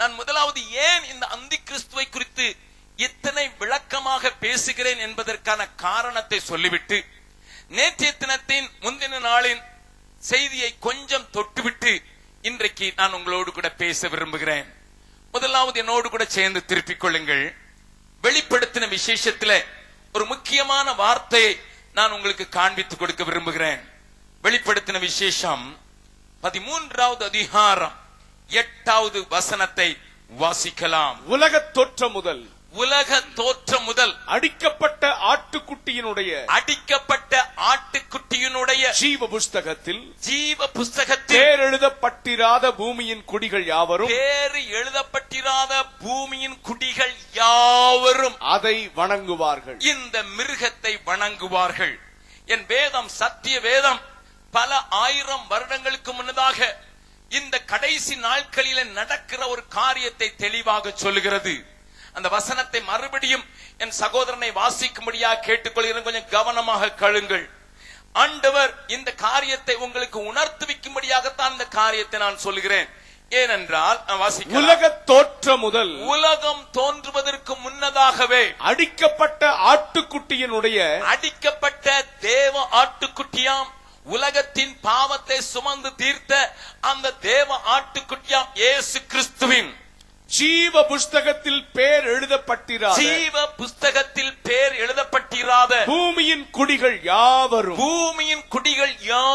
நான் முதலாவது ஏன் இந்த அந்தி கிறிஸ்துவை குறித்து இத்தனை விளக்கமாக பேசுகிறேன் என்பதற்கான காரணத்தை சொல்லிவிட்டு நேற்றைய தினத்தின் முந்தின நாளின் செய்தியை கொஞ்சம் தொட்டுவிட்டு இன்றைக்கு நான் உங்களோடு கூட பேச விரும்புகிறேன் முதலாவது என்னோடு கூட சேர்ந்து திருப்பிக் கொள்ளுங்கள் வெளிப்படுத்தின விசேஷத்துல ஒரு முக்கியமான வார்த்தையை நான் உங்களுக்கு காண்பித்து கொடுக்க விரும்புகிறேன் வெளிப்படுத்தின விசேஷம் பதிமூன்றாவது அதிகாரம் எட்டாவது வசனத்தை வாசிக்கலாம் உலகத் தோற்றம் முதல் உலக தோற்றம் முதல் அடிக்கப்பட்ட ஆட்டுக்குட்டியினுடைய அடிக்கப்பட்ட ஆட்டுக்குட்டியினுடைய ஜீவ புஸ்தகத்தில் ஜீவ புஸ்தகத்தில் பேரெழுதப்பட்டிராத பூமியின் குடிகள் யாவரும் பேரு எழுதப்பட்டிராத பூமியின் குடிகள் யாவரும் அதை வணங்குவார்கள் இந்த மிருகத்தை வணங்குவார்கள் என் வேதம் சத்திய வேதம் பல ஆயிரம் வருடங்களுக்கு முன்னதாக இந்த கடைசி நாட்களில நடக்கிற ஒரு காரியத்தை தெளிவாக சொல்லுகிறது அந்த வசனத்தை மறுபடியும் என் சகோதரனை வாசிக்கும்படியா கேட்டுக்கொள்கிறேன் கொஞ்சம் கவனமாக கழுங்கள் ஆண்டவர் இந்த காரியத்தை உங்களுக்கு உணர்த்துவிக்கும்படியாகத்தான் இந்த காரியத்தை நான் சொல்கிறேன் ஏனென்றால் நான் வாசிக்கலாம். உலகத் தோற்றம் முதல் உலகம் தோன்றுவதற்கு முன்னதாகவே அடிக்கப்பட்ட ஆட்டுக்குட்டியினுடைய அடிக்கப்பட்ட தேவ ஆட்டுக்குட்டியாம் உலகத்தின் பாவத்தை சுமந்து தீர்த்த அந்த தேவ ஆட்டுக்குட்டியாம் இயேசு கிறிஸ்துவின் ஜீவ புஸ்தகத்தில் பேர் எழுதப்பட்டிராத ஜீவ புஸ்தகத்தில் பேர் எழுதப்பட்டிராத பூமியின் குடிகள் யாவரும் பூமியின் குடிகள்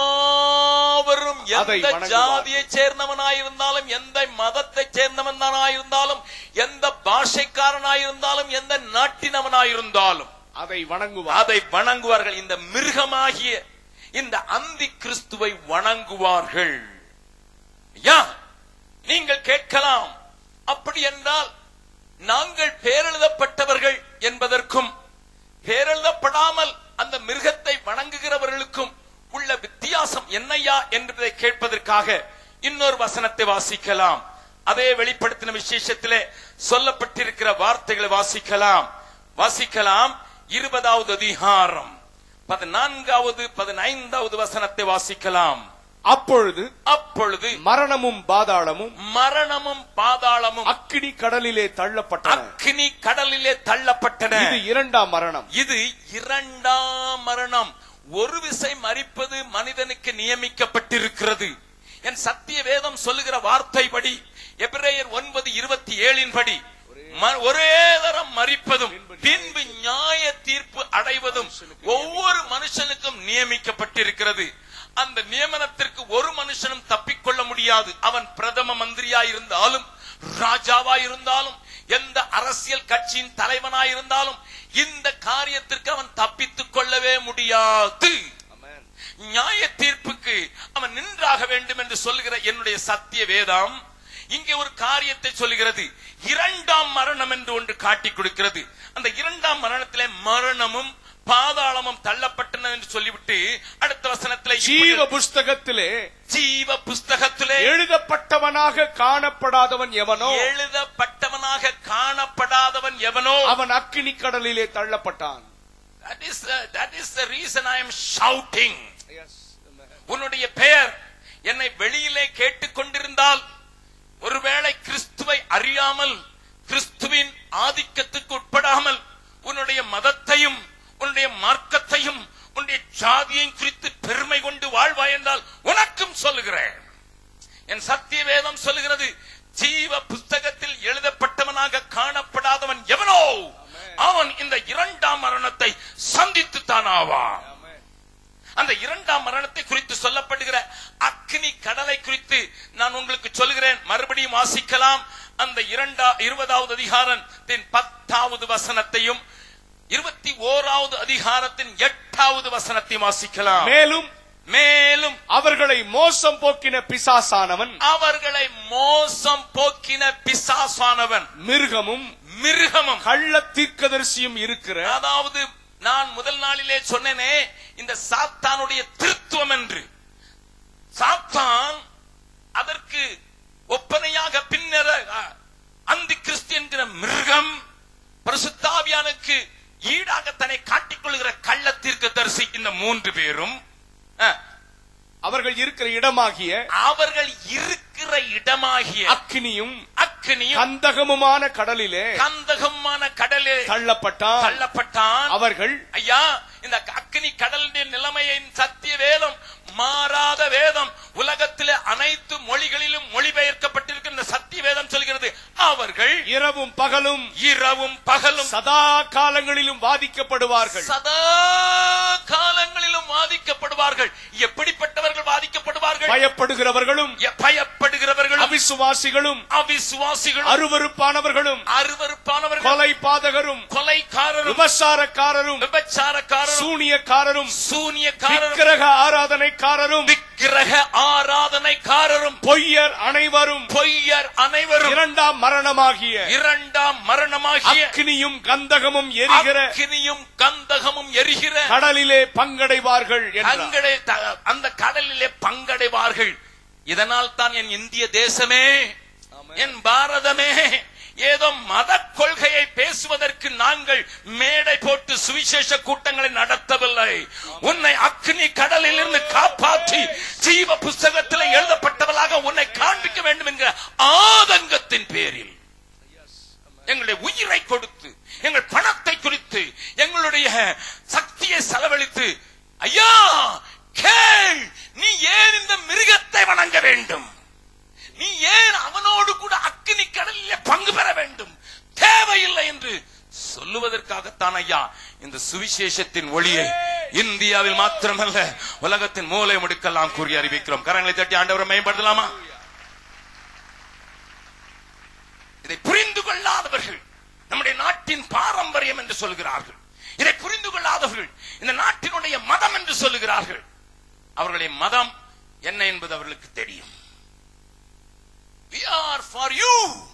யாவரும் அதை எந்த வணங்குவார்கள். ஜாதியைச் சேர்ந்தவனாயிருந்தாலும் எந்த மதத்தைச் சேர்ந்தவனாயிருந்தாலும் எந்த பாஷைக்காரனாயிருந்தாலும் எந்த நாட்டினவனாயிருந்தாலும் அதை வணங்குவார் அதை வணங்குவார்கள் இந்த மிருகமாகிய இந்த அந்தி கிறிஸ்துவை வணங்குவார்கள் ஐயா நீங்கள் கேட்கலாம் அப்படி என்றால் நாங்கள் பேரெழுதப்பட்டவர்கள் என்பதற்கும் பேரெழுதப்படாமல் அந்த மிருகத்தை வணங்குகிறவர்களுக்கும் உள்ள வித்தியாசம் என்னையா என்பதை கேட்பதற்காக இன்னொரு வசனத்தை வாசிக்கலாம் அதே வெளிப்படுத்தின விசேஷத்திலே சொல்லப்பட்டிருக்கிற வார்த்தைகளை வாசிக்கலாம் வாசிக்கலாம் இருபதாவது அதிகாரம் பதினான்காவது பதினைந்தாவது வசனத்தை வாசிக்கலாம் அப்பொழுது அப்பொழுது மரணமும் பாதாளமும் மரணமும் பாதாளமும் அக்கினி கடலிலே தள்ளப்பட்டன அக்னி கடலிலே தள்ளப்பட்டன இது இரண்டாம் மரணம் இது இரண்டாம் மரணம் ஒரு விசை மறிப்பது மனிதனுக்கு நியமிக்கப்பட்டிருக்கிறது என் சத்திய வேதம் சொல்லுகிற வார்த்தைப்படி எபிரேயர் ஒன்பது இருபத்தி ஏழின் படி ம- ஒரே தரம் மறிப்பதும் பின்பு நியாய தீர்ப்பு அடைவதும் ஒவ்வொரு மனுஷனுக்கும் நியமிக்கப்பட்டிருக்கிறது அந்த நியமனத்திற்கு ஒரு மனுஷனும் தப்பிக்கொள்ள முடியாது அவன் பிரதம மந்திரியாயிருந்தாலும் ராஜாவாயிருந்தாலும் எந்த அரசியல் கட்சியின் தலைவனாயிருந்தாலும் இந்த காரியத்திற்கு அவன் தப்பித்துக் கொள்ளவே முடியாது நியாய தீர்ப்புக்கு அவன் நின்றாக வேண்டும் என்று சொல்லுகிற என்னுடைய சத்திய வேதம் இங்கே ஒரு காரியத்தை சொல்லுகிறது இரண்டாம் மரணம் என்று ஒன்று காட்டிக் கொடுக்கிறது அந்த இரண்டாம் மரணத்திலே மரணமும் பாதாளமும் தள்ளப்பட்டன என்று சொல்லிவிட்டு அடுத்த வசனத்திலே ஜீவ இப்படி- புஸ்தகத்திலே ஜீவ புஸ்தகத்திலே எழுதப்பட்டவனாக காணப்படாதவன் எவனோ எழுதப்பட்டவனாக காணப்படாதவன் எவனோ அவன் அக்கினி கடலிலே தள்ளப்பட்டான் that is the, that is the reason I am shouting உன்னுடைய பெயர் என்னை வெளியிலே கேட்டுக்கொண்டிருந்தால் ஒருவேளை கிறிஸ்துவை அறியாமல் கிறிஸ்துவின் ஆதிக்கத்துக்கு உட்படாமல் உன்னுடைய மதத்தையும் உன்னுடைய மார்க்கத்தையும் உன்னுடைய ஜாதியையும் குறித்து பெருமை கொண்டு வாழ்வாய் என்றால் உனக்கும் சொல்லுகிறேன் என் சத்திய வேதம் சொல்லுகிறது ஜீவ புஸ்தகத்தில் எழுதப்பட்டவனாக காணப்படாதவன் எவனோ அவன் இந்த இரண்டாம் மரணத்தை சந்தித்து தான் ஆவான் அந்த இரண்டாம் மரணத்தை குறித்து சொல்லப்படுகிற அக்னி கடலை குறித்து நான் உங்களுக்கு சொல்கிறேன் மறுபடியும் வாசிக்கலாம் அந்த இரண்டா இருபதாவது அதிகாரத்தின் பத்தாவது வசனத்தையும் இருபத்தி ஓராவது அதிகாரத்தின் எட்டாவது வசனத்தையும் வாசிக்கலாம் மேலும் மேலும் அவர்களை மோசம் போக்கின பிசாசானவன் அவர்களை மோசம் போக்கின பிசாசானவன் மிருகமும் மிருகமும் கள்ள தீர்க்கதரிசியும் இருக்கிற அதாவது நான் முதல் நாளிலே சொன்னேனே இந்த சாத்தானுடைய திருத்துவம் என்று சாத்தான் அதற்கு ஒப்பனையாக பின்னர அந்தி கிறிஸ்து என்கிற மிருகம் பரிசுத்தாவியானுக்கு ஈடாக தன்னை காட்டிக்கொள்கிற கள்ள தீர்க்கதரிசி இந்த மூன்று பேரும் அஹ், அவர்கள் இருக்கிற இடமாகிய அவர்கள் இருக்கிற இடமாகிய அக்கினியும் அக்கினியும் கந்தகமுமான கடலிலே கந்தகமான கடலில் தள்ளப்பட்டான் தள்ளப்பட்டான் அவர்கள் ஐயா இந்த அக்னி கடலின் நிலைமையின் சத்திய வேதம் மாறாத வேதம் உலகத்திலே அனைத்து மொழிகளிலும் மொழிபெயர்க்கப்பட்டிருக்கிற இந்த சத்திய வேதம் சொல்கிறது அவர்கள் இரவும் பகலும் இரவும் பகலும் சதா காலங்களிலும் வாதிக்கப்படுவார்கள் சதா காலங்களிலும் வாதிக்கப்படுவார்கள் எப்படிப்பட்டவர்கள் வாதிக்கப்படுவார்கள் பயப்படுகிறவர்களும் எ- பயப்படுகிறவர்களும் அவிசுவாசிகளும் அவிசுவாசிகளும் அருவருப்பானவர்களும் அருவருப்பானவர்கள் கொலை பாதகரும் கொலைக்காரரும் விபசாரக்காரரும் விபச்சாரக்காரரும் சூனியக்காரரும் சூனியக்காரரும் விக்கிரக ஆராதனைக்காரரும் விக்கிரக ஆராதனைக்காரரும் பொய்யர் அனைவரும் பொய்யர் அனைவரும் இரண்டாம் மரணமாகிய இரண்டாம் மரணமாகிய அக்னியும் கந்தகமும் எரிகிற அக்கினியும் கந்தகமும் எரிகிற கடலிலே பங்கடைவார்கள் என்றார். அங்கடை த- அந்த கடலிலே பங்கடைவார்கள் இதனால் தான் என் இந்திய தேசமே என் பாரதமே ஏதோ மத கொள்கையை பேசுவதற்கு நாங்கள் மேடை போட்டு சுவிசேஷ கூட்டங்களை நடத்தவில்லை உன்னை அக்னி கடலில் இருந்து காப்பாற்றி ஜீவ புஸ்தகத்தில் எழுதப்பட்டவளாக உன்னை காண்பிக்க வேண்டும் என்கிற ஆதங்கத்தின் பேரில் எங்களுடைய உயிரை கொடுத்து எங்கள் பணத்தை குறித்து எங்களுடைய சக்தியை செலவழித்து ஐயா கேள் நீ ஏன் இந்த மிருகத்தை வணங்க வேண்டும் நீ ஏன் அவனோடு கூட அக்கினி கடலிலே பங்கு பெற வேண்டும் தேவையில்லை என்று சொல்லுவதற்காகத்தான் ஐயா இந்த சுவிசேஷத்தின் ஒளியை இந்தியாவில் மாத்திரமல்ல உலகத்தின் மூலை முடுக்கெல்லாம் கூறி அறிவிக்கிறோம் கரங்களை தட்டி ஆண்டவரை மேம்படுத்தலாமா இதை புரிந்து கொள்ளாதவர்கள் நம்முடைய நாட்டின் பாரம்பரியம் என்று சொல்கிறார்கள் இதை புரிந்து கொள்ளாதவர்கள் இந்த நாட்டினுடைய மதம் என்று சொல்லுகிறார்கள் அவர்களுடைய மதம் என்ன என்பது அவர்களுக்கு தெரியும் we are for you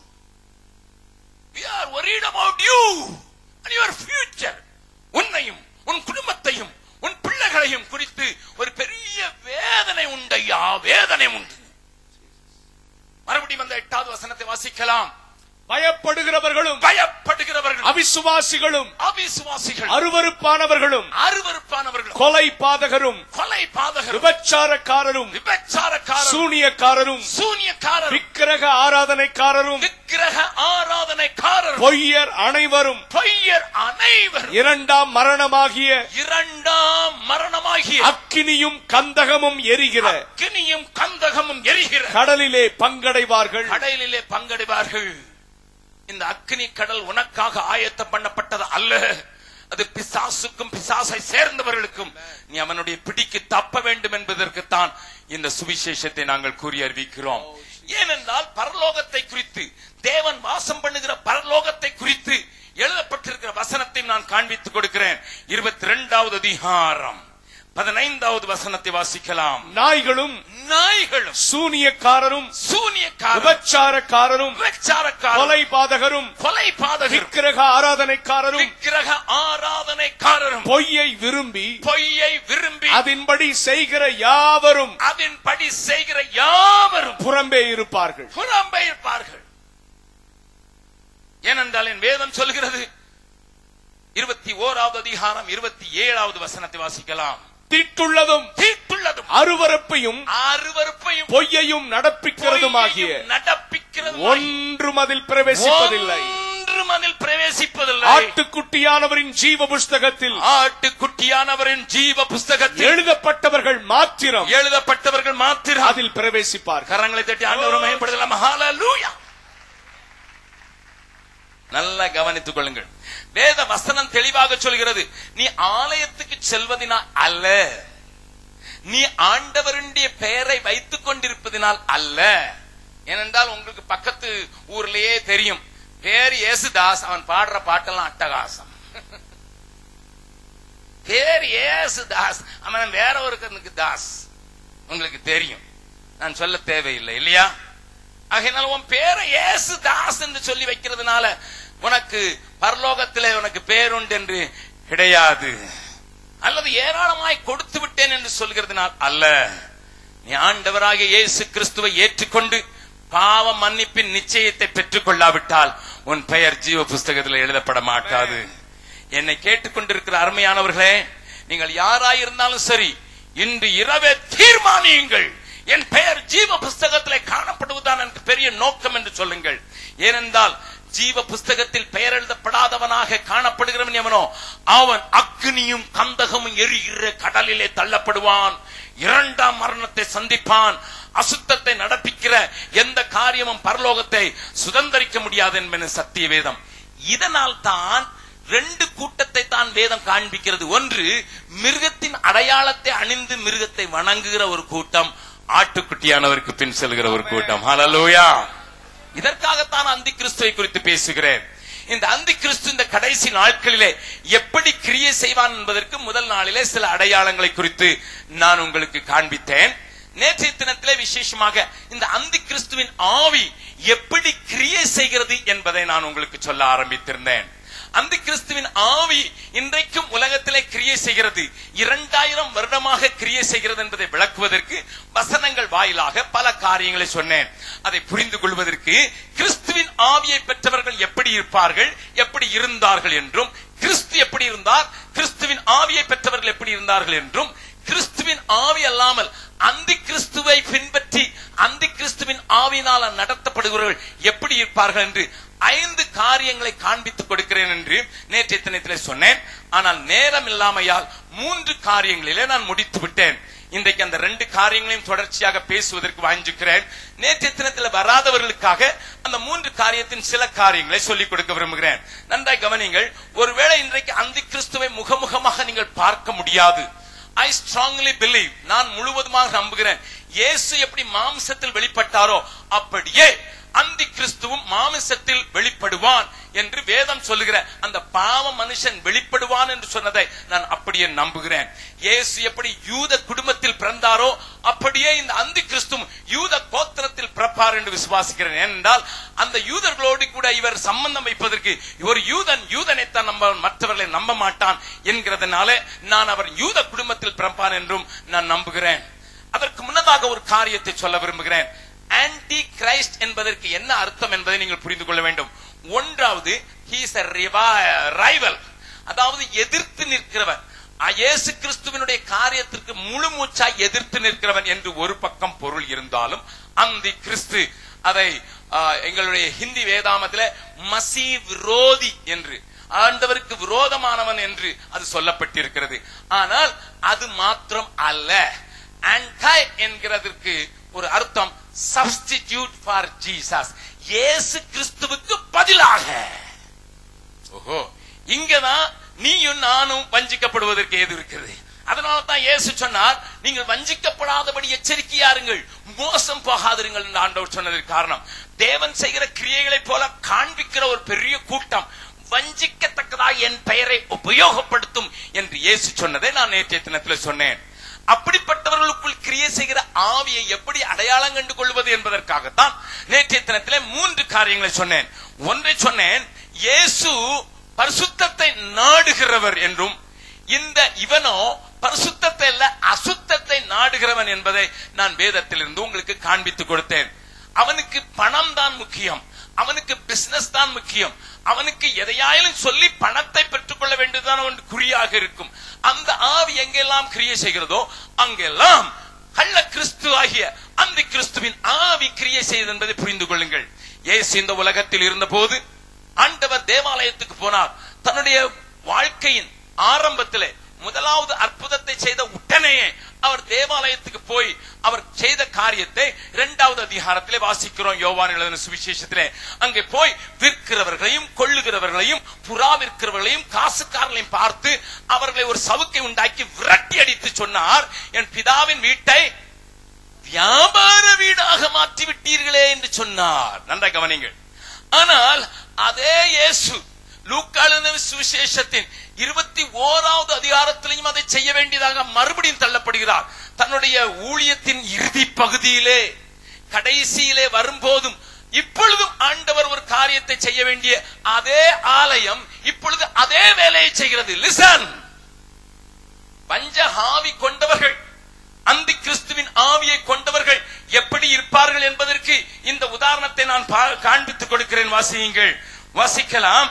we are worried about you and your future உன்னையும் உன் குடும்பத்தையும் உன் பிள்ளைகளையும் குறித்து ஒரு பெரிய வேதனை உண்டையா வேதனை உண்டு மறுபடியும் அந்த எட்டாவது வசனத்தை வாசிக்கலாம் பயப்படுகிறவர்களும் பயப்படுகிறவர்கள் அவிசுவாசிகளும் அவிசுவாசிகள் அருவருப்பானவர்களும் அருவருப்பானவர்கள் கொலை பாதகரும் கொலை பாதகர் விபச்சாரக்காரரும் விபச்சாரக்காரர் சூனியக்காரரும் சூனியக்காரர் விக்கிரக ஆராதனைக்காரரும் விக்கிரக ஆராதனைக்காரர் பொய்யர் அனைவரும் பொய்யர் அனைவரும் இரண்டாம் மரணமாகிய இரண்டாம் மரணமாகிய அக்கினியும் கந்தகமும் எரிகிற அக்கினியும் கந்தகமும் எரிகிற கடலிலே பங்கடைவார்கள் கடலிலே பங்கடைவார்கள் இந்த அக்கினி கடல் உனக்காக ஆயத்தம் பண்ணப்பட்டது அல்ல அது பிசாசுக்கும் பிசாசை சேர்ந்தவர்களுக்கும் நீ அவனுடைய பிடிக்கு தப்ப வேண்டும் என்பதற்குத்தான் இந்த சுவிசேஷத்தை நாங்கள் கூறி அறிவிக்கிறோம் ஏனென்றால் பரலோகத்தை குறித்து தேவன் வாசம் பண்ணுகிற பரலோகத்தை குறித்து எழுதப்பட்டிருக்கிற வசனத்தை நான் காண்பித்துக் கொடுக்கிறேன் இருபத்தி இரண்டாவது அதிகாரம் பதினைந்தாவது வசனத்தை வாசிக்கலாம் நாய்களும் நாய்களும் சூனியக்காரரும் சூனியக்காரர் விபச்சாரக்காரரும் விபச்சாரக்காரர் கொலை பாதகரும் கொலை பாதகர் விக்கிரக ஆராதனைக்காரரும் விக்கிரக ஆராதனைக்காரரும் பொய்யை விரும்பி பொய்யை விரும்பி அதன்படி செய்கிற யாவரும் அதன்படி செய்கிற யாவரும் புறம்பே இருப்பார்கள் புறம்பே இருப்பார்கள் ஏனென்றால் என் வேதம் சொல்கிறது இருபத்தி ஓராவது அதிகாரம் இருபத்தி ஏழாவது வசனத்தை வாசிக்கலாம் திட்டுள்ளதும் தீட்டுள்ளதும் அருவருப்பையும் அருவருப்பையும் பொய்யையும் நடப்பிக்கிறதுமாகிய பொய்யையும் நடப்பிக்கிறது ஒன்றும் அதில் பிரவேசிப்பதில்லை ஒன்றும் அதில் பிரவேசிப்பதில்லை ஆட்டுக்குட்டியானவரின் ஜீவ புஸ்தகத்தில் ஆட்டுக்குட்டியானவரின் ஜீவ புஸ்தகத்தில் எழுதப்பட்டவர்கள் மாத்திரம் எழுதப்பட்டவர்கள் மாத்திரம் அதில் பிரவேசிப்பார்கள் கரங்களை தட்டி ஆண்டவரை மயப்படுத்தலாம் ஹalleluya நல்லா கவனித்துக் கொள்ளுங்கள் வேத வசனம் தெளிவாக சொல்கிறது நீ ஆலயத்துக்கு செல்வதினால் அல்ல நீ ஆண்டவருடைய பெயரை வைத்துக் கொண்டிருப்பதினால் அல்ல ஏனென்றால் உங்களுக்கு பக்கத்து ஊர்லயே தெரியும் பேர் ஏசுதாஸ் அவன் பாடுற பாட்டெல்லாம் அட்டகாசம் பேர் ஏசுதாஸ் அவன் வேற ஒருத்தனுக்கு தாஸ் உங்களுக்கு தெரியும் நான் சொல்ல தேவையில்லை இல்லையா ஆகையினால உன் பேரை ஏசு தாஸ் என்று சொல்லி வைக்கிறதுனால உனக்கு பரலோகத்திலே உனக்கு பேருண்டு என்று கிடையாது அல்லது ஏராளமாய் கொடுத்து விட்டேன் என்று சொல்கிறதுனால் அல்ல நீ ஆண்டவராகிய இயேசு கிறிஸ்துவை ஏற்றுக்கொண்டு பாவ மன்னிப்பின் நிச்சயத்தை பெற்றுக் கொள்ளாவிட்டால் உன் பெயர் ஜீவ புஸ்தகத்தில் எழுதப்பட மாட்டாது என்னை கேட்டுக்கொண்டிருக்கிற அருமையானவர்களே நீங்கள் யாராயிருந்தாலும் சரி இன்று இரவே தீர்மானியுங்கள் என் பெயர் ஜீவ புஸ்தகத்திலே காணப்படுவதுதான் எனக்கு பெரிய நோக்கம் என்று சொல்லுங்கள் ஏனென்றால் ஜீவ புஸ்தகத்தில் பெயர் எழுதப்படாதவனாக காணப்படுகிறவன் எவனோ அவன் அக்னியும் கந்தகமும் எரிகிற கடலிலே தள்ளப்படுவான் இரண்டாம் மரணத்தை சந்திப்பான் அசுத்தத்தை நடப்பிக்கிற எந்த காரியமும் பரலோகத்தை சுதந்தரிக்க முடியாது என்பது சத்திய வேதம் இதனால் தான் ரெண்டு கூட்டத்தை தான் வேதம் காண்பிக்கிறது ஒன்று மிருகத்தின் அடையாளத்தை அணிந்து மிருகத்தை வணங்குகிற ஒரு கூட்டம் ஆட்டுக்குட்டியானவருக்கு பின் செல்கிற ஒரு கூட்டம் ஹalleluya இதற்காகத்தான் அந்தி கிறிஸ்துவை குறித்து பேசுகிறேன் இந்த அந்தி கிறிஸ்து இந்த கடைசி நாட்களிலே எப்படி கிரியை செய்வான் என்பதற்கு முதல் நாளிலே சில அடையாளங்களை குறித்து நான் உங்களுக்கு காண்பித்தேன் நேற்றைய தினத்திலே விசேஷமாக இந்த அந்தி கிறிஸ்துவின் ஆவி எப்படி கிரியை செய்கிறது என்பதை நான் உங்களுக்கு சொல்ல ஆரம்பித்திருந்தேன் அந்த கிறிஸ்துவின் ஆவி இன்றைக்கும் உலகத்திலே கிரியை செய்கிறது இரண்டாயிரம் வருடமாக கிரியை செய்கிறது என்பதை விளக்குவதற்கு வசனங்கள் வாயிலாக பல காரியங்களை சொன்னேன் அதை புரிந்து கொள்வதற்கு கிறிஸ்துவின் ஆவியை பெற்றவர்கள் எப்படி இருப்பார்கள் எப்படி இருந்தார்கள் என்றும் கிறிஸ்து எப்படி இருந்தார் கிறிஸ்துவின் ஆவியை பெற்றவர்கள் எப்படி இருந்தார்கள் என்றும் கிறிஸ்துவின் ஆவி அல்லாமல் அந்தி கிறிஸ்துவை பின்பற்றி அந்தி கிறிஸ்துவின் ஆவியினால நடத்தப்படுகிறவர்கள் எப்படி இருப்பார்கள் என்று ஐந்து காரியங்களை காண்பித்துக் கொடுக்கிறேன் என்று நேற்றைய தினத்திலே சொன்னேன் ஆனால் நேரம் இல்லாமையால் மூன்று காரியங்களிலே நான் முடித்து விட்டேன் இன்றைக்கு அந்த ரெண்டு காரியங்களையும் தொடர்ச்சியாக பேசுவதற்கு வாஞ்சிக்கிறேன் நேற்றைய தினத்தில் வராதவர்களுக்காக அந்த மூன்று காரியத்தின் சில காரியங்களை சொல்லிக் கொடுக்க விரும்புகிறேன் நன்றாய் கவனிங்கள் ஒருவேளை இன்றைக்கு அந்தி கிறிஸ்துவை முகமுகமாக நீங்கள் பார்க்க முடியாது ஐ ஸ்ட்ராங்லி பிலீவ் நான் முழுவதுமாக நம்புகிறேன் இயேசு எப்படி மாம்சத்தில் வெளிப்பட்டாரோ அப்படியே அந்தி கிறிஸ்துவும் மாமிசத்தில் வெளிப்படுவான் என்று வேதம் சொல்லுகிற அந்த பாவ மனுஷன் வெளிப்படுவான் என்று சொன்னதை நான் அப்படியே நம்புகிறேன் இயேசு எப்படி யூத குடும்பத்தில் பிறந்தாரோ அப்படியே இந்த அந்தி கிறிஸ்துவும் யூத கோத்திரத்தில் பிறப்பார் என்று விசுவாசிக்கிறேன் ஏனென்றால் அந்த யூதர்களோடு கூட இவர் சம்பந்தம் வைப்பதற்கு ஒரு யூதன் யூதனைத்தான் நம்ப மற்றவர்களை நம்ப மாட்டான் என்கிறதுனால நான் அவர் யூத குடும்பத்தில் பிறப்பான் என்றும் நான் நம்புகிறேன் அதற்கு முன்னதாக ஒரு காரியத்தை சொல்ல விரும்புகிறேன் ஆன்டி கிரைஸ்ட் என்பதற்கு என்ன அர்த்தம் என்பதை நீங்கள் புரிந்து கொள்ள வேண்டும் ஒன்றாவது ஹீஸ் ரைவல் அதாவது எதிர்த்து நிற்கிறவன் இயேசு கிறிஸ்துவனுடைய காரியத்திற்கு முழு மூச்சாய் எதிர்த்து நிற்கிறவன் என்று ஒரு பக்கம் பொருள் இருந்தாலும் அந்த கிறிஸ்து அதை எங்களுடைய ஹிந்தி வேதாமத்தில மசி விரோதி என்று ஆண்டவருக்கு விரோதமானவன் என்று அது சொல்லப்பட்டிருக்கிறது ஆனால் அது மாத்திரம் அல்ல ஆன்டை என்கிறதற்கு ஒரு அர்த்தம் சப்ஸ்டிடியூட் ஃபார் ஜீசஸ் இயேசு கிறிஸ்துவுக்கு பதிலாக ஓஹோ இங்கதான் நீயும் நானும் வஞ்சிக்கப்படுவதற்கு ஏது இருக்கிறது அதனால தான் இயேசு சொன்னார் நீங்கள் வஞ்சிக்கப்படாதபடி எச்சரிக்கையாருங்கள் மோசம் போகாதிருங்கள் என்று ஆண்டவர் சொன்னதற்கு காரணம் தேவன் செய்கிற கிரியைகளைப் போல காண்பிக்கிற ஒரு பெரிய கூட்டம் வஞ்சிக்கத்தக்கதாக என் பெயரை உபயோகப்படுத்தும் என்று இயேசு சொன்னதை நான் நேற்றைய தினத்தில் சொன்னேன் அப்படிப்பட்டவர்களுக்குள் கிரியை செய்கிற ஆவியை எப்படி அடையாளம் கண்டு கொள்வது என்பதற்காகத்தான் நேற்றைய தினத்திலே மூன்று காரியங்களை சொன்னேன் ஒன்றை சொன்னேன் இயேசு பரிசுத்தத்தை நாடுகிறவர் என்றும் இந்த இவனோ பரிசுத்தத்தை அல்ல அசுத்தத்தை நாடுகிறவன் என்பதை நான் வேதத்திலிருந்து உங்களுக்கு காண்பித்து கொடுத்தேன் அவனுக்கு பணம் தான் முக்கியம் அவனுக்கு பிசினஸ் தான் முக்கியம் அவனுக்கு எதையாயிலும் சொல்லி பணத்தை பெற்றுக்கொள்ள வேண்டியதுதான் அவன் குறியாக இருக்கும் அந்த ஆவி எங்கெல்லாம் கிரியை செய்கிறதோ அங்கெல்லாம் கள்ள கிறிஸ்து ஆகிய அந்த கிறிஸ்துவின் ஆவி கிரியை செய்தது என்பதை புரிந்து கொள்ளுங்கள் இயேசு இந்த உலகத்தில் இருந்த போது ஆண்டவர் தேவாலயத்துக்கு போனார் தன்னுடைய வாழ்க்கையின் ஆரம்பத்திலே முதலாவது அற்புதத்தை செய்த உடனேயே அவர் தேவாலயத்துக்கு போய் அவர் செய்த காரியத்தை இரண்டாவது அதிகாரத்திலே வாசிக்கிறோம் யோவான் எழுதின சுவிசேஷத்திலே அங்கே போய் விற்கிறவர்களையும் கொள்ளுகிறவர்களையும் புறா விற்கிறவர்களையும் காசுக்காரர்களையும் பார்த்து அவர்களை ஒரு சவுக்கை உண்டாக்கி விரட்டி அடித்து சொன்னார் என் பிதாவின் வீட்டை வியாபார வீடாக மாற்றி விட்டீர்களே என்று சொன்னார் நன்றாக கவனிங்கள் ஆனால் அதே இயேசு லூக்காளுன சுவிசேஷத்தின் இருபத்தி ஓராவது அதிகாரத்திலையும் அதை செய்ய வேண்டியதாக மறுபடியும் தள்ளப்படுகிறார் தன்னுடைய ஊழியத்தின் இறுதி பகுதியிலே கடைசியிலே வரும்போதும் இப்பொழுதும் ஆண்டவர் ஒரு காரியத்தை செய்ய வேண்டிய அதே ஆலயம் இப்பொழுது அதே வேலையை செய்கிறது லிசன் பஞ்ச ஆவி கொண்டவர்கள் அந்தி கிறிஸ்துவின் ஆவியை கொண்டவர்கள் எப்படி இருப்பார்கள் என்பதற்கு இந்த உதாரணத்தை நான் காண்பித்துக் கொடுக்கிறேன் வாசியுங்கள் வாசிக்கலாம்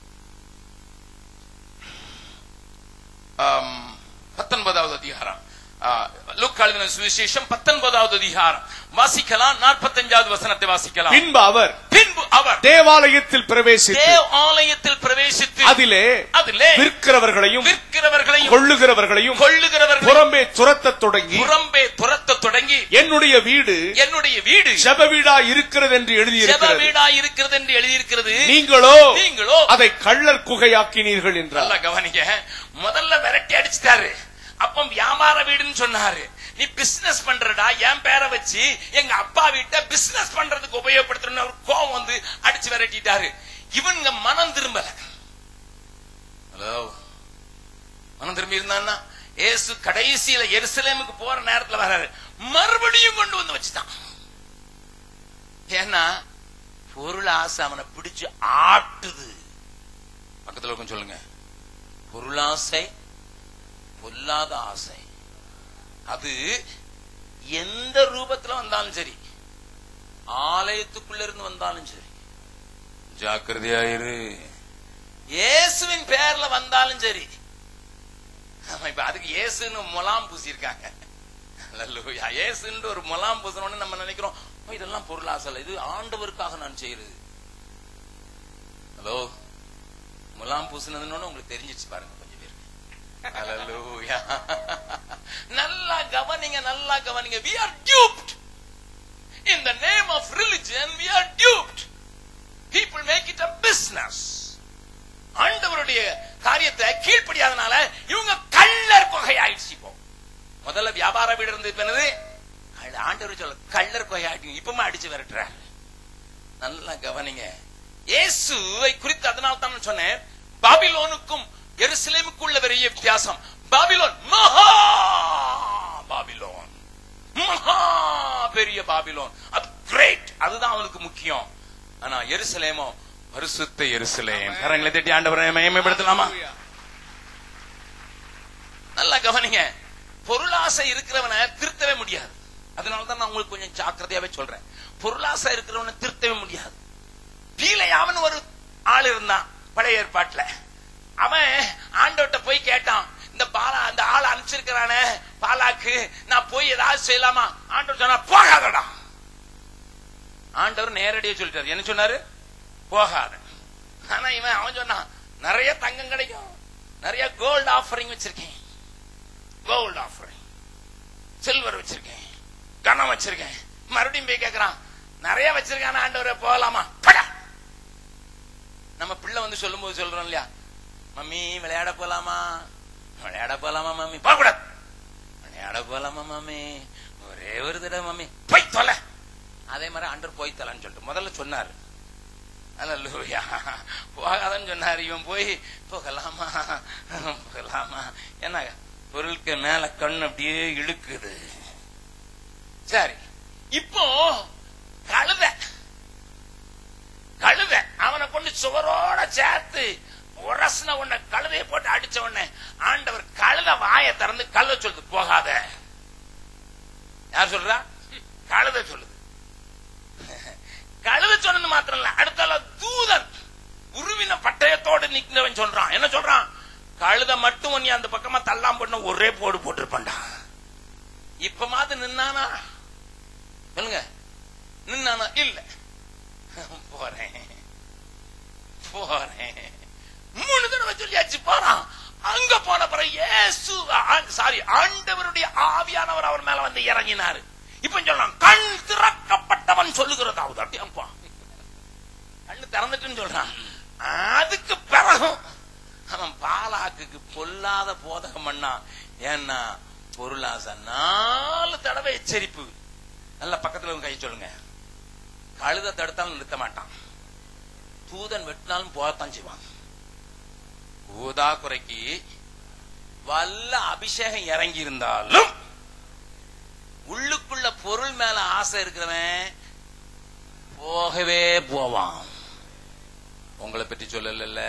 பத்தொன்பதாவது அதிகாரம் லூக்கா எழுதின சுவிசேஷம் பத்தொன்பதாவது அதிகாரம் வாசிக்கலாம் நாற்பத்தஞ்சாவது வசனத்தை வாசிக்கலாம் பின்பு அவர் பின்பு அவர் தேவாலயத்தில் பிரவேசித்து தேவ ஆலயத்தில் பிரவேசித்து அதிலே அதிலே விற்கிறவர்களையும் விற்கிறவர்களையும் கொள்ளுகிறவர்களையும் கொள்ளுகிறவர்கள் புறம்பே துரத்தத் தொடங்கி புறம்பே துரத்த தொடங்கி என்னுடைய வீடு என்னுடைய வீடு ஜெப வீடா இருக்கிறது என்று ஜெப எழுதியிருக்கிறது வீடா இருக்கிறது என்று எழுதியிருக்கிறது நீங்களோ நீங்களோ அதை கள்ளர் குகையாக்கினீர்கள் என்றார் நல்லா கவனிங்க முதல்ல விரட்டி அடிச்சிட்டாரு அப்ப வியாபார வீடுன்னு சொன்னாரு நீ பிசினஸ் பண்றடா என் பேரை வச்சு எங்க அப்பா வீட்டை பிசினஸ் பண்றதுக்கு உபயோகப்படுத்தணும் ஒரு கோவம் வந்து அடிச்சு விரட்டிட்டாரு இவனுங்க மனம் திரும்பல ஹலோ மனம் திரும்பி இருந்தான்னா ஏசு கடைசியில எருசலேமுக்கு போற நேரத்துல வராரு மறுபடியும் கொண்டு வந்து வச்சுட்டான் ஏன்னா பொருள் ஆசை அவனை பிடிச்சு ஆட்டுது பக்கத்துல இருக்கும் சொல்லுங்க பொருளாசை பொல்லாத ஆசை அது எந்த ரூபத்துல வந்தாலும் சரி ஆலயத்துக்குள்ள இருந்து வந்தாலும் சரி ஜாக்கிரதையாயிரு இயேசுவின் பேர்ல வந்தாலும் சரி ஆமா, இப்ப அதுக்கு இயேசுன்னு முலாம் பூசியிருக்காங்க அல்லேலூயா. இயேசுன்னு ஒரு முலாம் பூசணும்னு நம்ம நினைக்கிறோம் "ஓ, இதெல்லாம் பொருள் ஆசை இல்ல. இது ஆண்டவருக்காக நான் செய்யறது ஹலோ முலாம் பூசினதுன்னு உங்களுக்கு தெரிஞ்சிச்சு பாருங்க கொஞ்சம் பேருக்கு Hallelujah. நல்லா கவனிங்க நல்லா கவனிங்க we are duped in the name of religion we are duped people make it a business ஆண்டவருடைய காரியத்தை கீழ்ப்படியாதனால இவங்க கள்ளர் கொகை ஆயிடுச்சு இப்போ முதல்ல வியாபார வீடு இருந்தது இப்ப என்னது கள்ள- ஆண்டவர் சொல்ல கள்ளர் கொகை ஆயிட்டு இப்பமா அடிச்சு விரட்டுறாரு நல்லா கவனிங்க இயேசுவை குறித்து அதனால தான் நான் சொன்னேன் பாபிலோனுக்கும் எருசலேமுக்குள்ள பெரிய வித்தியாசம் பாபிலோன் மகா பாபிலோன் மகா பெரிய பாபிலோன் அது கிரேட் அதுதான் அவனுக்கு முக்கியம் ஆனா எருசலேமோ பரிசுத்த எருசலேம் கரங்களை தட்டி ஆண்டவரை மயமைப்படுத்தலாமா நல்லா கவனிங்க பொருளாசை இருக்கிறவனை திருத்தவே முடியாது அதனாலதான் நான் உங்களுக்கு கொஞ்சம் ஜாக்கிரதையாவே சொல்றேன் பொருளாசை இருக்கிறவனை திருத்தவே முடியாது பீலையாவன் ஒரு ஆள் இருந்தான் பழைய ஏற்பாட்டுல அவன் ஆண்டவர்ட்ட போய் கேட்டான் இந்த பாலா அந்த ஆள் அனுப்பிச்சிருக்கிறானே பாலாக்கு நான் போய் ஏதாவது செய்யலாமா ஆண்டவர் சொன்னா போகாதடா ஆண்டவர் நேரடியா சொல்லிட்டாரு என்ன சொன்னாரு போகாத ஆனா இவன் அவன் சொன்னான் நிறைய தங்கம் கிடைக்கும் நிறைய கோல்டு ஆஃபரிங் வச்சிருக்கேன் கோல்டு ஆஃபரிங் சில்வர் வச்சிருக்கேன் கனம் வச்சிருக்கேன் மறுபடியும் போய் கேக்குறான் நிறைய வச்சிருக்கான ஆண்டவரே போகலாமா படா நம்ம பிள்ளை வந்து சொல்லும் போது சொல்றோம் இல்லையா மம்மி விளையாட போலாமா விளையாட போலாமா மம்மி போகக்கூடாது விளையாட போலாமா மம்மி ஒரே ஒரு தடவை மம்மி போய் தொலை அதே மாதிரி ஆண்டவர் போய் தொலைன்னு சொல்லிட்டு முதல்ல சொன்னாரு அல்லூயா போகாதன்னு சொன்னாரு இவன் போய் போகலாமா போகலாமா என்ன பொருளுக்கு மேல கண் அப்படியே இழுக்குது சரி இப்போ கழுத கழுத அவனை கொண்டு சுவரோட சேர்த்து உரசின உடனே கழுதையை போட்டு அடிச்ச உடனே ஆண்டவர் கழுத வாயை திறந்து கழுத சொல்லுது போகாத யார் சொல்றா கழுத சொல்லுது கழுத சொன்னது மாத்திரம் இல்ல அடுத்தால தூதன் உருவின பட்டயத்தோடு நிக்கிறவன் சொல்றான் என்ன சொல்றான் கழுத மட்டும் நீ அந்த பக்கமா தள்ளாம பண்ண ஒரே போடு போட்டிருப்பான்டா இப்ப மாதிரி நின்னானா சொல்லுங்க நின்னானா இல்ல போறேன் போறேன் மூணு தடவை சொல்லியாச்சு போறான் அங்க போன பிறகு இயேசு சாரி ஆண்டவருடைய ஆவியானவர் அவர் மேல வந்து இறங்கினாரு இப்ப சொல்லலாம் கண் திறக்கப்பட்டவன் சொல்லுகிறதாவது அப்படியாப்பா கண்ணு திறந்துட்டுன்னு சொல்றான் அதுக்கு பிறகும் அவன் பாலாக்குக்கு பொல்லாத போதகம் பண்ணான் ஏன்னா பொருளாசை நாலு தடவை எச்சரிப்பு நல்ல பக்கத்துல உங்க கை சொல்லுங்க கழுத தடுத்தாலும் நிறுத்த மாட்டான் தூதன் வெட்டினாலும் போகத்தான் செய்வான் ஊதா குறைக்கு வல்ல அபிஷேகம் இறங்கி இருந்தாலும் உள்ளுக்குள்ள பொருள் மேல ஆசை இருக்கிறவன் போகவே போவான் உங்களை பற்றி சொல்லல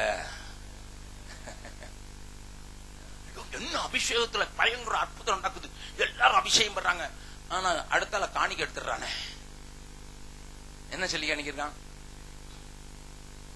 என்ன அபிஷேகத்துல பயங்கர அற்புதம் நடக்குது எல்லாரும் அபிஷேகம் பண்றாங்க ஆனா அடுத்தால காணிக்க எடுத்துடுறானே என்ன சொல்லி காணிக்கிறான்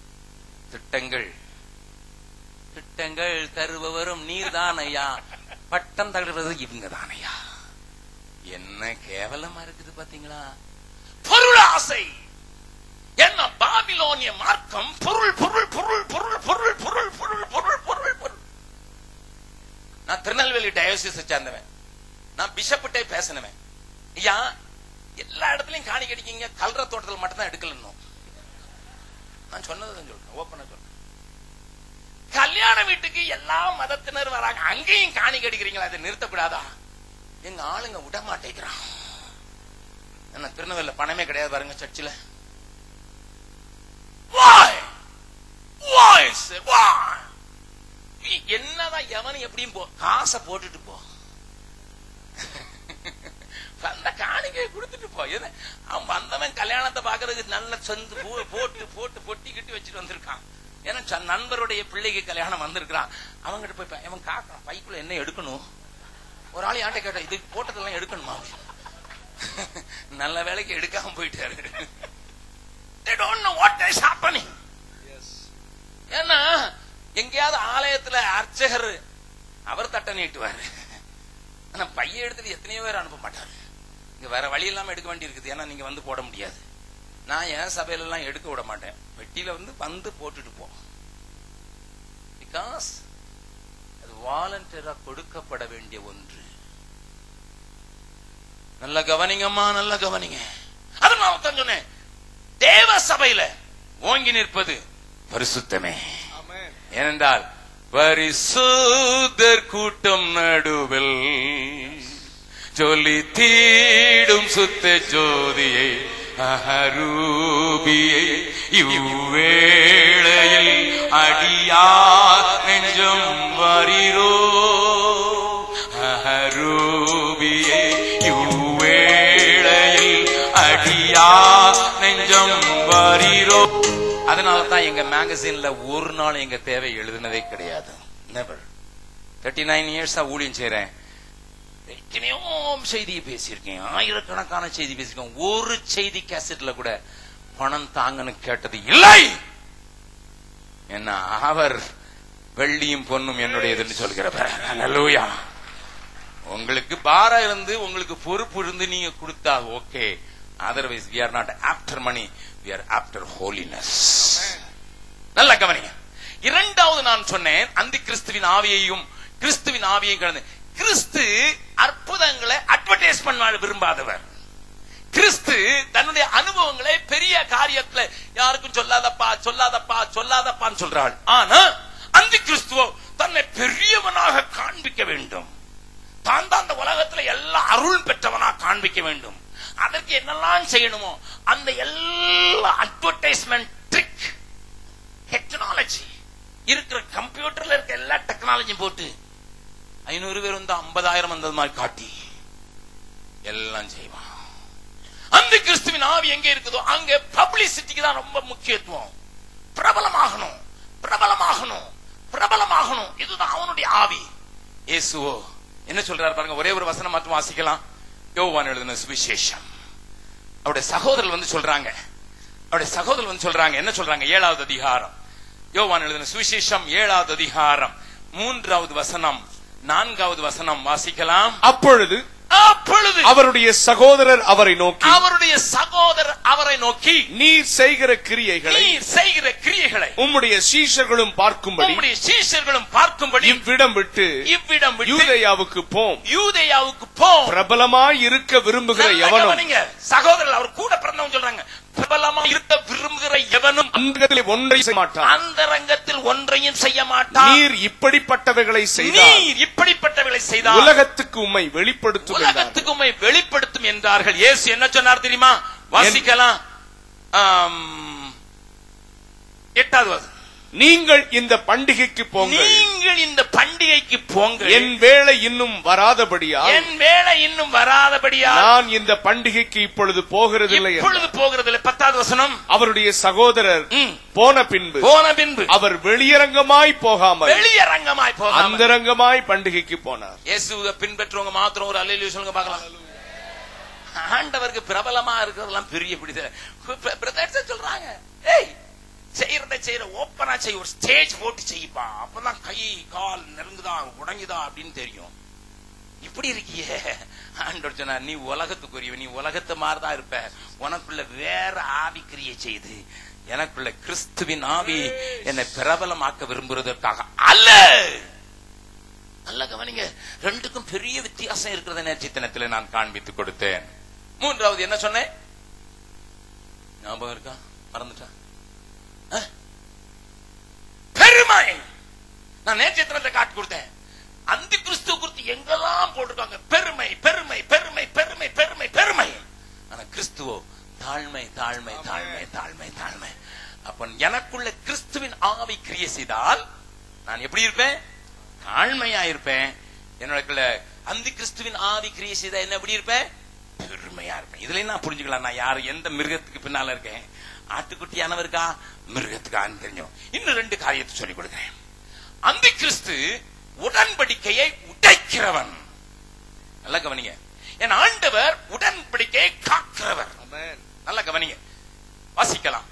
திட்டங்கள் திட்டங்கள் தருபவரும் நீர்தான் ஐயா பட்டம் தகடுறது இவங்க தானையா என்ன கேவலமா இருக்குது பாத்தீங்களா பொருள் ஆசை என்ன பாபிலோனிய மார்க்கம் பொருள் பொருள் பொருள் பொருள் பொருள் பொருள் பொருள் பொருள் பொருள் பொருள் நான் திருநெல்வேலி டயோசிஸ் சேர்ந்தவன் நான் பிஷப்டே பேசினவன் ஐயா எல்லா இடத்துலயும் காணி கடிக்கீங்க கல்ற தோட்டத்தில் மட்டும்தான் எடுக்கலன்னும் நான் சொன்னதை தான் சொல்றேன் ஓப்பனா சொல்றேன் கல்யாண வீட்டுக்கு எல்லா மதத்தினர் வராங்க அங்கேயும் காணி கடிக்கிறீங்களா அதை நிறுத்தக்கூடாதா எங்க ஆளுங்க விட மாட்டேங்கிறான் என்ன திருநெல்வேலியில பணமே கிடையாது பாருங்க சர்ச்சில் Why? Why, sir? Why? நீ என்னதான் எவனும் எப்படியும் போ காசை போட்டுட்டு போ அந்த காணிக்கை கொடுத்துட்டு போ என்ன அவன் வந்தவன் கல்யாணத்தை பாக்குறதுக்கு நல்ல சொந்து பூ போட்டு போட்டு பொட்டி கட்டி வச்சுட்டு வந்திருக்கான் ஏன்னா ச- நண்பருடைய பிள்ளைக்கு கல்யாணம் வந்திருக்கான் அவன்கிட்ட போய் ப- அவன் காக்கான் பைக்குள்ள என்ன எடுக்கணும் ஒரு ஆள் யார்ட்ட கேட்டா இது போட்டதெல்லாம் எடுக்கணுமா நல்ல வேலைக்கு எடுக்காம போயிட்டாரு they don't know what is happening ஏன்னா எங்கேயாவது ஆலயத்துல அர்ச்சகர் அவர் தட்டை நீட்டுவாரு ஆனா பைய எடுத்துட்டு எத்தனையோ பேர் அனுப்ப மாட்டாரு இங்க வேற வழி இல்லாம எடுக்க வேண்டி இருக்குது ஏன்னா நீங்க வந்து போட முடியாது நான் என் சபையில எல்லாம் எடுக்க விட மாட்டேன் வெட்டியில வந்து வந்து போட்டுட்டு போ பிகாஸ் அது வாலண்டியரா கொடுக்கப்பட வேண்டிய ஒன்று நல்ல கவனிங்கம்மா நல்ல கவனிங்க அதனால தான் சொன்னேன் தேவ சபையில ஓங்கி நிற்பது பரிசுத்தமே ஏனென்றால் பரிசுத்தர் கூட்டம் நடுவில் சொல்லி தீடும் சுத்த ஜோதியை அஹரூபியை இவ்வேளையில் அடியா நெஞ்சம் வரிரோ அஹரூபியை இவ்வேளையில் அடியா நெஞ்சம் வரிரோ அதனால தான் எங்க மேகசின்ல ஒரு நாள் எங்க தேவை எழுதுனதே கிடையாது நெவர் தேர்ட்டி நைன் இயர்ஸா ஊழியம் செய்றேன் எத்தனையோ செய்தியை பேசியிருக்கேன் ஆயிரக்கணக்கான செய்தி பேசியிருக்கேன் ஒரு செய்தி கேசட்ல கூட பணம் தாங்கன்னு கேட்டது இல்லை என்ன அவர் வெள்ளியும் பொன்னும் என்னுடையதுன்னு சொல்கிறவர் அல்லேலூயா உங்களுக்கு பாரம் இருந்து உங்களுக்கு பொறுப்பு இருந்து நீங்க கொடுத்தா okay otherwise we are not after money we are after holiness நல்ல கவனிங்க இரண்டாவது நான் சொன்னேன் அந்த கிறிஸ்துவின் ஆவியையும் கிறிஸ்துவின் ஆவியையும் கடந்து கிறிஸ்து அற்புதங்களை அட்வர்டைஸ் பண்ண விரும்பாதவர் கிறிஸ்து தன்னுடைய அனுபவங்களை பெரிய காரியத்துல யாருக்கும் சொல்லாதப்பா சொல்லாதப்பா சொல்லாதப்பான்னு சொல்றாள் ஆனா அந்த கிறிஸ்துவோ தன்னை பெரியவனாக காண்பிக்க வேண்டும் தான் தான் அந்த உலகத்துல எல்லா அருள் பெற்றவனா காண்பிக்க வேண்டும் அதற்கு என்னெல்லாம் செய்யணுமோ அந்த எல்லா அட்வர்டைஸ்மெண்ட் ட்ரிக் டெக்னாலஜி இருக்கிற கம்ப்யூட்டர்ல இருக்க எல்லா டெக்னாலஜியும் போட்டு ஐநூறு பேர் வந்து ஐம்பதாயிரம் வந்தது மாதிரி காட்டி எல்லாம் செய்வான் அந்த கிறிஸ்துவின் ஆவி எங்க இருக்குதோ அங்க பப்ளிசிட்டிக்கு தான் ரொம்ப முக்கியத்துவம் பிரபலமாகணும் பிரபலமாகணும் பிரபலமாகணும் இதுதான் அவனுடைய ஆவி இயேசுவோ என்ன சொல்றாரு பாருங்க ஒரே ஒரு வசனம் மட்டும் வாசிக்கலாம் யோவான் எழுதின சுவிசேஷம் அவருடைய சகோதரர் வந்து சொல்றாங்க அவருடைய சகோதரர் வந்து சொல்றாங்க என்ன சொல்றாங்க ஏழாவது அதிகாரம் யோவான் எழுதின சுவிசேஷம் ஏழாவது அதிகாரம் மூன்றாவது வசனம் நான்காவது வசனம் வாசிக்கலாம் அப்பொழுது அப்பொழுது அவருடைய சகோதரர் அவரை நோக்கி அவருடைய சகோதரர் அவரை நோக்கி நீர் செய்கிற கிரியைகளை நீர் செய்கிற கிரியைகளை உம்முடைய சீஷர்களும் பார்க்கும்படி உம்முடைய சீஷர்களும் பார்க்கும்படி இவ்விடம் விட்டு இவ்விடம் விட்டு யூதேயாவுக்கு போம் யூதேயாவுக்கு போ பிரபலமாய் இருக்க விரும்புகிற நல்லா எவனும் கவனிங்க. சகோதரர் அவர் கூட பிறந்தவங்க சொல்றாங்க பிரபலமா இருக்க விரும்புகிற எவனும் அந்தத்தில் ஒன்றை செய்ய மாட்டான் அந்த ரங்கத்தில் ஒன்றையும் செய்ய மாட்டான் நீர் இப்படிப்பட்டவைகளை செய்தால் நீர் இப்படிப்பட்டவர்களை செய்தால் உலகத்துக்கு உம்மை வெளிப்படுத்தும் என்றார். உலகத்துக்கு உம்மை வெளிப்படுத்தும் என்றார்கள் இயேசு என்ன சொன்னார் தெரியுமா வாசிக்கலாம் ஆம், எட்டாவது வசனம். நீங்கள் இந்த பண்டிகைக்கு போங்கள் நீங்கள் இந்த பண்டிகைக்கு போங்கள் என் வேலை இன்னும் வராதபடியால் என் வேலை இன்னும் வராதபடியா நான் இந்த பண்டிகைக்கு இப்பொழுது போகிறதில்லை என்றார். இப்பொழுது போகிறதில்லை பத்தாவது வசனம் அவருடைய சகோதரர் ம். போன பின்பு போன பின்பு அவர் வெளியரங்கமாய் போகாமல் வெளியரங்கமாய் போகாமல் அந்தரங்கமாய் பண்டிகைக்கு போனார் இயேசுவை பின்பற்றுவங்க மாத்திரம் ஒரு அல்லேலூயா சொல்லுங்க பார்க்கலாம் ஆண்டவருக்கு பிரபலமா இருக்கிறதெல்லாம் பெரிய பிடித்த பிரதர்ஸ் சொல்றாங்க ஏய் செய்யறத செய்யற ஓப்பனா செய்ய ஒரு ஸ்டேஜ் போட்டு செய்யுப்பா அப்பதான் கை கால் நெருங்குதா உடங்குதா அப்படின்னு தெரியும் இப்படி இருக்கியே ஆண்டவர் சொன்னார் நீ உலகத்துக்குரியவன் நீ உலகத்தை மாதிரிதான் இருப்ப உனக்குள்ள வேற ஆவி கிரியை செய்து எனக்குள்ள கிறிஸ்துவின் ஆவி என்னை பிரபலமாக்க விரும்புவதற்காக அல்ல நல்ல கவனிங்க ரெண்டுக்கும் பெரிய வித்தியாசம் இருக்கிறத நேர்ச்சித்தனத்தில் நான் காண்பித்து கொடுத்தேன் மூன்றாவது என்ன சொன்னேன் ஞாபகம் இருக்கா மறந்துட்டா அஹ்? பெருமை நான் நேர்ச்சித்தனத்தை காட்டி கொடுத்தேன் அந்த கிறிஸ்துவ குறித்து எங்கெல்லாம் போட்டிருக்காங்க பெருமை பெருமை பெருமை பெருமை பெருமை பெருமை ஆனா கிறிஸ்துவோ தாழ்மை தாழ்மை தாழ்மை தாழ்மை தாழ்மை அப்ப எனக்குள்ள கிறிஸ்துவின் ஆவி கிரியை செய்தால் நான் எப்படி இருப்பேன் தாழ்மையா இருப்பேன் என்னோட அந்த கிறிஸ்துவின் ஆவி கிரியை செய்தா என்ன எப்படி இருப்பேன் பெருமையா இருப்பேன் இதுல நான் புரிஞ்சுக்கலாம் நான் யாரு எந்த மிருகத்துக்கு பின்னால இருக்கேன் ஆட்டுக்குட்டியானவருக்கா மிருகத்துக்கான்னு தெரியும் இன்னும் ரெண்டு காரியத்தை சொல்லிக் கொடுக்கிறேன் அந்த கிறிஸ்து உடன்படிக்கையை உடைக்கிறவன் நல்லா கவனிங்க என் ஆண்டவர் உடன்படிக்கையை காக்கிறவர் நல்லா கவனிங்க வாசிக்கலாம்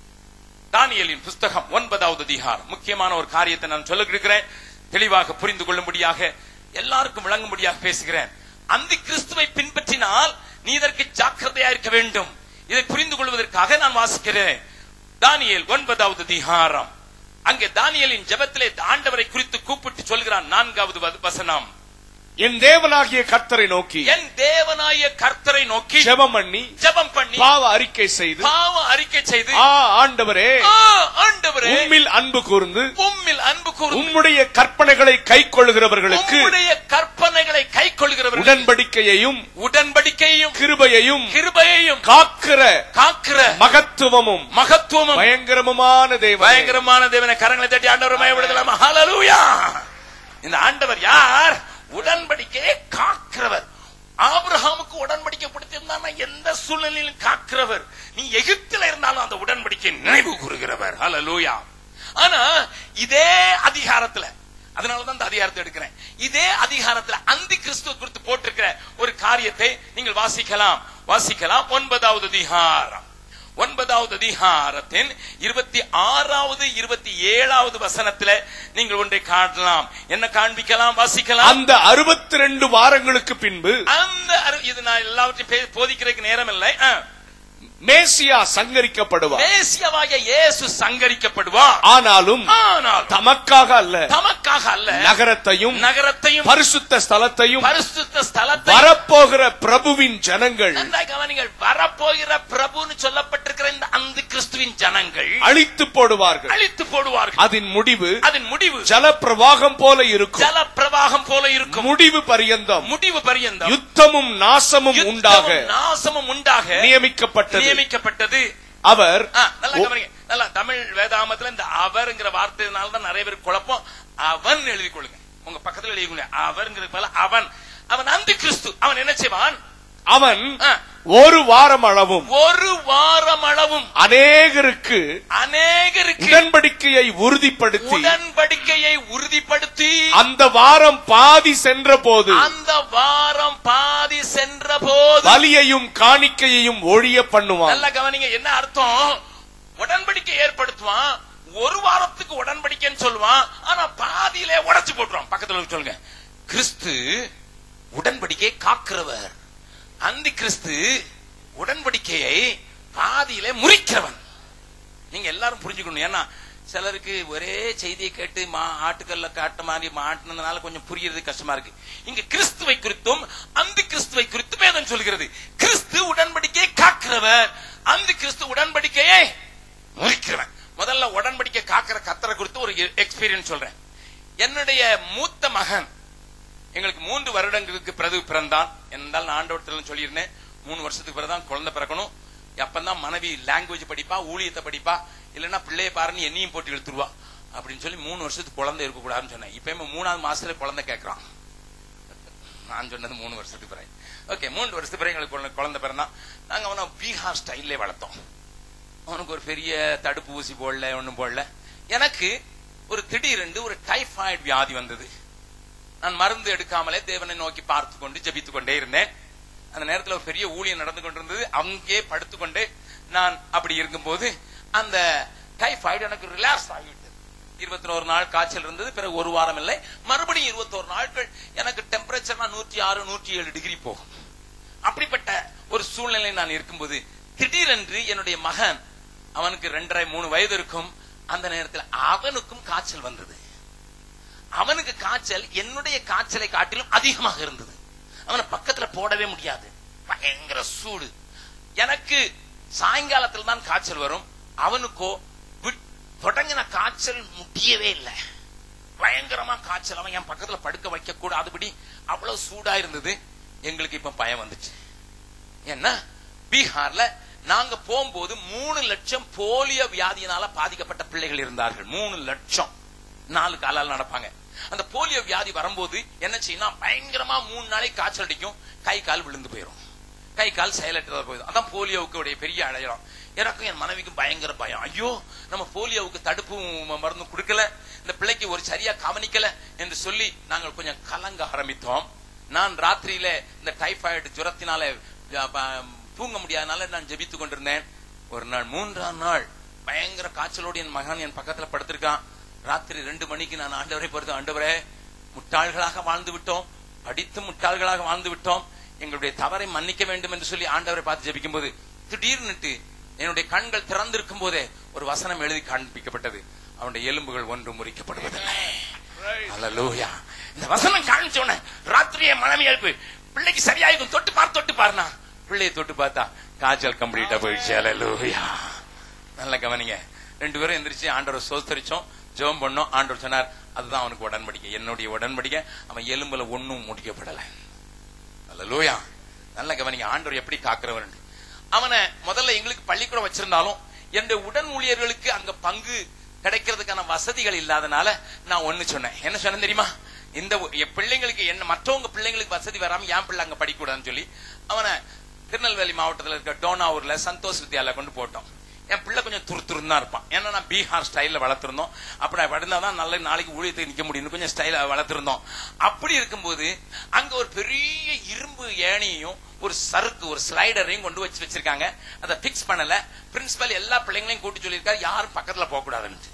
தானியலின் புஸ்தகம் ஒன்பதாவது அதிகாரம் முக்கியமான ஒரு காரியத்தை நான் சொல்ல இருக்கிறேன் தெளிவாக புரிந்து கொள்ளும்படியாக எல்லாருக்கும் விளங்கும்படியாக பேசுகிறேன் அந்த கிறிஸ்துவை பின்பற்றினால் நீ இதற்கு ஜாக்கிரதையா இருக்க வேண்டும் இதை புரிந்து கொள்வதற்காக நான் வாசிக்கிறேன் தானியேல் ஒன்பதாவது அதிகாரம் அங்கே தானியலின் ஜெபத்திலே ஆண்டவரை குறித்து கூப்பிட்டு சொல்கிறான் நான்காவது வ- வசனம் என் தேவனாகிய கர்த்தரை நோக்கி என் தேவனாய கர்த்தரை நோக்கி ஜெபம் பண்ணி ஜெபம் பண்ணி பாவ அறிக்கை செய்து பாவ அறிக்கை செய்து ஆ ஆண்டவரே ஆ, ஆண்டவரே உம்மில் அன்பு கூர்ந்து உம்மில் அன்பு கூர்ந்து உம்முடைய கற்பனைகளை கை கொள்ளுகிறவர்களுக்கு உம்முடைய கற்பனைகளை கை கொள்கிறவர்கள் உடன்படிக்கையையும் உடன்படிக்கையும் கிருபையையும் கிருபையையும் காக்கிற காக்கிற மகத்துவமும் மகத்துவமும் பயங்கரமுமான தேவன் பயங்கரமான தேவனை கரங்களை தட்டி ஆண்டவர் மயப்படுத்தலாம் ஹalleluya இந்த ஆண்டவர் யார் உடன்படிக்கையை காக்கிறவர் ஆபிரகாமுக்கு உடன்படிக்கை கொடுத்திருந்தானா எந்த சூழ்நிலையிலும் காக்கிறவர் நீ எகிப்தில இருந்தாலும் அந்த உடன்படிக்கை நினைவு கூறுகிறவர் ஹalleluya ஆனா இதே அதிகாரத்துல அதனாலதான் இந்த அதிகாரத்தை எடுக்கிறேன் இதே அதிகாரத்துல அந்தி கிறிஸ்துவ குறித்து போட்டிருக்கிற ஒரு காரியத்தை நீங்கள் வாசிக்கலாம் வாசிக்கலாம் ஒன்பதாவது அதிகாரம் ஒன்பதாவது அதிகாரத்தின் இருபத்தி ஆறாவது இருபத்தி ஏழாவது வசனத்துல நீங்கள் ஒன்றை காணலாம் என்ன காண்பிக்கலாம் வாசிக்கலாம் அந்த அறுபத்தி ரெண்டு வாரங்களுக்கு பின்பு அந்த அரு- இது நான் எல்லாவற்றையும் பே- போதிக்கிறதுக்கு நேரம் இல்லை ஆ. மேசியா சங்கரிக்கப்படுவார் மேசியாவாகிய இயேசு சங்கரிக்கப்படுவார் ஆனாலும் ஆனால் தமக்காக அல்ல தமக்காக அல்ல நகரத்தையும் நகரத்தையும் பரிசுத்த ஸ்தலத்தையும் பரிசுத்த ஸ்தலத்தை வரப்போகிற பிரபுவின் ஜனங்கள் நன்றாய் கவனிங்கள் வரப்போகிற பிரபுன்னு சொல்லப்பட்டிருக்கிற இந்த அந்த கிறிஸ்துவின் ஜனங்கள் அழித்து போடுவார்கள் அழித்து போடுவார்கள் அதன் முடிவு அதன் முடிவு ஜல பிரவாகம் போல இருக்கும் ஜல பிரவாகம் போல இருக்கும் முடிவு பரியந்தம் முடிவு பரியந்தம் யுத்தமும் நாசமும் உண்டாக யுத்தமும் நாசமும் உண்டாக நியமிக்கப்பட்டது நியமிக்கப்பட்டது அவர் ஆ, நல்லா கவனிங்க நல்லா தமிழ் வேதாமத்துல இந்த அவர்ங்கிற வார்த்தையினால தான் நிறைய பேர் குழப்பம் அவன் எழுதி கொள்ளுங்க உங்க பக்கத்துல எழுதி கொள்ளுங்க அவர்ங்கிறது பதிலா அவன் அவன் அந்த கிறிஸ்து அவன் என்ன செய்வான் அவன் ஆ, ஒரு வாரம் அளவும் ஒரு வாரம் அளவும் அநேகருக்கு அநேகருக்கு உடன்படிக்கையை உறுதிப்படுத்தி உடன்படிக்கையை உறுதிப்படுத்தி அந்த வாரம் பாதி சென்ற போது அந்த வாரம் பாதி சென்ற போது பலியையும் காணிக்கையையும் ஒழிய பண்ணுவான் நல்ல கவனிங்க என்ன அர்த்தம் உடன்படிக்கை ஏற்படுத்துவான் ஒரு வாரத்துக்கு உடன்படிக்கைன்னு சொல்லுவான் ஆனா பாதியிலே உடைச்சு போட்டுருவான் பக்கத்துல உள்ளவங்க சொல்லுங்க கிறிஸ்து உடன்படிக்கையை காக்கிறவர் அந்த கிறிஸ்து உடன்படிக்கையை பாதியிலே முறிக்கிறவன் நீங்க எல்லாரும் புரிஞ்சுக்கணும் ஏன்னா சிலருக்கு ஒரே செய்தியை கேட்டு மா ஆட்டுக்கல்ல காட்ட மாதிரி மாட்டினதுனால கொஞ்சம் புரியறது கஷ்டமா இருக்கு இங்க கிறிஸ்துவை குறித்தும் அந்த கிறிஸ்துவை குறித்தும் வேதம் சொல்கிறது கிறிஸ்து உடன்படிக்கையை காக்கிறவர் அந்த கிறிஸ்து உடன்படிக்கையை முறிக்கிறவன் முதல்ல உடன்படிக்கை காக்கிற கத்தரை குறித்து ஒரு எக்ஸ்பீரியன்ஸ் சொல்றேன் என்னுடைய மூத்த மகன் எங்களுக்கு மூன்று வருடங்களுக்கு பிறகு பிறந்தான் என்றால் நான் ஆண்டவரத்தில் சொல்லியிருந்தேன் மூணு வருஷத்துக்கு பிறகுதான் குழந்தை பிறக்கணும் அப்பதான் மனைவி லாங்குவேஜ் படிப்பா ஊழியத்தை படிப்பா இல்லைன்னா பிள்ளைய பாருன்னு என்னையும் போட்டு இழுத்துருவா அப்படின்னு சொல்லி மூணு வருஷத்துக்கு குழந்தை இருக்கக்கூடாதுன்னு சொன்னேன் இப்ப மூணாவது மாசத்துல குழந்தை கேட்கறான் நான் சொன்னது மூணு வருஷத்துக்கு பிறகு ஓகே மூணு வருஷத்துக்கு பிறகு எங்களுக்கு குழந்தை- குழந்தை பிறந்தான் நாங்க அவனை பீகார் ஸ்டைல்லே வளர்த்தோம் அவனுக்கு ஒரு பெரிய தடுப்பு ஊசி போடல ஒண்ணும் போடல எனக்கு ஒரு திடீரென்று ஒரு டைபாய்டு வியாதி வந்தது நான் மருந்து எடுக்காமலே தேவனை நோக்கி பார்த்து கொண்டு ஜெபித்துக் கொண்டே இருந்தேன் அந்த நேரத்தில் ஒரு பெரிய ஊழியம் நடந்து கொண்டிருந்தது அங்கே படுத்துக்கொண்டே நான் அப்படி இருக்கும்போது அந்த டைபாய்டு எனக்கு ரிலாக்ஸ் ஆகிவிட்டது இருபத்தி ஒரு நாள் காய்ச்சல் இருந்தது பிறகு ஒரு வாரம் இல்லை மறுபடியும் இருபத்தோரு நாட்கள் எனக்கு டெம்பரேச்சர்னா நூற்றி ஆறு நூற்றி ஏழு டிகிரி போகும் அப்படிப்பட்ட ஒரு சூழ்நிலை நான் இருக்கும்போது திடீரென்று என்னுடைய மகன் அவனுக்கு ரெண்டரை மூணு வயது இருக்கும் அந்த நேரத்தில் அவனுக்கும் காய்ச்சல் வந்தது அவனுக்கு காய்ச்சல் என்னுடைய காய்ச்சலை காட்டிலும் அதிகமாக இருந்தது அவனை பக்கத்துல போடவே முடியாது பயங்கர சூடு எனக்கு சாயங்காலத்தில் தான் காய்ச்சல் வரும் அவனுக்கோ விட்- தொடங்கின காய்ச்சல் முடியவே இல்லை பயங்கரமா காய்ச்சல் அவன் என் பக்கத்துல படுக்க வைக்க கூடாதுபடி அவ்வளவு சூடா இருந்தது எங்களுக்கு இப்ப பயம் வந்துச்சு என்ன பீகார்ல நாங்க போகும்போது மூணு லட்சம் போலியோ வியாதியினால பாதிக்கப்பட்ட பிள்ளைகள் இருந்தார்கள் மூணு லட்சம் நாலு காலால் நடப்பாங்க அந்த போலியோ வியாதி வரும்போது என்ன செய்யணும் பயங்கரமா மூணு நாளைக்கு காய்ச்சல் அடிக்கும் கை கால் விழுந்து போயிடும் கை கால் செயலற்றதா போயிடும் அதான் போலியோவுக்கு உடைய பெரிய அடையாளம் எனக்கும் என் மனைவிக்கும் பயங்கர பயம் ஐயோ நம்ம போலியோவுக்கு தடுப்பு மருந்து கொடுக்கல இந்த பிள்ளைக்கு ஒரு சரியா கவனிக்கல என்று சொல்லி நாங்கள் கொஞ்சம் கலங்க ஆரம்பித்தோம் நான் ராத்திரியில இந்த டைபாய்டு ஜுரத்தினால அஹ், ப- தூங்க முடியாதனால நான் ஜெபித்துக் கொண்டிருந்தேன் ஒரு நாள் மூன்றாம் நாள் பயங்கர காய்ச்சலோடு என் மகன் என் பக்கத்துல படுத்திருக்கான் ராத்திரி ரெண்டு மணிக்கு நான் ஆண்டவரை பொறுத்து ஆண்டவரே முட்டாள்களாக வாழ்ந்து விட்டோம் படித்து முட்டாள்களாக வாழ்ந்து விட்டோம் எங்களுடைய தவறை மன்னிக்க வேண்டும் என்று சொல்லி ஆண்டவரை பார்த்து ஜெபிக்கும் போது திடீர்னுட்டு என்னுடைய கண்கள் திறந்திருக்கும் போதே ஒரு வசனம் எழுதி காண்பிக்கப்பட்டது அவனுடைய எலும்புகள் ஒன்று முறிக்கப்படுவதில்லை அல்லேலூயா இந்த வசனம் காமிச்ச உடனே ராத்திரியே மனைவி எழுப்பு பிள்ளைக்கு சரியாயிருக்கும் தொட்டு பார் தொட்டு பாருனா பிள்ளையை தொட்டு பார்த்தா காய்ச்சல் கம்ப்ளீட்டா போயிடுச்சு அல்லேலூயா நல்ல கவனிங்க ரெண்டு பேரும் எந்திரிச்சு ஆண்டவரை சோத்தரிச்சோம் ஜெபம் பண்ணோம் ஆண்டவர் சொன்னார் அதுதான் அவனுக்கு உடன்படிக்கை என்னுடைய உடன்படிக்கை அவன் எலும்புல ஒண்ணும் முடிக்கப்படல அல்லேலூயா நல்ல கவனிங்க ஆண்டவர் எப்படி காக்கிறவர் அவனை முதல்ல எங்களுக்கு பள்ளிக்கூடம் வச்சிருந்தாலும் என்னுடைய உடன் ஊழியர்களுக்கு அங்க பங்கு கிடைக்கிறதுக்கான வசதிகள் இல்லாதனால நான் ஒண்ணு சொன்னேன் என்ன சொன்னேன் தெரியுமா இந்த ஒ- என் பிள்ளைங்களுக்கு என்ன மற்றவங்க பிள்ளைங்களுக்கு வசதி வராம என் பிள்ளை அங்க படிக்கூடாதுன்னு சொல்லி அவனை திருநெல்வேலி மாவட்டத்துல இருக்க டோனாவூர்ல சந்தோஷ் வித்யாலயா கொண்டு போட்டோம் என் பிள்ளை கொஞ்சம் துருத்துருன்னு தான் இருப்பான் ஏன்னா நான் பீகார் ஸ்டைல்ல வளர்த்திருந்தோம் அப்படி வளர்ந்தாதான் நல்ல நாளைக்கு ஊழியத்துக்கு நிக்க முடியும்னு கொஞ்சம் ஸ்டைல வளர்த்திருந்தோம் அப்படி இருக்கும்போது அங்க ஒரு பெரிய இரும்பு ஏணியையும் ஒரு சறுக்கு ஒரு ஸ்லைடரையும் கொண்டு வச்சு வச்சிருக்காங்க அதை பிக்ஸ் பண்ணல பிரின்சிபல் எல்லா பிள்ளைங்களையும் கூட்டி சொல்லியிருக்காரு யாரும் பக்கத்துல போக கூடாதுன்னு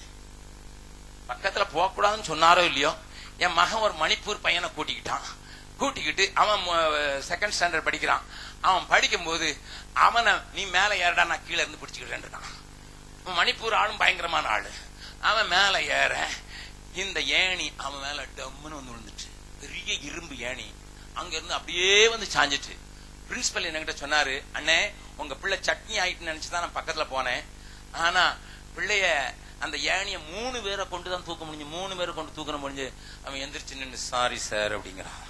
பக்கத்துல போக கூடாதுன்னு சொன்னாரோ இல்லையோ என் மகன் ஒரு மணிப்பூர் பையனை கூட்டிக்கிட்டான் கூட்டிக்கிட்டு அவன் செகண்ட் ஸ்டாண்டர்ட் படிக்கிறான் அவன் படிக்கும்போது அவனை நீ மேல ஏறடா நான் கீழே இருந்து பிடிச்சிக்கிட்டேன் இருக்கான் மணிப்பூர் ஆளும் பயங்கரமான ஆளு அவன் மேல ஏற இந்த ஏணி அவன் மேல டம்முன்னு வந்து விழுந்துச்சு பெரிய இரும்பு ஏணி அங்க இருந்து அப்படியே வந்து சாஞ்சிட்டு பிரின்சிபல் என்கிட்ட சொன்னாரு அண்ணே உங்க பிள்ளை சட்னி ஆயிட்டுன்னு நினைச்சுதான் நான் பக்கத்துல போனேன் ஆனா பிள்ளைய அந்த ஏணிய மூணு பேரை கொண்டு தான் தூக்க முடிஞ்சு மூணு பேரை கொண்டு தூக்க முடிஞ்சு அவன் எந்திரிச்சு நின்று சாரி சார் அப்படிங்கிறான்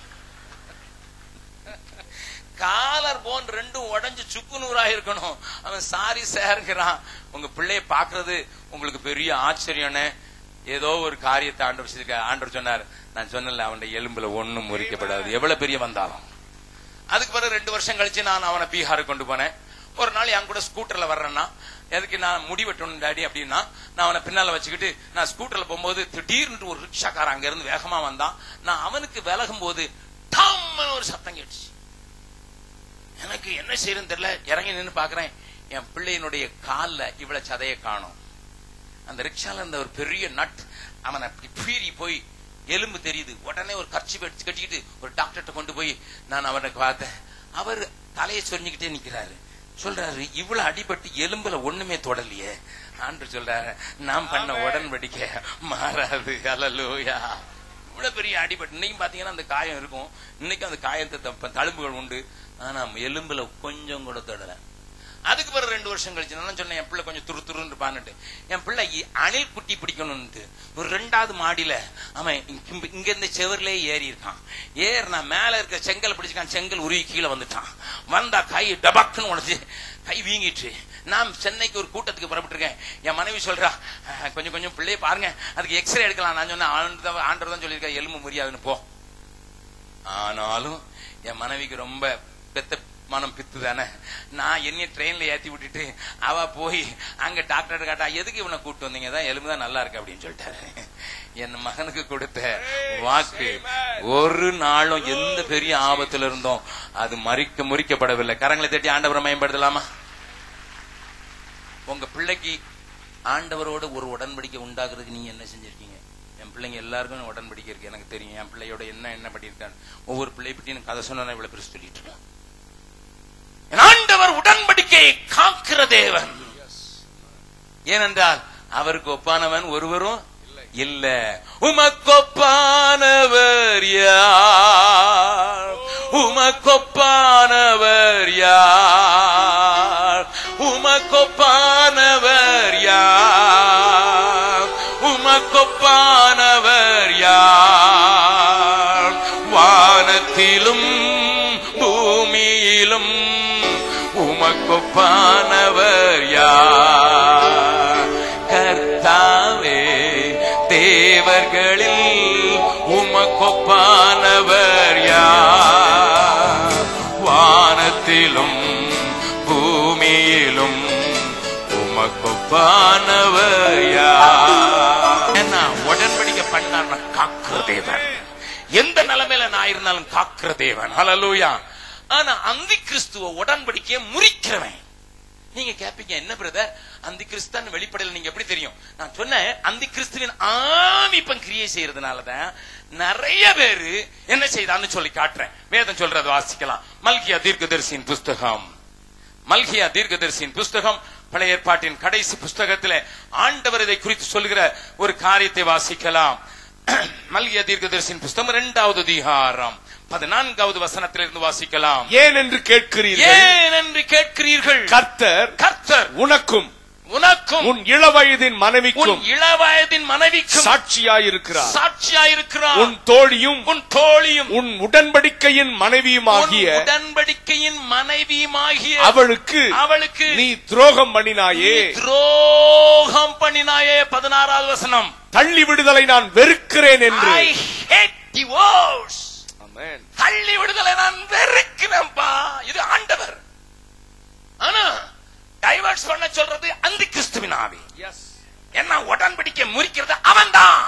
காலர் போன் ரெண்டும் உடைஞ்சு சுக்கு நூறா இருக்கணும் அவன் சாரி சார்ங்கிறான் உங்க பிள்ளைய பாக்குறது உங்களுக்கு பெரிய ஆச்சரியம்னு ஏதோ ஒரு காரியத்தை ஆண்டவர் செய்திருக்க ஆண்டவர் சொன்னார் நான் சொன்னல அவனுடைய எலும்புல ஒண்ணும் முறிக்கப்படாது எவ்வளவு பெரிய வந்தாலும் அதுக்கு பிறகு ரெண்டு வருஷம் கழிச்சு நான் அவனை பீகாருக்கு கொண்டு போனேன் ஒரு நாள் என் கூட ஸ்கூட்டர்ல வர்றேன்னா எதுக்கு நான் முடி வெட்டணும் டாடி அப்படின்னா நான் அவனை பின்னால வச்சுக்கிட்டு நான் ஸ்கூட்டர்ல போகும்போது திடீர்னு ஒரு ரிக்ஷாக்காரன் அங்க இருந்து வேகமா வந்தான் நான் அவனுக்கு விலகும் போது டம்னு ஒரு சத்தம் கேட்டுச்சு எனக்கு என்ன செய்யறதுன்னு தெரியல இறங்கி நின்னு பாக்குறேன் என் பிள்ளையினுடைய கால்ல இவ்வளவு சதைய காணும் அந்த ரிக்ஷால இருந்த ஒரு பெரிய நட் அவனை அப்படி பீறி போய் எலும்பு தெரியுது உடனே ஒரு கர்ச்சி எடுத்து கட்டிக்கிட்டு ஒரு டாக்டர்கிட்ட கொண்டு போய் நான் அவனுக்கு பார்த்தேன் அவர் தலையை சொரிஞ்சுக்கிட்டே நிக்கிறாரு சொல்றாரு இவ்வளவு அடிபட்டு எலும்புல ஒண்ணுமே தொடலையே ஆண்டு சொல்றாரு நாம் பண்ண உடன்படிக்கை மாறாது அலலூயா இவ்வளவு பெரிய அடிபட்டு இன்னைக்கு பாத்தீங்கன்னா அந்த காயம் இருக்கும் இன்னைக்கு அந்த காயத்தை த- தழும்புகள் உண்டு ஆனா எலும்புல கொஞ்சம் கூட தொடல அதுக்கு பிறகு ரெண்டு வருஷம் கழிச்சு நான் சொன்னேன் என் பிள்ளை கொஞ்சம் துரு துருன்னு இருப்பான்னுட்டு என் பிள்ளை இ- அணில் குட்டி பிடிக்கணும்னு ஒரு ரெண்டாவது மாடியில அவன் இங்க- இங்க இருந்து செவர்லயே ஏறி இருக்கான் ஏறினா மேல இருக்க செங்கல் பிடிச்சிக்கான் செங்கல் உருவி கீழே வந்துட்டான் வந்தா கை டபக்குன்னு உடச்சு கை வீங்கிட்டு நான் சென்னைக்கு ஒரு கூட்டத்துக்கு புறப்பட்டிருக்கேன் என் மனைவி சொல்றா "அஹ், கொஞ்சம் கொஞ்சம் பிள்ளைய பாருங்க அதுக்கு எக்ஸ்ரே எடுக்கலாம் நான் சொன்னேன் ஆண்டவர் ஆண்டவர் தான் சொல்லியிருக்கேன் எலும்பு முடியாதுன்னு போ ஆனாலும் என் மனைவிக்கு ரொம்ப பெத்த மனம் பித்து தானே நான் என்னைய ட்ரெயின்ல ஏத்தி விட்டுட்டு அவ போய் அங்க டாக்டர் கேட்டா எதுக்கு இவனை கூட்டு வந்தீங்க தான் எலும்பு தான் நல்லா இருக்கு அப்படின்னு சொல்லிட்டாரு என் மகனுக்கு கொடுத்த வாக்கு ஒரு நாளும் எந்த பெரிய ஆபத்துல இருந்தோம் அது மறிக்க முறிக்கப்படவில்லை கரங்களை தட்டி ஆண்டவரை மேம்படுத்தலாமா உங்க பிள்ளைக்கு ஆண்டவரோட ஒரு உடன்படிக்கை உண்டாக்குறதுக்கு நீங்க என்ன செஞ்சிருக்கீங்க என் பிள்ளைங்க எல்லாருக்கும் உடன்படிக்கை இருக்கு எனக்கு தெரியும் என் பிள்ளையோட என்ன என்ன பண்ணியிருக்கான்னு ஒவ்வொரு பிள்ளை பற்றி எனக்கு கதை சொன்னா இவ்வளவு பெருசு சொல்லிட்டு இருக்கேன் என் ஆண்டவர் உடன்படிக்கையை காக்கிற தேவன் ஏனென்றால் அவருக்கு ஒப்பானவன் ஒருவரும் இல்ல உமக்கொப்பானவர் யார் உமக்கொப்பானவர் யார் உமக்கொப்பானவர் யார் உமக்கொப்பானவர் யார் வானத்திலும் பூமியிலும் உமக்கொப்பானவர் யார் கர்த்தாவே தேவர்களில் உமக்கொப்பானவர் யார் வானத்திலும் பூமியிலும் உமக்கொப்பானவர் யார் என்ன உடன்படிக்கை பண்ணார் காக்கிற தேவன் எந்த நிலைமையில நான் இருந்தாலும் காக்கிற தேவன் ஹalleluya ஆனா அந்தி கிறிஸ்துவ உடன்படிக்கையை முறிக்கிறவன் நீங்க கேப்பீங்க என்ன பிரதர் அந்தி கிறிஸ்தான் வெளிப்படையில் நீங்க எப்படி தெரியும் நான் சொன்னேன் அந்தி கிறிஸ்துவின் ஆமிப்பம் கிரியை செய்யறதுனாலதான் நிறைய பேரு என்ன செய்தான்னு சொல்லி காட்டுறேன் வேதம் சொல்றது வாசிக்கலாம் மல்கியா தீர்க்கதரிசியின் புஸ்தகம் மல்கியா தீர்க்கதரிசியின் புஸ்தகம் பழைய ஏற்பாட்டின் கடைசி புஸ்தகத்திலே ஆண்டவர் இதை குறித்து சொல்கிற ஒரு காரியத்தை வாசிக்கலாம் மல்கியா தீர்க்கதரிசியின் புஸ்தகம் இரண்டாவது அதிகாரம் பதினான்காவது வசனத்திலிருந்து வாசிக்கலாம் ஏன் என்று கேட்கிறீர்கள் ஏன் என்று கேட்கிறீர்கள் கர்த்தர் கர்த்தர் உனக்கும் உனக்கும் உன் இளவயதின் உன் மனைவிக்கும் இளவயதின் மனைவிக்கும் சாட்சியாயிருக்கிறார் சாட்சியாயிருக்கிறார் உன் தோழியும் உன் தோழியும் உன் உடன்படிக்கையின் உன் மனைவியுமாகிய உடன்படிக்கையின் மனைவியுமாகிய அவளுக்கு அவளுக்கு நீ துரோகம் பண்ணினாயே துரோகம் பண்ணினாயே பதினாறாவது வசனம் தள்ளி விடுதலை நான் வெறுக்கிறேன் என்று I hate divorce. ஆமென். தள்ளி விடுதலை நான் வெறுக்கிறேன்பா இது ஆண்டவர் ஆனா டைவர்ஸ் பண்ண சொல்றது அந்த கிறிஸ்துவின் ஆவி என்ன உடன்படிக்கை முறிக்கிறது அவன்தான்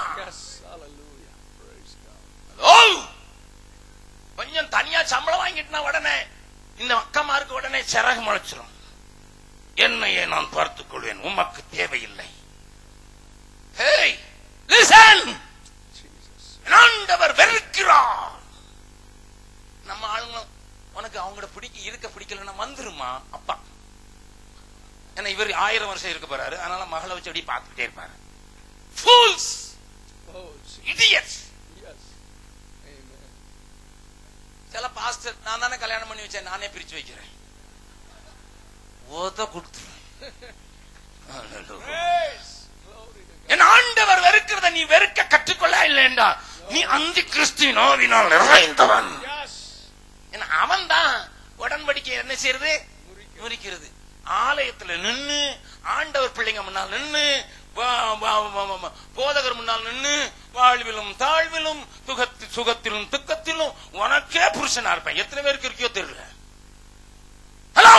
ஓ கொஞ்சம் தனியா சம்பளம் வாங்கிட்டுனா உடனே இந்த அக்கமாருக்கு உடனே சிறகு முளைச்சிரும் என்னையே நான் பார்த்துக் கொள்வேன் உமக்கு தேவையில்லை ஹேய் லிசன் ஆண்டவர் வெறுக்கிறார் நம்ம ஆளுங்க உனக்கு அவங்கள பிடிக்க இருக்க பிடிக்கலன்னா வந்துருமா அப்பா ஏன்னா இவர் ஆயிரம் வருஷம் இருக்க போறாரு அதனால மகளை வச்சு அப்படியே பார்த்துக்கிட்டே இருப்பாரு fools idiots சில பாஸ்டர் நான் தானே கல்யாணம் பண்ணி வச்சேன் நானே பிரிச்சு வைக்கிறேன் ஓத கொடுத்துருவேன் என் ஆண்டவர் வெறுக்கிறத நீ வெறுக்க கற்றுக்கொள்ள இல்லைண்டா நீ அந்தி கிறிஸ்துவின் ஆவினால் நிறைந்தவன் ஏன்னா அவன் தான் உடன்படிக்கை என்ன செய்யறது முறிக்கிறது ஆலயத்துல நின்னு ஆண்டவர் பிள்ளைங்க முன்னால் நின்னு வா- வா- வா- வா- வா- போதகர் முன்னால் நின்னு வாழ்விலும் தாழ்விலும் சுகத்தி சுகத்திலும் துக்கத்திலும் உனக்கே புருஷனா இருப்பேன் எத்தனை பேருக்கு இருக்கியோ தெரியல ஹலோ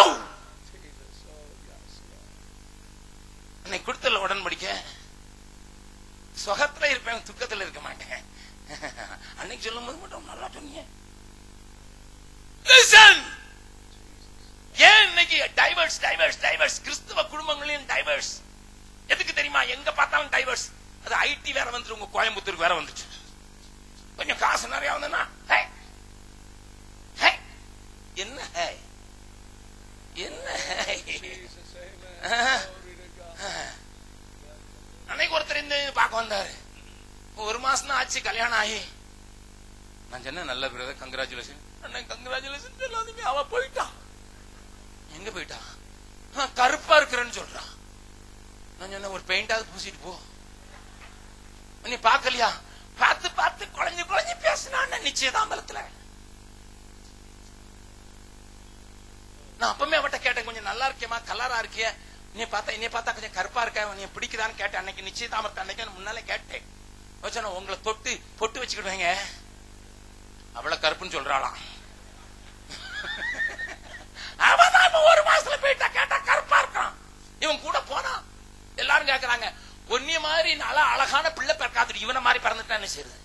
இன்னைக்கு கொடுத்தல உடன்படிக்க சுகத்துல இருப்பேன் துக்கத்துல இருக்க மாட்டேன் அன்னைக்கு சொல்லும் போது மட்டும் நல்லா சொன்னீங்க Listen! ஏன் இன்னைக்கு டைவர்ஸ் டைவர்ஸ் டைவர்ஸ் கிறிஸ்துவ குடும்பங்களின் டைவர்ஸ் எதுக்கு தெரியுமா எங்க பார்த்தாலும் டைவர்ஸ் அது ஐடி வேற வந்துட்டு உங்க கோயம்புத்தூருக்கு வேற வந்துச்சு கொஞ்சம் காசு நிறைய வந்தனா என்ன ஹே? என்ன ஹே? அன்னைக்கு ஒருத்தர் இந்த பார்க்க வந்தாரு ஒரு மாசம் தான் ஆச்சு கல்யாணம் ஆகி நான் சொன்னேன் நல்ல பிரதர் கங்க்ராச்சுலேஷன் அண்ணன் கங்க்ராச்சுலேஷன் சொல்லாதீங்க அவ போயிட்டா எங்க போயிட்டா ஆ, கருப்பா இருக்கிறேன்னு சொல்றான் நான் சொன்னேன் ஒரு பெயிண்டாவது பூசிட்டு போ நீ பாக்கலையா பார்த்து பார்த்து குழஞ்சு குழஞ்சு பேசினான் நிச்சயதாம்பலத்துல நான் அப்பமே அவட்ட கேட்டேன் கொஞ்சம் நல்லா இருக்கேமா கலரா இருக்கிய நீ பார்த்தா என்னைய பார்த்தா கொஞ்சம் கருப்பா இருக்க நீ பிடிக்குதான்னு கேட்டேன் அன்னைக்கு நிச்சயதாமத்தை அன்னைக்கு நான் முன்னாலே கேட்டேன் வச்சா நான் உங்களை தொட்டு பொட்டு வச்சுக்கிடுவேங்க அவள கருப்புன்னு சொல்றாளாம் அவன் தான் இப்ப ஒரு மாசத்துல போயிட்டா கேட்டா கருப்பா இருக்கான் இவன் கூட போனா எல்லாரும் கேக்குறாங்க ஒன்னிய மாதிரி நல்லா அழகான பிள்ளை பிறக்காது இவனை மாதிரி பிறந்துட்டா என்ன செய்யுது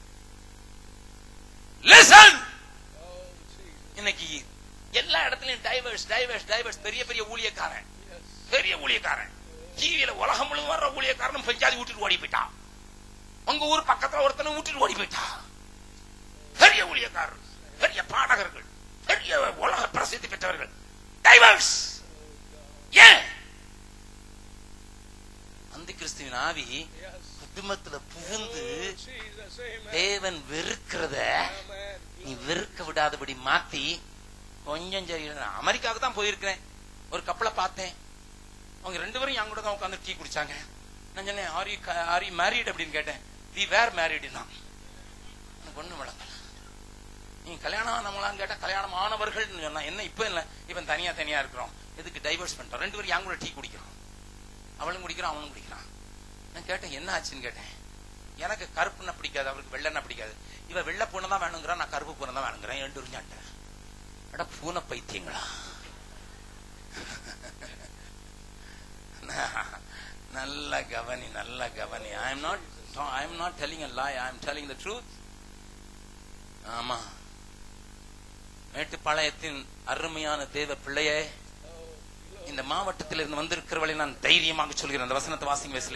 லிசன் இன்னைக்கு எல்லா இடத்துலயும் டைவர்ஸ் டைவர்ஸ் டைவர்ஸ் பெரிய பெரிய ஊழியக்காரன் பெரிய ஊழியக்காரன் டிவியில உலகம் முழுவதும் வர்ற ஊழியக்காரனும் பஞ்சாதி விட்டுட்டு ஓடி போயிட்டான் உங்க ஊர் பக்கத்துல ஒருத்தனை விட்டுட்டு ஓடி போயிட்டா பெரிய ஊழியக்காரர் பெரிய பாடகர்கள் பெரிய உலக பிரசித்தி பெற்றவர்கள் டைவர்ஸ் ஏன் அந்த கிறிஸ்துவின் ஆவி குடும்பத்துல புகுந்து தேவன் வெறுக்கிறத நீ வெறுக்க விடாதபடி மாத்தி கொஞ்சம் சரி நான் அமெரிக்காவுக்கு தான் போயிருக்கிறேன் ஒரு கப்பலை பார்த்தேன் அவங்க ரெண்டு பேரும் என் கூட தான் உட்காந்து டீ குடிச்சாங்க நான் சொன்னேன் are you are you married அப்படின்னு கேட்டேன் வி வேர் மேரிட்னா எனக்கு ஒண்ணு விளங்கல நீ கல்யாணம் ஆனவங்களான்னு கேட்டா கல்யாணம் ஆனவர்கள் சொன்னா என்ன இப்ப இல்ல இப்ப தனியா தனியா இருக்கிறோம் எதுக்கு டைவர்ஸ் பண்ணிட்டோம் ரெண்டு பேரும் என் கூட டீ குடிக்கிறோம் அவளும் குடிக்கிறான் அவனும் குடிக்கிறான் நான் கேட்டேன் என்ன ஆச்சுன்னு கேட்டேன் எனக்கு கருப்புன்னா பிடிக்காது அவருக்கு வெள்ளைன்னா பிடிக்காது இவ வெள்ளை பூனை தான் வேணுங்கிறான் நான் கருப்பு பூனை தான் வேணுங்கிறேன் ரெண்டு உறிஞ்சான்ட்டேன் அட பூனை பைத்தியங்களா நல்ல கவனி நல்ல கவனி I am not I am not telling a lie I am telling the truth ஆமா மேட்டுப்பாளையத்தின் அருமையான தேவ பிள்ளையே இந்த மாவட்டத்தில் இருந்து வந்திருக்கிறவளை நான் தைரியமாக சொல்கிறேன் அந்த வசனத்தை வாசிங்க வெஸ்லி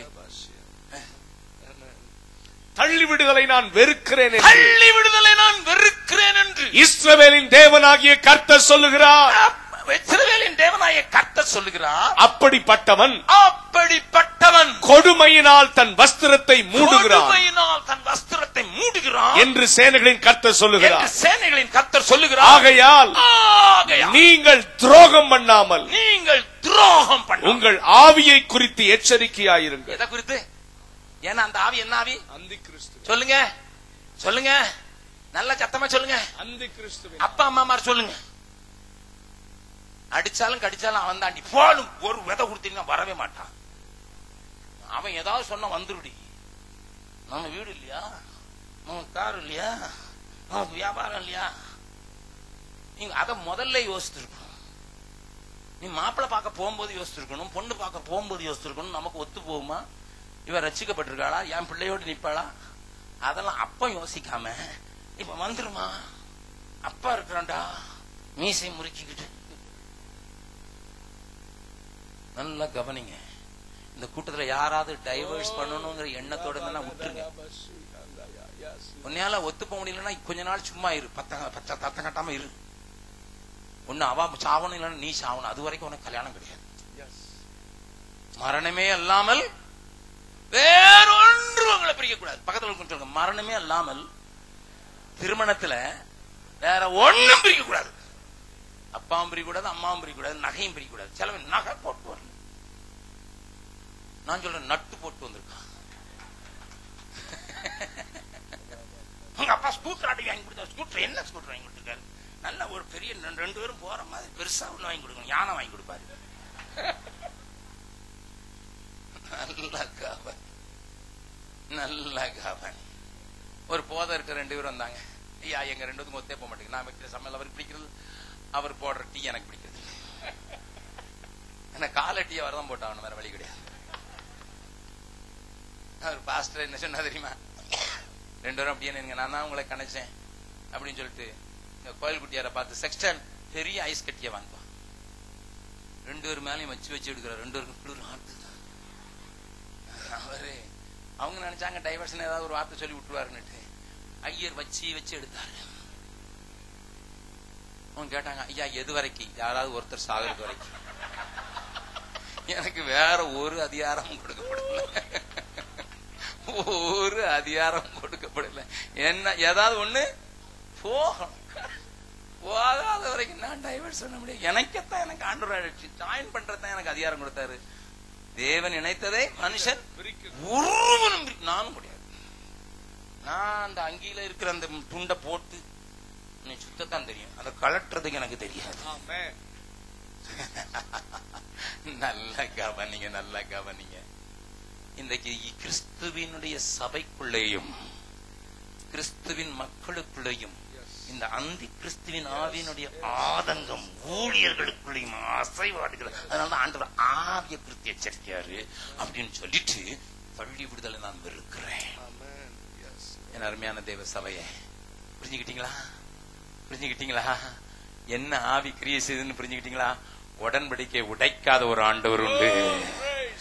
தள்ளி விடுதலை நான் வெறுக்கிறேன் என்று தள்ளி விடுதலை நான் வெறுக்கிறேன் என்று இஸ்ரவேலின் தேவனாகிய கர்த்தர் சொல்லுகிறார் இஸ்ரவேலின் தேவனாய கர்த்தர் சொல்லுகிறார் அப்படிப்பட்டவன் அப்படிப்பட்டவன் கொடுமையினால் தன் வஸ்திரத்தை மூடுகிறான் கொடுமையினால் தன் வஸ்திரத்தை மூடுகிறான் என்று சேனைகளின் கர்த்தர் என்று சொல்லுகிறார் சேனைகளின் கர்த்தர் சொல்லுகிறார் ஆகையால் ஆகையால் நீங்கள் துரோகம் பண்ணாமல் நீங்கள் துரோகம் பண்ண உங்கள் ஆவியை குறித்து எச்சரிக்கையாயிருங்கள் எதை குறித்து ஏன்னா அந்த ஆவி என்ன ஆவி அந்தி கிறிஸ்து சொல்லுங்க சொல்லுங்க நல்ல சத்தமா சொல்லுங்க அந்தி கிறிஸ்து அப்பா அம்மா மாதிரி சொல்லுங்க அடிச்சாலும் கடிச்சாலும் அவன் தாண்டி போலும் ஒரு விதை கொடுத்தீங்கன்னா வரவே மாட்டான் அவன் ஏதாவது சொன்னா வந்துருடி நம்ம வீடு இல்லையா நமக்கு கார் இல்லையா நமக்கு வியாபாரம் இல்லையா நீங்க அதை முதல்ல யோசிச்சிருக்கணும் நீ மாப்பிள்ளை பார்க்க போகும்போது யோசிச்சிருக்கணும் பொண்ணு பார்க்க போகும்போது யோசிச்சிருக்கணும் நமக்கு ஒத்து போகுமா இவ ரசிக்கப்பட்டிருக்காளா என் பிள்ளையோடு நிப்பாளா அதெல்லாம் அப்ப யோசிக்காம இப்ப வந்துருமா அப்பா இருக்கிறான்டா மீசை முறுக்கிக்கிட்டு நல்லா கவனிங்க இந்த கூட்டத்துல யாராவது டைவர்ஸ் பண்ணணுங்கிற எண்ணத்தோட இருந்தா விட்டுருங்க உன்னையால ஒத்து போக முடியலன்னா கொஞ்ச நாள் சும்மா இரு பத்த பத்த தத்தம் கட்டாம இரு ஒண்ணு அவ சாவணும் இல்லைன்னா நீ சாவணும் அது வரைக்கும் உனக்கு கல்யாணம் கிடையாது மரணமே அல்லாமல் வேறொன்று உங்களை பிரிக்க கூடாது பக்கத்துல இருக்கவங்க சொல்லுங்க மரணமே அல்லாமல் திருமணத்துல வேற ஒண்ணும் பிரிக்க கூடாது அப்பாவும் பிரிக்க கூடாது அம்மாவும் பிரிக்க கூடாது நகையும் பிரிக்க கூடாது சிலவன் நகை போட்டு வரல நான் சொல்றேன் நட்டு போட்டு வந்திருக்கான் உங்க அப்பா ஸ்கூட்டர் அடி வாங்கி கொடுத்தாரு ஸ்கூட்டர் என்ன ஸ்கூட்டர் வாங்கி கொடுத்துருக்காரு நல்ல ஒரு பெரிய ரெண்டு ரெண்டு பேரும் போற மாதிரி பெருசா ஒண்ணு வாங்கி கொடுக்கணும் யானை வாங்கி கொடுப்பாரு நல்ல கவன் நல்ல கவன் ஒரு போதை இருக்க ரெண்டு பேரும் வந்தாங்க ஐயா எங்க ரெண்டு பேருக்கும் ஒத்தே போக மாட்டேங்குது நான் வைக்கிற சமையல் அவருக்கு பிடிக்கிறது அவர் போடுற டீ எனக்கு பிடிக்கிறது என்ன காலை டீ அவர் தான் போட்டான் வேற வழி கிடையாது அவர் பாஸ்டர் என்ன சொன்னா தெரியுமா ரெண்டு பேரும் அப்படியே நின்னுங்க நான் தான் உங்களை கணைச்சேன் அப்படின்னு சொல்லிட்டு இந்த கோயில் குட்டியார பார்த்து செக்ஸ்டன் பெரிய ஐஸ் கட்டிய வாங்குவான் ரெண்டு பேர் மேலையும் வச்சு வச்சு எடுக்கிற ரெண்டு பேருக்கும் குளிர் ஆட்டுது அவரு அவங்க நினைச்சாங்க டைவர்ஷன் ஏதாவது ஒரு வார்த்தை சொல்லி விட்டுருவாருன்னுட்டு ஐயர் வச்சு வச்சு எடுத்தாரு அவங்க கேட்டாங்க ஐயா எது வரைக்கும் யாராவது ஒருத்தர் சாகிறது வரைக்கும் எனக்கு வேற ஒரு அதிகாரமும் கொடுக்கப்படல ஒரு அதிகாரம் கொடுக்கப்படல என்ன ஏதாவது ஒண்ணு போகணும் போகாத வரைக்கும் நான் டைவர்ஸ் பண்ண முடியும் எனக்கத்தான் எனக்கு ஆண்டவர் ஜாயின் பண்றதுதான் எனக்கு அதிகாரம் கொடுத்தாரு தேவன் இணைத்ததை மனுஷன் ஒருவனும் பிரி- நானும் முடியாது நான் அந்த அங்கியில இருக்கிற அந்த துண்டை போட்டு நீ சுத்தத்தான் தெரியும் அதை கலட்டுறதுக்கு எனக்கு தெரியாது நல்ல கவனிங்க நல்ல கவனிங்க இன்றைக்கு கிறிஸ்துவினுடைய சபைக்குள்ளேயும் கிறிஸ்துவின் மக்களுக்குள்ளேயும் இந்த அந்தி கிறிஸ்துவின் ஆவியினுடைய ஆதங்கம் ஊழியர்களுக்குள்ளேயும் அசைவாடுகள் அதனாலதான் ஆண்டவர் ஆவிய குறித்து எச்சரிக்கையாரு அப்படின்னு சொல்லிட்டு பள்ளி விடுதலை நான் வெறுக்கிறேன் என் அருமையான தேவ சபையை புரிஞ்சுக்கிட்டீங்களா புரிஞ்சுக்கிட்டீங்களா என்ன ஆவி கிரியை செய்துன்னு புரிஞ்சுக்கிட்டீங்களா உடன்படிக்கை உடைக்காத ஒரு ஆண்டவர் உண்டு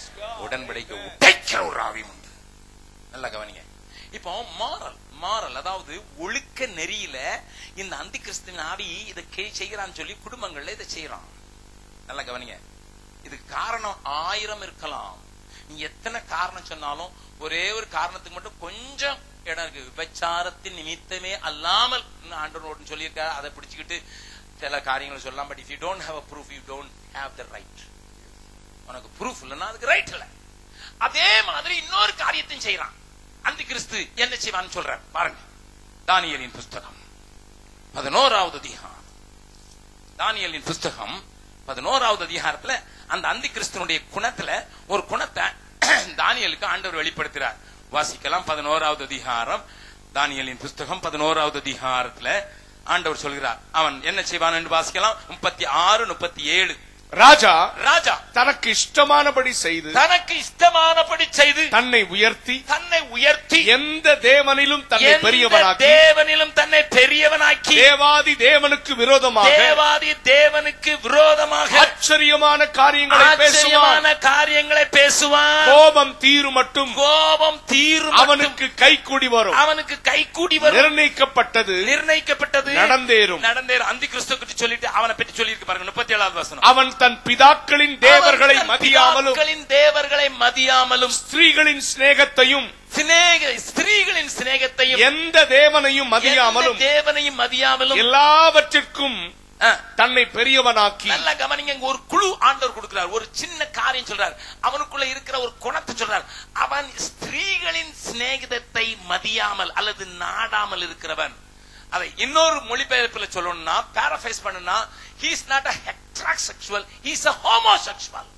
உடன்படிக்கை உடைக்கிற ஒரு ஆவி உண்டு நல்லா கவனிங்க இப்போ மாரல் மாரல் அதாவது ஒழுக்க நெறியில இந்த அந்தி கிறிஸ்துவின் ஆவி இதை கே- செய்யறான்னு சொல்லி குடும்பங்கள்ல இதை செய்யறான் நல்லா கவனிங்க இதுக்கு காரணம் ஆயிரம் இருக்கலாம் நீ எத்தனை காரணம் சொன்னாலும் ஒரே ஒரு காரணத்துக்கு மட்டும் கொஞ்சம் இடம் இருக்கு விபச்சாரத்தின் நிமித்தமே அல்லாமல் ஆண்டோடு சொல்லியிருக்காரு அதை பிடிச்சுக்கிட்டு சில காரியங்களை சொல்லலாம் but if you don't have a proof you don't have the right உனக்கு ப்ரூஃப் இல்லைன்னா அதுக்கு ரைட் இல்ல அதே மாதிரி இன்னொரு காரியத்தையும் செய்யறான் அந்த கிறிஸ்து என்ன செய்வான்னு சொல்ற பாருங்க தானியலின் புஸ்தகம் பதினோராவது அதிகாரம் தானியலின் புஸ்தகம் பதினோராவது அதிகாரத்துல அந்த அந்தி கிறிஸ்துனுடைய குணத்துல ஒரு குணத்தை தானியலுக்கு ஆண்டவர் வெளிப்படுத்துறார் வாசிக்கலாம் பதினோராவது அதிகாரம் தானியலின் புஸ்தகம் பதினோராவது அதிகாரத்துல ஆண்டவர் சொல்கிறார் அவன் என்ன செய்வான் என்று வாசிக்கலாம் முப்பத்தி ஆறு முப்பத்தி ஏழு ராஜா ராஜா தனக்கு இஷ்டமானபடி செய்து தனக்கு இஷ்டமானபடி செய்து தன்னை உயர்த்தி தன்னை உயர்த்தி எந்த தேவனிலும் தன்னை எந்த பெரியவனாக்கி தேவனிலும் தன்னை பெரியவனாக்கி தேவாதி தேவனுக்கு விரோதமாக தேவாதி தேவனுக்கு விரோதமாக ஆச்சரியமான காரியங்களை பேசுவான் ஆச்சரியமான காரியங்களை பேசுவான் கோபம் தீரு மட்டும் கோபம் தீரும் அவனுக்கு கைக்கூடி வரும் அவனுக்கு கை கூடி வரும் நிர்ணயிக்கப்பட்டது நிர்ணயிக்கப்பட்டது நடந்தேறும் நடந்தேறும் அந்தி கிறிஸ்து பற்றி சொல்லிட்டு அவனை பற்றி சொல்லியிருக்கு பாருங்க முப்பத்தி ஏழாவது வசனம் அவன் தன் பிதாக்களின் தேவர்களை அவன் தன் மதியாமலும் பிதாக்களின் தேவர்களை மதியாமலும் ஸ்திரீகளின் சிநேகத்தையும் சிநேக ஸ்திரீகளின் சிநேகத்தையும் எந்த தேவனையும் மதியாமலும் எந்த தேவனையும் மதியாமலும் எல்லாவற்றிற்கும் ஆ, தன்னை பெரியவனாக்கி நல்லா கவனிங்க இங்க ஒரு குழு ஆண்டவர் கொடுக்கிறார் ஒரு சின்ன காரியம் சொல்றார் அவனுக்குள்ள இருக்கிற ஒரு குணத்தை சொல்றார் அவன் ஸ்திரீகளின் சிநேகிதத்தை மதியாமல் அல்லது நாடாமல் இருக்கிறவன் அதை இன்னொரு மொழிபெயர்ப்புல சொல்லணும்னா பாரஃபைஸ் பண்ணுனா he is not a heterosexual he is a homosexual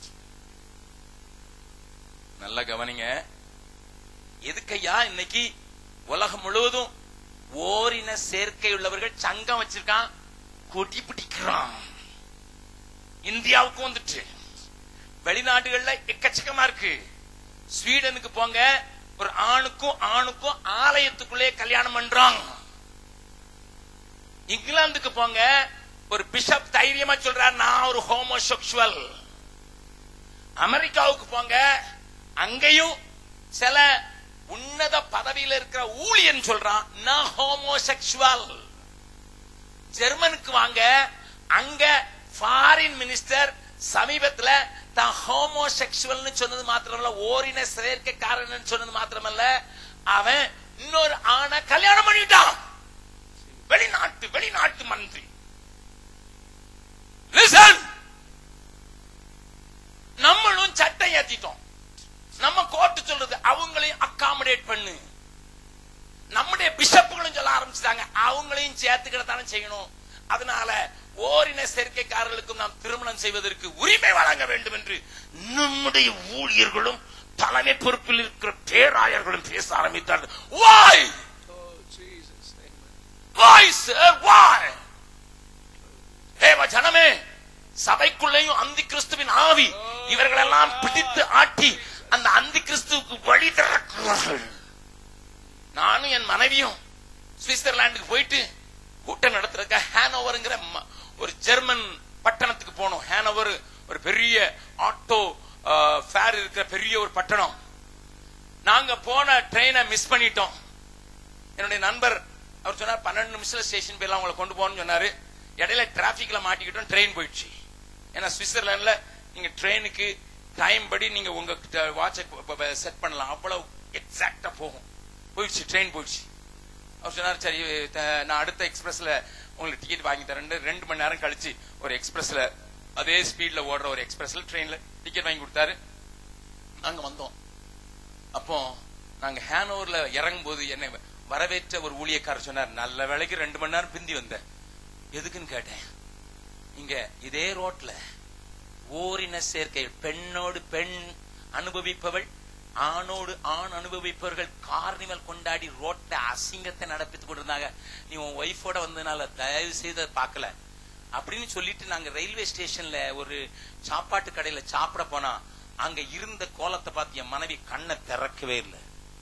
நல்லா கவனிங்க எதுக்கையா இன்னைக்கு உலகம் முழுவதும் ஓரின சேர்க்கை உள்ளவர்கள் சங்கம் வச்சிருக்கான் கொடி பிடிக்கிறான் இந்தியாவுக்கு வந்துட்டு வெளிநாடுகள்ல எக்கச்சக்கமா இருக்கு ஸ்வீடனுக்கு போங்க ஒரு ஆணுக்கும் ஆணுக்கும் ஆலயத்துக்குள்ளே கல்யாணம் பண்றாங்க இங்கிலாந்துக்கு போங்க ஒரு பிஷப் தைரியமா சொல்றார் நான் ஒரு ஹோமோசெக்சுவல் அமெரிக்காவுக்கு போங்க அங்கேயும் சில உன்னத பதவியில இருக்கிற ஊழியன் சொல்றான் நான் ஹோமோசெக்சுவல் ஜெர்மனுக்கு வாங்க அங்க ஃபாரின் மினிஸ்டர் சமீபத்துல தான் ஹோமோசெக்சுவல்னு சொன்னது மாத்திரமல்ல ஓரின சேர்க்கைக்காரன் சொன்னது மாத்திரமல்ல அவன் இன்னொரு ஆணை கல்யாணம் பண்ணிட்டான் வெளிநாட்டு வெளிநாட்டு மந்திரி லிசன் நம்மளும் சட்டை ஏத்திட்டோம் நம்ம கோர்ட்டு சொல்றது அவங்களையும் அகாமடேட் பண்ணு நம்முடைய பிஷப்புகளும் சொல்ல ஆரம்பிச்சிட்டாங்க அவங்களையும் சேர்த்துக்கிடத்தானே செய்யணும் அதனால ஓரின சேர்க்கைக்காரர்களுக்கும் நாம் திருமணம் செய்வதற்கு உரிமை வழங்க வேண்டும் என்று நம்முடைய ஊழியர்களும் தலைமை பொறுப்பில் இருக்கிற பேராயர்களும் பேச ஆரம்பித்தார்கள் வாய் Oh, Jesus. Amen. வாய் சார் வாய் தேவ ஜனமே சபைக்குள்ளேயும் அந்தி கிறிஸ்துவின் ஆவி இவர்களெல்லாம் பிடித்து ஆட்டி அந்த அந்தி கிறிஸ்துவுக்கு வழி திறக்கிறார்கள் நானும் என் மனைவியும் சுவிட்சர்லாந்துக்கு போயிட்டு கூட்டம் நடத்துறதுக்கு ஹேனோவருங்கிற ம- ஒரு ஜெர்மன் பட்டணத்துக்கு போனோம் ஹேனோவர் ஒரு பெரிய ஆட்டோ ஃபேர் இருக்கிற பெரிய ஒரு பட்டணம் நாங்க போன ட்ரெயினை மிஸ் பண்ணிட்டோம் என்னுடைய நண்பர் அவர் சொன்னார் பன்னெண்டு நிமிஷத்துல ஸ்டேஷன் போயெல்லாம் உங்களை கொண்டு போகணும்னு சொன்னாரு இடையில டிராபிக்ல மாட்டிக்கிட்டோம் ட்ரெயின் போயிடுச்சு ஏன்னா சுவிட்சர்லாந்துல நீங்க ட்ரெயினுக்கு டைம் படி நீங்க உங்க வாட்சை செட் பண்ணலாம் அவ்வளவு எக்ஸாக்டா போகும் போயிடுச்சு ட்ரெயின் போயிடுச்சு அவர் சொன்னார் சரி த- நான் அடுத்த எக்ஸ்பிரஸ்ல உங்களுக்கு டிக்கெட் வாங்கி தரேன் ரெண்டு மணி நேரம் கழிச்சு ஒரு எக்ஸ்பிரஸ்ல அதே ஸ்பீட்ல ஓடுற ஒரு எக்ஸ்பிரஸ்ல ட்ரெயின்ல டிக்கெட் வாங்கி கொடுத்தாரு நாங்க வந்தோம் அப்போ நாங்க ஹேனோவர்ல இறங்கும் போது என்னை வரவேற்ற ஒரு ஊழியக்காரர் சொன்னார் நல்ல வேளைக்கு ரெண்டு மணி நேரம் பிந்தி வந்தேன் எதுக்குன்னு கேட்டேன் இங்க இதே ரோட்ல ஓரின சேர்க்கை பெண்ணோடு பெண் அனுபவிப்பவள் ஆணோடு ஆண் அனுபவிப்பவர்கள் கார்னிவல் கொண்டாடி ரோட்ல அசிங்கத்தை நடப்பித்துக் கொண்டிருந்தாங்க நீ உன் ஒய்ஃபோட வந்ததுனால தயவு செய்து அதை பார்க்கல அப்படின்னு சொல்லிட்டு நாங்க ரயில்வே ஸ்டேஷன்ல ஒரு சாப்பாட்டு கடையில சாப்பிட போனா அங்க இருந்த கோலத்தை பார்த்து என் மனைவி கண்ணை திறக்கவே இல்லை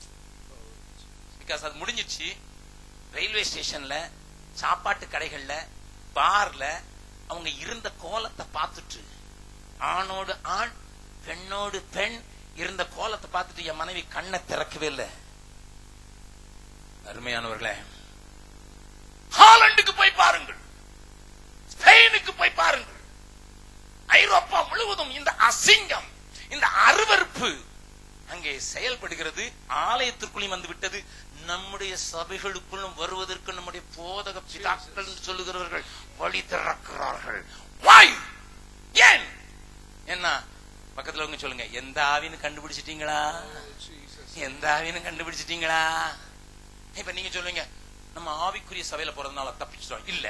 பிகாஸ் அது முடிஞ்சிச்சு ரயில்வே ஸ்டேஷன்ல சாப்பாட்டு கடைகள்ல பார்ல அவங்க இருந்த கோலத்தை பார்த்துட்டு ஆணோடு ஆண் பெண்ணோடு பெண் இருந்த கோலத்தை பார்த்துட்டு என் மனைவி கண்ணை திறக்கவே இல்லை அருமையானவர்களே ஹாலண்டுக்கு போய் பாருங்கள் ஸ்பெயினுக்கு போய் பாருங்கள் ஐரோப்பா முழுவதும் இந்த அசிங்கம் இந்த அருவருப்பு அங்கே செயல்படுகிறது ஆலயத்திற்குள்ளும் வந்து விட்டது நம்முடைய சபைகளுக்குள்ளும் வருவதற்கு நம்முடைய போதக பிதாக்கள் என்று சொல்லுகிறவர்கள் வழி திறக்கிறார்கள் Why? ஏன் என்ன பக்கத்துல உங்க சொல்லுங்க எந்த ஆவின்னு கண்டுபிடிச்சிட்டீங்களா எந்த ஆவின்னு கண்டுபிடிச்சிட்டீங்களா இப்ப நீங்க சொல்லுவீங்க நம்ம ஆவிக்குரிய சபையில போறதுனால தப்பிச்சிட்டோம் இல்ல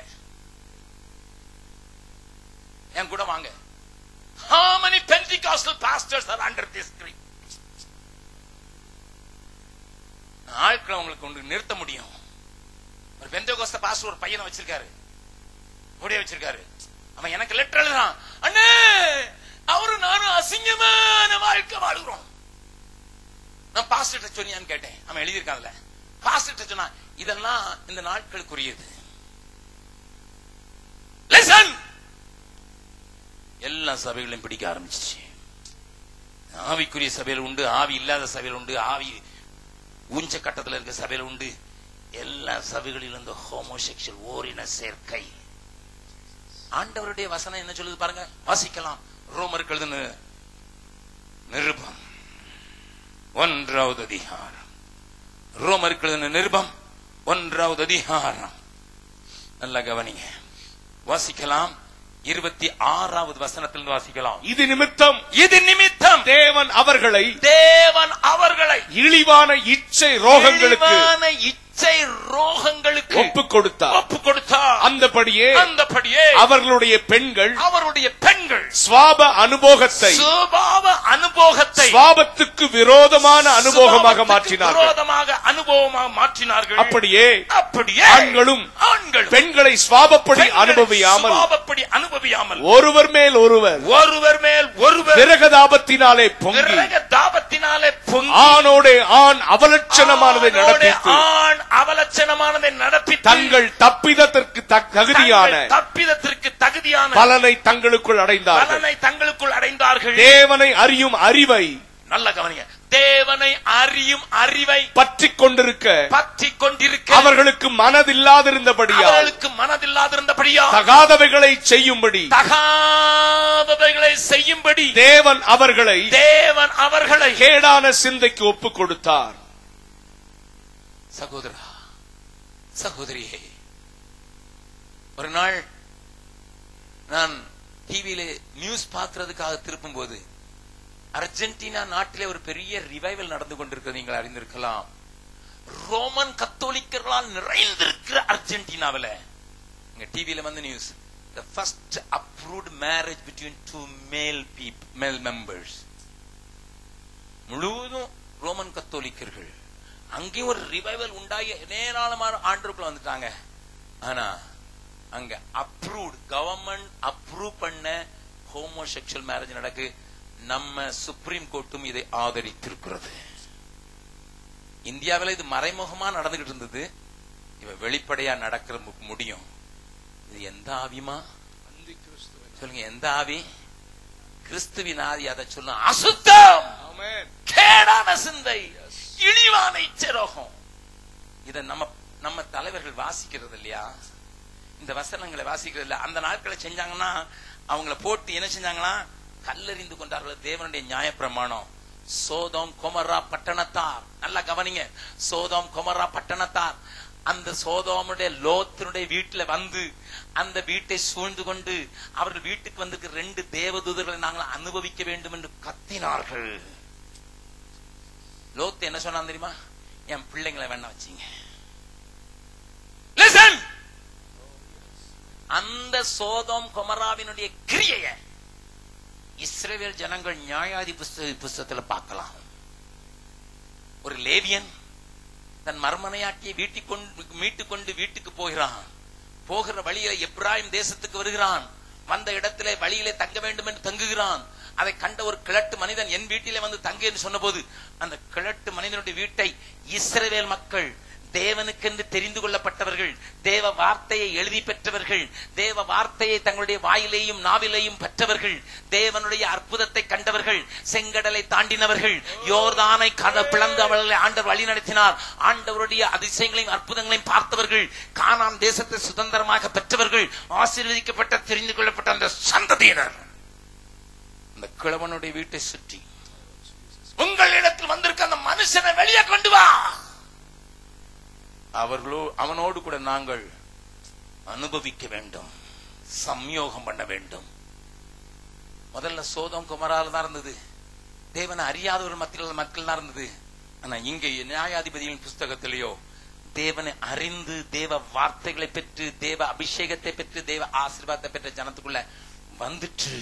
என் கூட வாங்க How many Pentecostal pastors are under this tree? ஆட்களை உங்களுக்கு கொண்டு நிறுத்த முடியும் ஒரு பெந்தகோஸ்த பாஸ்டர் ஒரு பையனை வச்சிருக்காரு முடிய வச்சிருக்காரு அவன் எனக்கு லெட்டர் எழுதுறான் அண்ணே அவரும் நானும் அசிங்கமான வாழ்க்கை வாழுகிறோம் நான் பாஸ்டர் சொன்னியான்னு கேட்டேன் அவன் எழுதியிருக்கான்ல பாஸ்டர் சொன்னா இதெல்லாம் இந்த நாட்களுக்குரியது Listen! எல்லா சபைகளையும் பிடிக்க ஆரம்பிச்சிச்சு ஆவிக்குரிய சபையில் உண்டு ஆவி இல்லாத சபையில் உண்டு ஆவி ஊஞ்ச கட்டத்தில் இருக்க சபையில் உண்டு எல்லா சபைகளிலும் இந்த ஹோமோசெக்சுவல் ஓரின சேர்க்கை ஆண்டவருடைய வசனம் என்ன சொல்லுது பாருங்க வாசிக்கலாம் ரோமருக்கு எழுதுன நிருபம் ஒன்றாவது அதிகாரம் ரோமருக்கு எழுதின நிருபம் ஒன்றாவது அதிகாரம் நல்ல கவனிங்க வாசிக்கலாம் இருபத்தி ஆறாவது வசனத்திலிருந்து வாசிக்கலாம் இது நிமித்தம் இது நிமித்தம் தேவன் அவர்களை தேவன் அவர்களை இழிவான இச்சை ரோகங்களுக்கு இழிவான இச்சை ரோகங்களுக்கு ஒப்பு கொடுத்தார் ஒப்பு கொடுத்தார் அந்தபடியே அந்தபடியே அவர்களுடைய பெண்கள் அவருடைய பெண்கள் சுவாப அனுபோகத்தை சுபாவ அனுபோகத்தை சுவாபத்துக்கு விரோதமான அனுபோகமாக சுபாவத்துக்கு மாற்றினார்கள் விரோதமாக அனுபவமாக மாற்றினார்கள் அப்படியே அப்படியே ஆண்களும் ஆண்களும் பெண்களை சுவாபப்படி பெண்களை அனுபவியாமல் சுபாவப்படி அனுபவியாமல் ஒருவர் மேல் ஒருவர் ஒருவர் மேல் ஒருவர் விரகதாபத்தினாலே பொங்கி விரக தாபத்தினாலே பொங்கி ஆணோடே ஆண் அவலட்சணமானதை ஆணோடு நடப்பித்து ஆண் அவலட்சணமானதை நடப்பி தங்கள் தப்பிதத்திற்கு தக்- தகுதியான தப்பிதத்திற்கு தகுதியான பலனை தங்களுக்குள் அடைந்தார்கள் பலனை தங்களுக்குள் அடைந்தார்கள் தேவனை அறியும் அறிவை நல்ல கவனிங்க தேவனை அறியும் அறிவை பற்றிக் கொண்டிருக்க பற்றி கொண்டிருக்க அவர்களுக்கு மனதில்லாதிருந்தபடியால் அவர்களுக்கு மனதில்லாதிருந்தபடியா தகாதவைகளை செய்யும்படி தகாதவைகளை செய்யும்படி தேவன் அவர்களை தேவன் அவர்களை கேடான சிந்தைக்கு ஒப்புக் கொடுத்தார் சகோதரா சகோதரியே ஒரு நாள் நான் டிவியில நியூஸ் பார்க்கிறதுக்காக திருப்பும் போது அர்ஜென்டினா நாட்டிலே ஒரு பெரிய ரிவைவல் நடந்து கொண்டிருக்கிறது நீங்கள் அறிந்திருக்கலாம் ரோமன் கத்தோலிக்கர்களால் நிறைந்திருக்கிற அர்ஜென்டினாவில இங்க டிவியில வந்து news the first approved marriage between two male people male members முழுவதும் ரோமன் கத்தோலிக்கர்கள் அங்கேயும் ஒரு ரிவைவல் உண்டாகி நேராளமான ஆண்டுக்குள்ள வந்துட்டாங்க ஆனா அங்க அப்ரூவ்ட் கவர்மெண்ட் அப்ரூவ் பண்ண ஹோமோசெக்சுவல் மேரேஜ் நடக்கு நம்ம சுப்ரீம் கோர்ட்டும் இதை ஆதரித்திருக்கிறது இந்தியாவில் இது மறைமுகமா நடந்துகிட்டு இருந்தது இவ வெளிப்படையா நடக்கிற மு- முடியும் இது எந்த ஆவிமா சொல்லுங்க எந்த ஆவி கிறிஸ்துவின் ஆவி அதை சொல்லும் அசுத்தம் கேடான சிந்தை இழிவான இச்சரோகம் இத நம்ம நம்ம தலைவர்கள் வாசிக்கிறது இல்லையா இந்த வசனங்களை வாசிக்கிறது இல்ல அந்த நாட்களை செஞ்சாங்கன்னா அவங்கள போட்டு என்ன செஞ்சாங்கன்னா கல்லறிந்து கொண்டார்கள் தேவனுடைய நியாயப்பிரமாணம் சோதோம் கொமரா பட்டணத்தார் நல்லா கவனிங்க சோதோம் கொமரா பட்டணத்தார் அந்த சோதோமுடைய லோத்தினுடைய வீட்டுல வந்து அந்த வீட்டை சூழ்ந்து கொண்டு அவர்கள் வீட்டுக்கு வந்து ரெண்டு தேவதூதர்களை நாங்கள் அனுபவிக்க வேண்டும் என்று கத்தினார்கள் லோத்து என்ன சொன்னான் தெரியுமா என் பிள்ளைங்களை வேணா வச்சீங்க லிசன் அந்த சோதோம் கொமராவினுடைய கிரியைய இஸ்ரவேல் ஜனங்கள் நியாயாதி புஸ்த புஸ்தகத்துல பார்க்கலாம் ஒரு லேவியன் தன் மர்மனையாட்டியை வீட்டிக் கொண்டு மீட்டுக் கொண்டு வீட்டுக்கு போகிறான் போகிற வழியில எப்ராஹிம் தேசத்துக்கு வருகிறான் வந்த இடத்திலே வழியிலே தங்க வேண்டும் என்று தங்குகிறான் அதை கண்ட ஒரு கிழட்டு மனிதன் என் வீட்டிலே வந்து தங்கு என்று சொன்னபோது அந்த கிழட்டு மனிதனுடைய வீட்டை இஸ்ரவேல் மக்கள் தேவனுக்கென்று தெரிந்து கொள்ளப்பட்டவர்கள் தேவ வார்த்தையை எழுதி பெற்றவர்கள் தேவ வார்த்தையை தங்களுடைய வாயிலேயும் நாவிலேயும் பெற்றவர்கள் தேவனுடைய அற்புதத்தை கண்டவர்கள் செங்கடலை தாண்டினவர்கள் யோர்தானை கட பிளந்து அவர்களை ஆண்டவர் வழி நடத்தினார் ஆண்டவருடைய அதிசயங்களையும் அற்புதங்களையும் பார்த்தவர்கள் கானான் தேசத்தை சுதந்திரமாக பெற்றவர்கள் ஆசீர்வதிக்கப்பட்ட தெரிந்து கொள்ளப்பட்ட அந்த சந்ததியினர் அந்த கிழவனுடைய வீட்டை சுற்றி உங்களிடத்தில் வந்திருக்க அந்த மனுஷனை வெளியே கொண்டு வா அவர்களோ அவனோடு கூட நாங்கள் அனுபவிக்க வேண்டும் சம்யோகம் பண்ண வேண்டும் முதல்ல சோதம் குமரால தான் இருந்தது தேவனை அறியாத ஒரு மத்தியில் மக்கள் தான் இருந்தது ஆனா இங்க நியாயாதிபதியின் புஸ்தகத்திலேயோ தேவனை அறிந்து தேவ வார்த்தைகளை பெற்று தேவ அபிஷேகத்தை பெற்று தேவ ஆசீர்வாதத்தை பெற்ற ஜனத்துக்குள்ள வந்துட்டு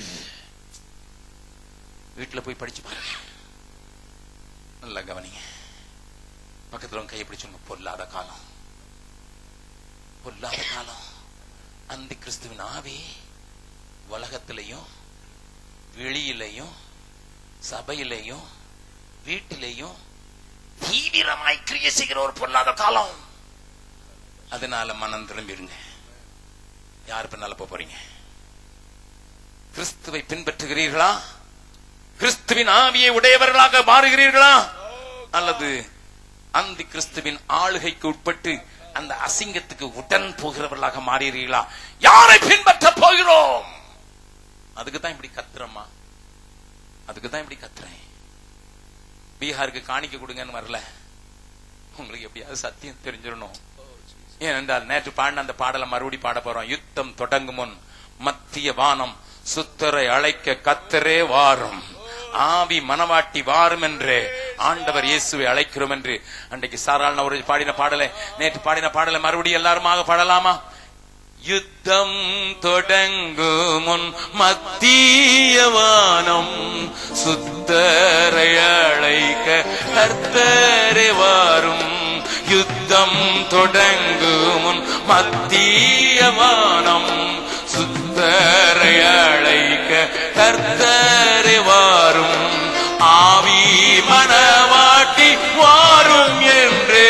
வீட்டுல போய் படிச்சு பாருங்க நல்லா கவனிங்க பக்கத்துல உங்க கையை பிடிச்சுங்க பொல்லாத காலம் பொல்லாத காலம் அந்த கிறிஸ்துவின் ஆவி உலகத்திலையும் வெளியிலையும் சபையிலையும் வீட்டிலையும் தீவிரமாய் கிரியை செய்கிற ஒரு பொல்லாத காலம் அதனால மனம் திரும்பிடுங்க யார் பின்னால போப் போறீங்க கிறிஸ்துவை பின்பற்றுகிறீர்களா கிறிஸ்துவின் ஆவியை உடையவர்களாக மாறுகிறீர்களா அல்லது அந்த கிறிஸ்துவின் ஆளுகைக்கு உட்பட்டு அந்த அசிங்கத்துக்கு உடன் போகிறவர்களாக மாறுகிறீர்களா யாரை பின்பற்ற போகிறோம் அதுக்கு தான் இப்படி கத்துறம்மா அதுக்கு தான் இப்படி கத்துறேன் பீகாருக்கு காணிக்க கொடுங்கன்னு வரல உங்களுக்கு எப்படியாவது சத்தியம் தெரிஞ்சிடணும் ஏனென்றால் நேற்று பாடின அந்த பாடலை மறுபடி பாட போறோம் யுத்தம் தொடங்கும் முன் மத்திய வானம் சுத்தரை அழைக்க கத்தரே வாரும் ஆவி மனவாட்டி வாரும் என்று ஆண்டவர் இயேசுவை அழைக்கிறோம் என்று அன்றைக்கு சாராள் ஒரு பாடின பாடலை நேற்று பாடின பாடலை மறுபடியும் எல்லாருமாக பாடலாமா யுத்தம் தொடங்கும் முன் மத்திய வானம் சுத்தரை அழைக்க கர்த்தரே வாரும் யுத்தம் தொடங்கும் முன் மத்திய வானம் சுத்தரை அழைக்க கர்த்தரே வாரும் ஆவி மனவாட்டி வாரும் என்றே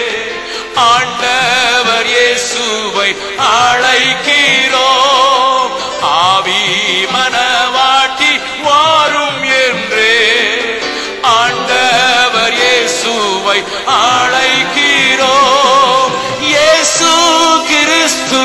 ஆண்டவர் இயேசுவை அழைக்கிறோம் ஆவி மனவாட்டி வாரும் என்றே ஆண்டவர் இயேசுவை அழைக்கிறோம் இயேசு கிறிஸ்து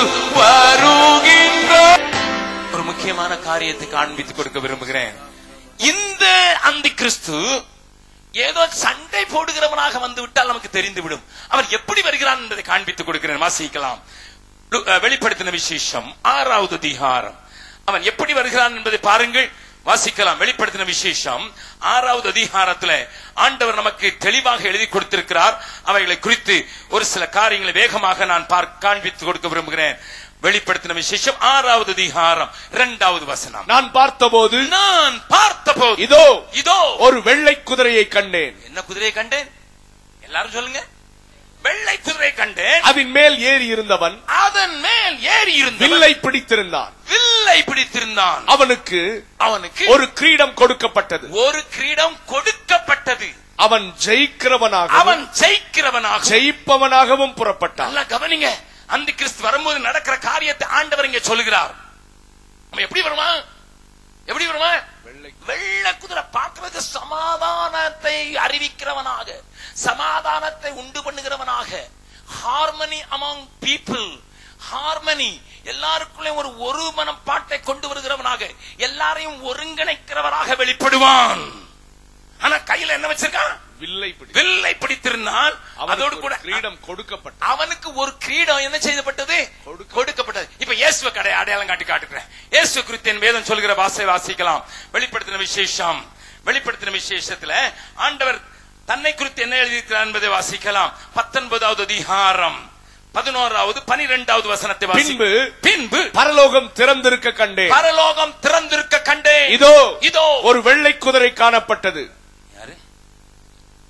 வருகின்றார் ஒரு முக்கியமான காரியத்தை காண்பித்துக் கொடுக்க விரும்புகிறேன் இந்த அந்த கிறிஸ்து ஏதோ சண்டை போடுகிறவனாக வந்து விட்டால் நமக்கு தெரிந்துவிடும் அவர் எப்படி வருகிறான் என்பதை காண்பித்துக் கொடுக்கிறேன் வாசிக்கலாம் லு- அஹ், வெளிப்படுத்தின விசேஷம் ஆறாவது அதிகாரம் அவன் எப்படி வருகிறான் என்பதை பாருங்கள் வாசிக்கலாம் வெளிப்படுத்தின விசேஷம் ஆறாவது அதிகாரத்துல ஆண்டவர் நமக்கு தெளிவாக எழுதி கொடுத்திருக்கிறார் அவைகளை குறித்து ஒரு சில காரியங்களை வேகமாக நான் பார்க்க காண்பித்து கொடுக்க விரும்புகிறேன் வெளிப்படுத்தின விசேஷம் ஆறாவது அதிகாரம் இரண்டாவது வசனம் நான் பார்த்தபோது நான் பார்த்தபோது இதோ இதோ ஒரு வெள்ளை குதிரையை கண்டேன் என்ன குதிரையை கண்டேன் எல்லாரும் சொல்லுங்க வெள்ளை குதிரை கண்டேன் அதன் மேல் ஏறி இருந்தவன் அதன் மேல் ஏறி இருந்த வில்லை பிடித்திருந்தான் வில்லை பிடித்திருந்தான் அவனுக்கு அவனுக்கு ஒரு கிரீடம் கொடுக்கப்பட்டது ஒரு கிரீடம் கொடுக்கப்பட்டது அவன் ஜெயிக்கிறவனாக அவன் ஜெயிக்கிறவனாக ஜெயிப்பவனாகவும் புறப்பட்டான் நல்லா கவனிங்க அந்த கிறிஸ்து வரும்போது நடக்கிற காரியத்தை ஆண்டவர் இங்க சொல்லுகிறார் அவன் எப்படி வருவான் எப்படி வருவான் வெள்ளை குதிரை பார்க்கிறது சமாதானத்தை அறிவிக்கிறவனாக சமாதானத்தை உண்டு பண்ணுகிறவனாக ஹார்மனி அமாங் பீப்புள் ஹார்மனி எல்லாருக்குள்ளேயும் ஒரு ஒரு மனப்பாட்டை கொண்டு வருகிறவனாக எல்லாரையும் ஒருங்கிணைக்கிறவராக வெளிப்படுவான் ஆனா கையில என்ன வச்சிருக்கான் வில்லை பிடி வில்லை பிடித்திருந்தால் அதோடு அதோடு கூட கூட கிரீடம் கொடுக்கப்பட்டது அவனுக்கு ஒரு கிரீடம் என்ன செய்யப்பட்டது கொடுக்க- கொடுக்கப்பட்டது இப்ப இயேசுவ கடை அடையாளம் காட்டி காட்டுகிறேன் இயேசு குறித்தின் வேதம் சொல்கிற வாசை வாசிக்கலாம் வெளிப்படுத்தின விசேஷம் வெளிப்படுத்தின விசேஷத்துல ஆண்டவர் தன்னை குறித்து என்ன எழுதியிருக்கிறார் என்பதை வாசிக்கலாம் பத்தொன்பதாவது அதிகாரம் பதினோராவது பனிரெண்டாவது வசனத்தை வாசி பின்பு பின்பு பரலோகம் திறந்திருக்க கண்டேன் பரலோகம் திறந்திருக்க கண்டேன் இதோ இதோ ஒரு வெள்ளை குதிரை காணப்பட்டது யாரு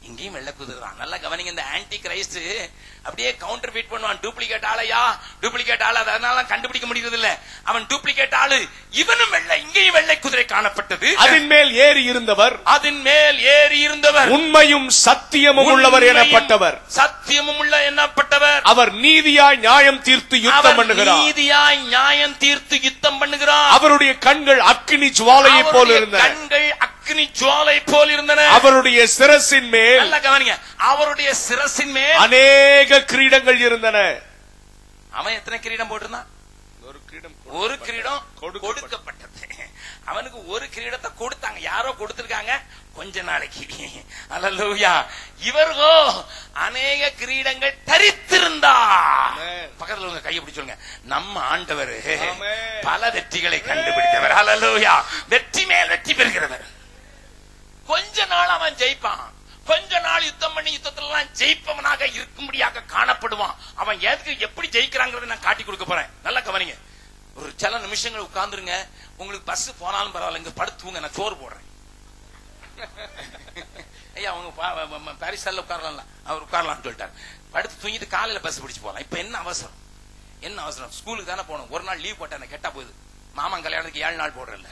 இங்கேயும் வெள்ளை குதிரை தான் நல்லா கவனிங்க இந்த ஆன்டி கிரைஸ்ட் அப்படியே கவுண்டர் ஃபீட் பண்ணுவான் டூப்ளிகேட் ஆளையா டூப்ளிகேட் ஆளு அதனால கண்டுபிடிக்க முடியறது இல்ல அவன் டூப்ளிகேட் ஆளு இவனும் வெள்ளை இங்கேயும் வெள்ளை குதிரை காணப்பட்டது அதன் மேல் ஏறி இருந்தவர் அதன் மேல் ஏறி இருந்தவர் உண்மையும் சத்தியமும் உள்ளவர் உண்மையும் எனப்பட்டவர் சத்தியமும் உள்ள எண்ணப்பட்டவர் அவர் நீதியாய் நியாயம் தீர்த்து யுத்தம் அவர் பண்ணுகிறார் நீதியாய் நியாயம் தீர்த்து யுத்தம் பண்ணுகிறார் அவருடைய கண்கள் அக்கினி ஜுவாலையை போல் அவருடைய இருந்தன கண்கள் அக்னி ஜுவாலை போல் இருந்தன அவருடைய சிரசின் மேல் நல்ல கவனிங்க அவருடைய சிரசின் மேல் அநேக கிரீடங்கள் இருந்தன அவன் எத்தனை கிரீடம் போட்டிருந்தான் ஒரு கிரீடம் ஒரு கிரீடம் கொடுக்கப்பட்டது. கொடுக்கப்பட்டது அவனுக்கு ஒரு கிரீடத்தை கொடுத்தாங்க யாரோ கொடுத்திருக்காங்க கொஞ்ச நாளைக்கு அல்லூயா இவர்களோ அநேக கிரீடங்கள் தரித்திருந்தார் ஆமென். பக்கத்துல உங்க கையை பிடிச்சுங்க நம்ம ஆண்டவர் ஆமென். பல வெற்றிகளை கண்டுபிடித்தவர் அல்லூயா வெற்றி மேல் வெற்றி பெறுகிறவர் கொஞ்ச நாள் அவன் ஜெயிப்பான் கொஞ்ச நாள் யுத்தம் பண்ணி யுத்தத்துல எல்லாம் ஜெயிப்பவனாக இருக்கும்படியாக காணப்படுவான் அவன் எதுக்கு எப்படி ஜெயிக்கிறாங்கிறத நான் காட்டி கொடுக்க போறேன் நல்லா கவனிங்க ஒரு சில நிமிஷங்கள் உட்கார்ந்துருங்க உங்களுக்கு பஸ் போனாலும் பரவாயில்ல இங்க படுத்துவங்க நான் சோறு போடுறேன் ஐயா அவங்க பா- ப- ப- பாரிஸ்ல உட்காரலாம்ல அவர் உட்காரலாம்னு சொல்லிட்டாரு படுத்து தூங்கிட்டு காலையில பஸ் பிடிச்சு போலாம் இப்ப என்ன அவசரம் என்ன அவசரம் ஸ்கூலுக்கு தானே போகணும் ஒரு நாள் லீவ் போட்டேன் கெட்டா போகுது மாமன் கல்யாணத்துக்கு ஏழு நாள் போடுறேன்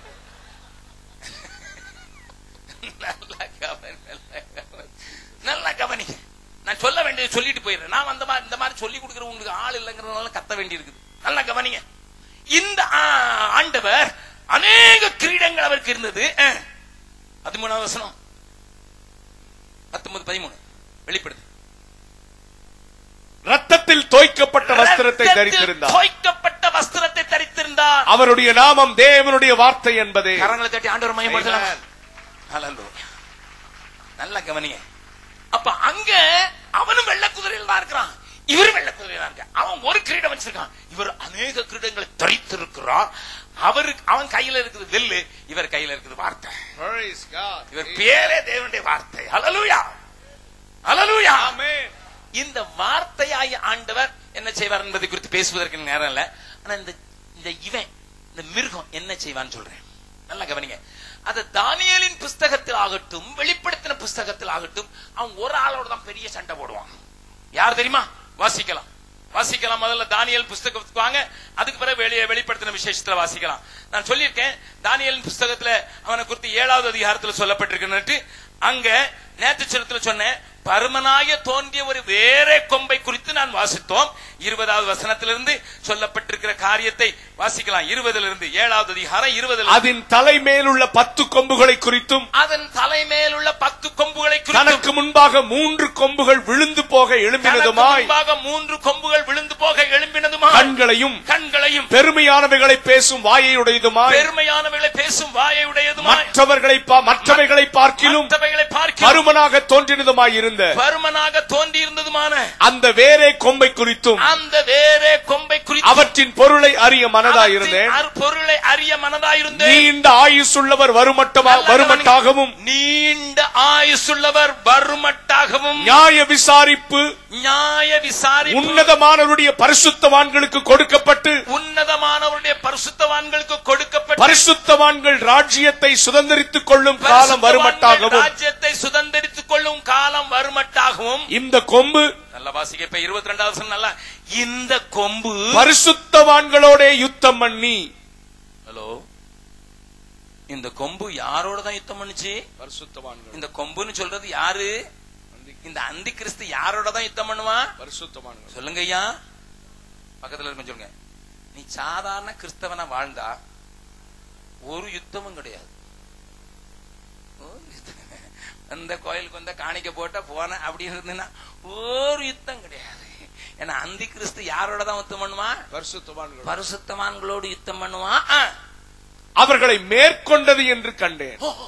நல்லா கவனி, நல்லா கவனி. நல்லா கவனிங்க நான் சொல்ல வேண்டியது சொல்லிட்டு போயிடுறேன் நான் அந்த மாதிரி இந்த மாதிரி சொல்லி கொடுக்குற உங்களுக்கு ஆள் இல்லைங்கிறதுனால கத்த வேண்டி இருக்குது நல்லா கவனிங்க இந்த ஆ, ஆண்டவர் அநேக கிரீடங்கள் அவருக்கு இருந்தது அஹ். பதிமூணாவது வசனம் பத்தொன்பது பதிமூணு வெளிப்படுது ரத்தத்தில் தோய்க்கப்பட்ட வஸ்திரத்தை ரத்தத்தில் தரித்திருந்தார் தோய்க்கப்பட்ட வஸ்திரத்தை தரித்திருந்தார் அவருடைய நாமம் தேவனுடைய வார்த்தை என்பதே கரங்களை தட்டி ஆண்டவர் மயப்படுத்தலாம் Amen. ஹalleluya நல்லா கவனிங்க அப்ப அங்க அவனும் வெள்ள குதிரையில் தான் இருக்கிறான் இவரும் வெள்ள குதிரையில் தான் இருக்கான் அவன் ஒரு கிரீடம் வச்சிருக்கான் இவர் அநேக கிரீடங்களை தரித்திருக்கிறார் அவருக்கு அவன் கையில இருக்குது வெல்லு இவர் கையில இருக்குது வார்த்தை Praise God. இவர் பேரே தேவனுடைய வார்த்தை ஹalleluya ஹalleluya Amen. இந்த வார்த்தையாய ஆண்டவர் என்ன செய்வார் என்பதை குறித்து பேசுவதற்கு நேரம் இல்ல ஆனா இந்த இந்த இவன் இந்த மிருகம் என்ன செய்வான்னு சொல்றேன் நல்லா கவனிங்க அது தானியலின் புஸ்தகத்தில் ஆகட்டும் வெளிப்படுத்தின புஸ்தகத்தில் ஆகட்டும் அவன் ஒரு ஆளோட தான் பெரிய சண்டை போடுவான் யார் தெரியுமா வாசிக்கலாம் வாசிக்கலாம் முதல்ல தானியல் புஸ்தகத்துக்கு வாங்க அதுக்கு பிறகு வெளியே வெளிப்படுத்தின விசேஷத்துல வாசிக்கலாம் நான் சொல்லியிருக்கேன் தானியலின் புஸ்தகத்துல அவனை குறித்து ஏழாவது அதிகாரத்துல சொல்லப்பட்டிருக்குன்னு அங்க நேற்று சிறத்துல சொன்னேன் பருமனாய தோன்றிய ஒரு வேற கொம்பை குறித்து நான் வாசித்தோம் இருபதாவது வசனத்திலிருந்து சொல்லப்பட்டிருக்கிற காரியத்தை வாசிக்கலாம் இருபதுல இருந்து ஏழாவது அதிகாரம் இருபதுல அதன் தலைமேல் உள்ள பத்து கொம்புகளை குறித்தும் அதன் தலைமேல் உள்ள பத்து கொம்புகளை குறித்தும் தனக்கு முன்பாக மூன்று கொம்புகள் விழுந்து போக தனக்கு எழும்பினதுமாய் முன்பாக மூன்று கொம்புகள் விழுந்து போக எழும்பினதுமா கண்களையும் கண்களையும் பெருமையானவைகளை பேசும் வாயையுடையதுமாய் பெருமையானவைகளை பேசும் வாயை உடையதுமாய் மற்றவர்களை பா- மற்றவைகளை பார்க்கிலும் மற்றவைகளை பார்க்க பருமனாக தோன்றினதுமாய் இருந்த பருமனாக தோன்றி இருந்ததுமான அந்த வேறே கொம்பை குறித்தும் அந்த வேறே கொம்பை குறித்து அவற்றின் பொருளை அறிய மனதாயிருந்தேன் அவற்றின் பொருளை அறிய மனதாயிருந்தேன் நீண்ட ஆயுசுள்ளவர் வருமட்டமா நல்ல வருமட்டாகவும் நீண்ட ஆயுசுள்ளவர் வருமட்டாகவும் நியாய விசாரிப்பு நியாய விசாரிப்பு உன்னதமானவருடைய பரிசுத்தவான்களுக்கு கொடுக்கப்பட்டு உன்னதமானவருடைய பரிசுத்தவான்களுக்கு கொடுக்கப்பட்ட பரிசுத்தவான்கள் ராஜ்யத்தை சுதந்திரித்துக் கொள்ளும் காலம் வருமட்டாகவும் ராஜ்யத்தை சுதந்திரித்துக் கொள்ளும் காலம் வருமட்டாகவும் இந்த கொம்பு நல்ல வாசிக்க இப்ப இருபத்தி ரெண்டாவது நல்லா இந்த கொம்பு பரிசுத்தவான்களோட யுத்தம் பண்ணி ஹலோ இந்த கொம்பு யாரோட தான் யுத்தம் பண்ணுச்சு பரிசுத்தவான்கள் இந்த கொம்புன்னு சொல்றது யாரு இந்த அந்தி கிறிஸ்து யாரோட தான் யுத்தம் பண்ணுவான் பரிசுத்தவான்கள் சொல்லுங்க ஐயா பக்கத்துல இருக்க சொல்லுங்க நீ சாதாரண கிறிஸ்தவனா வாழ்ந்தா ஒரு யுத்தமும் கிடையாது ஒரு யுத்தம். அந்த கோயிலுக்கு வந்த காணிக்க போட்ட போன அப்படின்னு இருந்ததுன்னா ஒரு யுத்தம் கிடையாது ஏன்னா அந்தி கிறிஸ்து யாரோட தான் யுத்தம் பண்ணுவான் பரிசுத்தவான்கள் பரிசுத்தவான்களோடு யுத்தம் பண்ணுவான் ஆ. அவர்களை மேற்கொண்டது என்று கண்டேன் ஓ.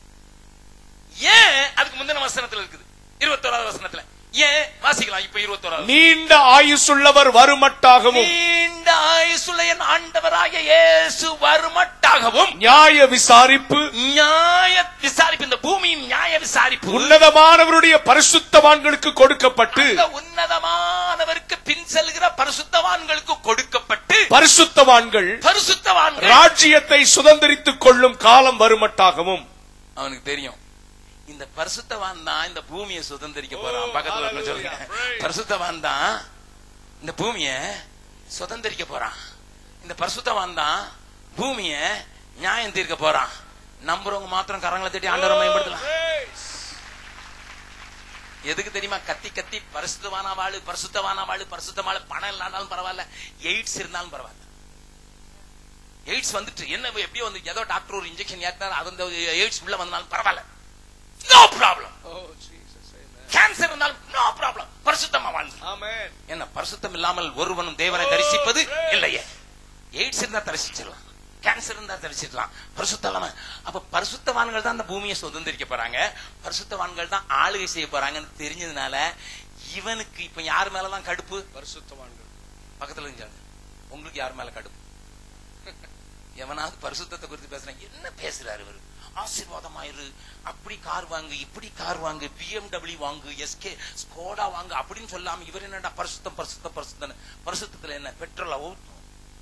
ஏன் அதுக்கு முந்தின வசனத்துல இருக்குது இருபத்தோராவது வசனத்துல ஏன் வாசிக்கலாம் இப்ப இருபத்தோராவது நீண்ட ஆயுசுள்ளவர் வருமட்டாகவும் நீண்ட ஆயுசுள்ள என் ஆண்டவராகிய இயேசு வருமட்டாகவும் நியாய விசாரிப்பு நியாய விசாரிப்பு இந்த பூமியின் நியாய விசாரிப்பு உன்னதமானவருடைய பரிசுத்தவான்களுக்கு கொடுக்கப்பட்டு அந்த உன்னதமானவருக்கு பின் செல்கிற பரிசுத்தவான்களுக்கு கொடுக்கப்பட்டு பரிசுத்தவான்கள் பரிசுத்தவான்கள் ராஜ்யத்தை சுதந்திரித்துக் கொள்ளும் காலம் வருமட்டாகவும் அவனுக்கு தெரியும் இந்த பரிசுத்தவான் தான் இந்த பூமியை சுதந்திரிக்க போறான் பக்கத்துல ஒண்ணு சொல்லுங்க hallelujah, praise. பரிசுத்தவான் தான் இந்த பூமியை சுதந்திரிக்க போறான் இந்த பரிசுத்தவான் தான் பூமியை நியாயம் தீர்க்க போறான் நம்புறவங்க மாத்திரம் கரங்களை தட்டி ஆண்டவரை மேம்படுத்தலாம் Praise. எதுக்கு தெரியுமா கத்தி கத்தி பரிசுத்தவான வாழு பரிசுத்தவான வாழு பரிசுத்தமான பணம் இல்லாட்டாலும் பரவாயில்ல எய்ட்ஸ் இருந்தாலும் பரவாயில்ல எய்ட்ஸ் வந்துட்டு என்ன எப்படியோ வந்து ஏதோ டாக்டர் ஒரு இன்ஜெக்ஷன் ஏத்தாரு அது அந்த எய்ட்ஸ் உள்ள வந்தாலும் பரவாயில்ல no problem Oh, Jesus. Amen. Cancer இருந்தாலும் நோ ப்ராப்ளம் பரிசுத்தமா வாழ்ந்து Amen. என்ன பரிசுத்தம் இல்லாமல் ஒருவனும் தேவனை தரிசிப்பது இல்லையே எய்ட்ஸ் இருந்தா தரிசிச்சிடலாம் கேன்சர் இருந்தா தரிசிடலாம் பரிசுத்தலாம அப்ப பரிசுத்தவான்கள் தான் அந்த பூமியை சுதந்திரிக்க போறாங்க பரிசுத்தவான்கள் தான் ஆளுகை செய்ய போறாங்கன்னு தெரிஞ்சதுனால இவனுக்கு இப்ப யார் மேலதான் கடுப்பு பரிசுத்தவான்கள் பக்கத்துல இருந்தாங்க உங்களுக்கு யார் மேல கடுப்பு எவனாவது பரிசுத்தத்தை குறித்து பேசுறாங்க என்ன பேசுறாரு இவரு ஆசீர்வாதமாயிரு அப்படி கார் வாங்கு இப்படி கார் வாங்கு பிஎம்டபிள்யூ வாங்கு எஸ்கே ஸ்கோடா வாங்கு அப்படின்னு சொல்லாம இவர் என்னடா பரிசுத்தம் பரிசுத்தம் பரிசுத்தம் பரிசுத்தத்துல என்ன பெட்ரோல ஊத்தும்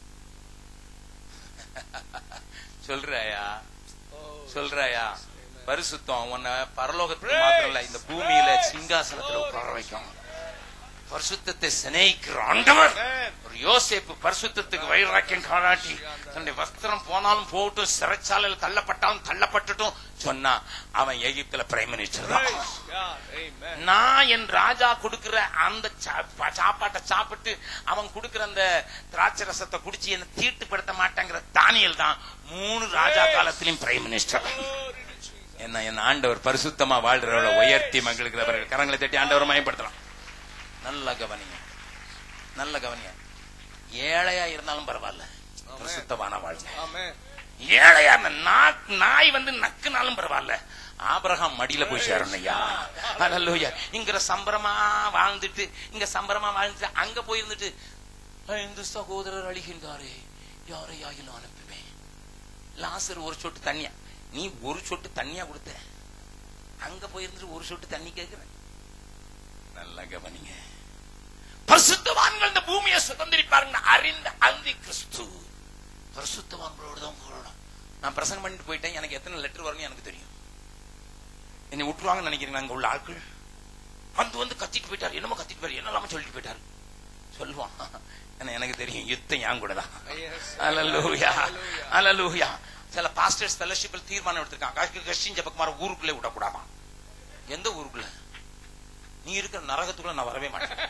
சொல்றாயா Oh, சொல்றாயா பரிசுத்தம் உன்னை பரலோகத்துக்கு மாத்திரம் இல்ல இந்த பூமியில சிங்காசனத்துல உட்கார வைக்கும் பரிசுத்தத்தை சிநேகிக்கிற ஆண்டவர் Amen. ஒரு யோசேப்பு பரிசுத்தத்துக்கு வைராக்கியம் காராட்டி தன்னுடைய வஸ்திரம் போனாலும் போகட்டும் சிறைச்சாலையில் தள்ளப்பட்டாலும் தள்ளப்பட்டுட்டும் சொன்னா அவன் எகிப்துல பிரைம் மினிஸ்டர் தான் Praise God. Amen. நான் என் ராஜா கொடுக்கிற அந்த சா- சாப்பாட்டை சாப்பிட்டு அவன் கொடுக்கிற அந்த திராட்சை ரசத்தை குடிச்சு என்ன தீட்டுப்படுத்த மாட்டேங்கிற தானியல் தான் மூணு ராஜா காலத்திலும் prime minister Glory to Jesus. என்ன என் ஆண்டவர் பரிசுத்தமா வாழ்றவரை உயர்த்தி மகளுக்கிறவர்கள் கரங்களை தட்டி ஆண்டவர் மயப்படுத்தலாம் நல்ல கவனிங்க நல்ல கவனிங்க ஏழையா இருந்தாலும் பரவாயில்ல பரிசுத்தமான வாழ்க்கை Amen. ஏழையா இருந்த நா- நாய் வந்து நக்குனாலும் பரவாயில்ல ஆபிரகாம் மடியில போய் சேரணும் ஐயா அல்லூயா இங்க சம்பரமா வாழ்ந்துட்டு இங்க சம்பரமா வாழ்ந்துட்டு அங்க போயிருந்துட்டு இந்த சகோதரர் அழிகின்றாரே யாரையாயிலும் அனுப்புவேன் லாசர் ஒரு சொட்டு தண்ணியா நீ ஒரு சொட்டு தண்ணியா கொடுத்த அங்க போயிருந்துட்டு ஒரு சொட்டு தண்ணி கேக்குற நல்லா கவனிங்க பரிசுத்தவான்கள் இந்த பூமியை சுதந்திரிப்பாருங்க அறிந்த அந்தி கிறிஸ்து பரிசுத்தவான்களோடு தான் போராடும் நான் பிரசங்கம் பண்ணிட்டு போயிட்டேன் எனக்கு எத்தனை லெட்டர் வரும்னு எனக்கு தெரியும் என்னை விட்டுருவாங்கன்னு நினைக்கிறீங்க அங்க உள்ள ஆட்கள் வந்து வந்து கத்திட்டு போயிட்டாரு என்னமோ கத்திட்டு போயிரு என்னெல்லாம சொல்லிட்டு போயிட்டாரு சொல்லுவான் ஏன்னா எனக்கு தெரியும் யுத்தம் என் கூட தான் Yes. அலலூயா Hallelujah. அலலூயா சில பாஸ்டர்ஸ் ஃபெலோஷிப்பில் தீர்மானம் எடுத்திருக்காங்க கிறிஸ்டின் ஜபக்குமார ஊருக்குள்ளே விடக்கூடாமா எந்த ஊருக்குள்ள நீ இருக்கிற நரகத்துக்குள்ள நான் வரவே மாட்டேன்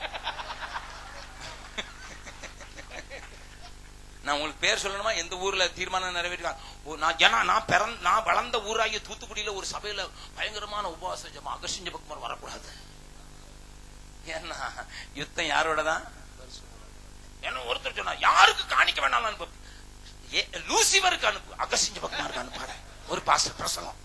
நான் உங்களுக்கு பேர் சொல்லணுமா எந்த ஊர்ல தீர்மானம் நிறைவேற்றிருக்காங்க ஓ, நான் ஏன்னா நான் பிறந்த நான் வளர்ந்த ஊராகிய தூத்துக்குடியில ஒரு சபையில பயங்கரமான உபவாச ஜபம் அகஸ்டின் ஜபக்குமார் வரக்கூடாது ஏன்னா யுத்தம் யாரோட தான் என்ன ஒருத்தர் சொன்னா யாருக்கு காணிக்க வேணாலும் அனுப்பு ஏ, லூசிவருக்கு அனுப்பு அகஸ்டின் ஜபக்குமாருக்கு அனுப்பாத ஒரு பாஸ்டர் பிரசங்கம்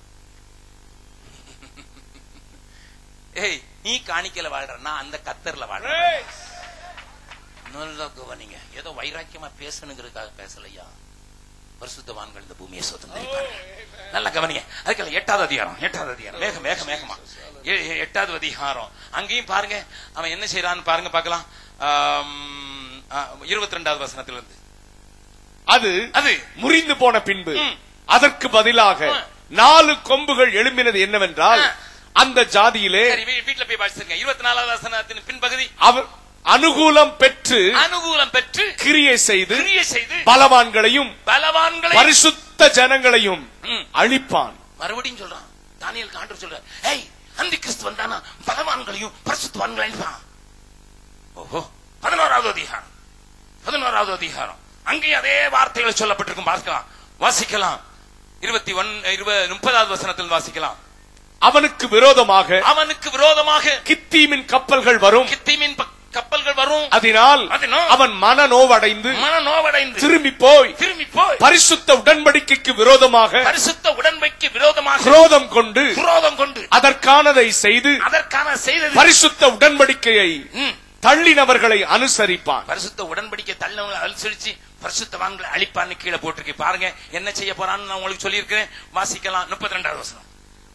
ஏய் நீ காணிக்கல வாழ்ற நான் அந்த கத்தர்ல வாழ்றேன் Praise. நல்ல கவனிங்க ஏதோ வைராக்கியமா பேசணுங்கிறதுக்காக பேசலையா பரிசுத்தவான்கள் இந்த பூமியை சுதந்திரிப்பாங்க நல்ல கவனிங்க அதுக்கெல்லாம் எட்டாவது அதிகாரம் எட்டாவது அதிகாரம் மேக மேக மேகமா எ- எ- எட்டாவது அதிகாரம் அங்கேயும் பாருங்க அவன் என்ன செய்யறான்னு பாருங்க பார்க்கலாம் இருபத்தி ரெண்டாவது வசனத்திலிருந்து அது அது முறிந்து போன பின்பு ம். அதற்கு பதிலாக ம். நாலு கொம்புகள் எழும்பினது என்னவென்றால் ஆ. அந்த ஜாதியிலே சரி வீ- வீட்டுல போய் வாசிச்சிருங்க இருபத்தி நாலாவது வசனத்தின் பின்பகுதி அவர் அனுகூலம் பெற்று அனுகூலம் பெற்று கிரியை செய்து கிரியை செய்து பலவான்களையும் பலவான்களை பரிசுத்த ஜனங்களையும் ம். அழிப்பான் மறுபடியும் சொல்றான் தானியல் காண்டு சொல்றான் ஏய் அந்த கிறிஸ்து வந்தானா பலவான்களையும் பரிசுத்தவான்களையும் அழிப்பான் ஓஹோ பதினோராவது அதிகாரம் பதினோராவது அதிகாரம் அங்கேயும் அதே வார்த்தைகள் சொல்லப்பட்டிருக்கும் பார்க்கலாம் வாசிக்கலாம் இருபத்தி ஒன் இருபது முப்பதாவது வசனத்தில் வாசிக்கலாம் அவனுக்கு விரோதமாக அவனுக்கு விரோதமாக கித்தீமின் கப்பல்கள் வரும் கித்திமின் ப- கப்பல்கள் வரும் அதனால் அதனால் அவன் மன நோவடைந்து மன நோவடைந்து திரும்பி போய் திரும்பி போய் பரிசுத்த உடன்படிக்கைக்கு விரோதமாக பரிசுத்த உடன்பைக்கு விரோதமாக குரோதம் கொண்டு விரோதம் கொண்டு அதற்கானதை செய்து அதற்கான செய்தது பரிசுத்த உடன்படிக்கையை ம். தள்ளினவர்களை அனுசரிப்பான் பரிசுத்த உடன்படிக்கை தள்ளவங்களை அனுசரிச்சு பரிசுத்தவான்களை அழிப்பான்னு கீழே போட்டிருக்கு பாருங்க என்ன செய்ய போறான்னு நான் உங்களுக்கு சொல்லியிருக்கிறேன் வாசிக்கலாம் முப்பத்தி ரெண்டாவது வசனம்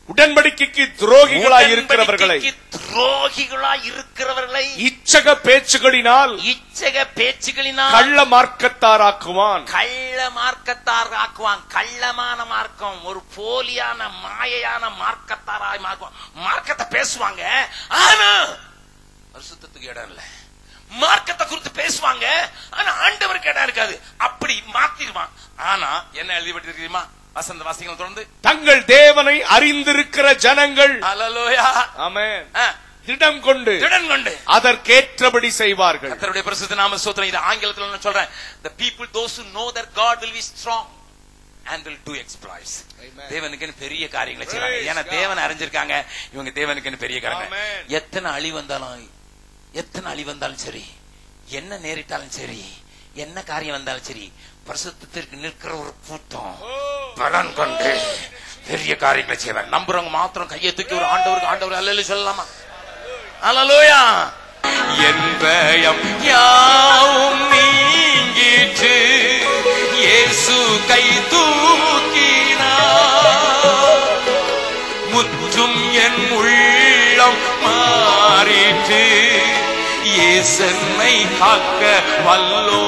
உடன்படிக்கைக்கு துரோகிகளாய் இருக்கிறவர்களை உடன்படிக்கைக்கு துரோகிகளாய் இருக்கிறவர்களை இச்சக பேச்சுகளினால் இச்சக பேச்சுகளினால் கள்ள மார்க்கத்தாராக்குவான் கள்ள மார்க்கத்தார் ஆக்குவான் கள்ளமான மார்க்கம் ஒரு போலியான மாயையான மார்க்கத்தாராய் மார்க்கம் மார்க்கத்தை பேசுவாங்க ஆனா பரிசுத்தத்துக்கு இடம் இல்ல மார்க்கத்தை குறித்து பேசுவாங்க ஆனா ஆண்டவருக்கு இடம் இருக்காது அப்படி மாத்திடுவான் ஆனா என்ன எழுதிப்பட்டு தெரியுமா வசந்த வாசிகள் தொடர்ந்து தங்கள் தேவனை அறிந்திருக்கிற ஜனங்கள் அலலோயா ஆமென் திடம் கொண்டு திடன் கொண்டு அதற்கேற்றபடி செய்வார்கள் கர்த்தருடைய பரிசுத்த நாம சோத்திரம் இது ஆங்கிலத்துல நான் சொல்றேன் the people those who know that god will be strong and will do exploits தேவனுக்குன்னு பெரிய காரியங்களை செய்வாங்க Praise ஏன்னா God. தேவன் அறிஞ்சிருக்காங்க இவங்க தேவனுக்குன்னு பெரிய காரியங்க Amen. எத்தனை அழி வந்தாலும் எத்தனை அழி வந்தாலும் சரி என்ன நேரிட்டாலும் சரி என்ன காரியம் வந்தாலும் சரி பரிசுத்தத்திற்கு நிற்கிற ஒரு கூட்டம் பலன் கொண்டு பெரிய காரியங்களை செய்வாங்க நம்புறவங்க மாத்திரம் கையை தூக்கி ஒரு ஆண்டவருக்கு ஆண்டவர் அல்ல சொல்லலாமா அல்லலூயா என் பயம் யாவும் நீங்கிற்று இயேசு கை தூக்கினார் முற்றும் என் உள்ளம் மாறிற்று இயேசன்மை காக்க வல்லோ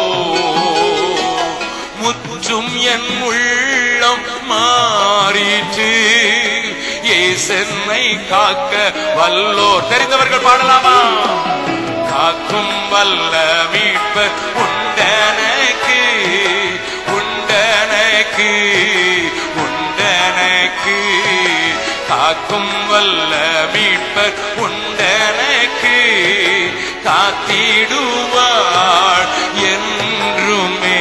முற்றும் என் உள்ளம் மாறிற்று இயேசன்மை காக்க வல்லோ தெரிந்தவர்கள் பாடலாமா காக்கும் வல்ல மீட்பர் உண்டனக்கு உண்டனக்கு உண்டனக்கு காக்கும் வல்ல மீட்பர் உண்டனக்கு காத்திடுவார் என்றுமே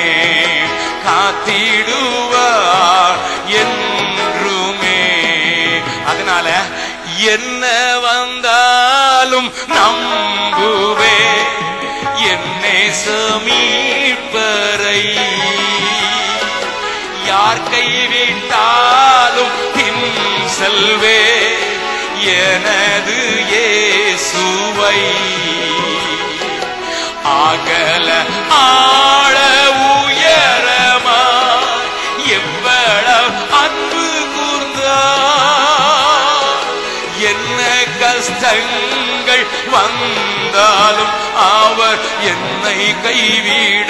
காத்திடுவார் என்றுமே அதனால என்ன வந்தாலும் நம்புவே என்னை சமீபரை யார் கைவிட்டாலும் பின் செல்வே எனது இயேசுவை அகல ஆழ உயரமா எவ்வளவு அன்பு கூர்ந்தா என்ன கஷ்டங்கள் வந்தாலும் அவர் என்னை கைவிட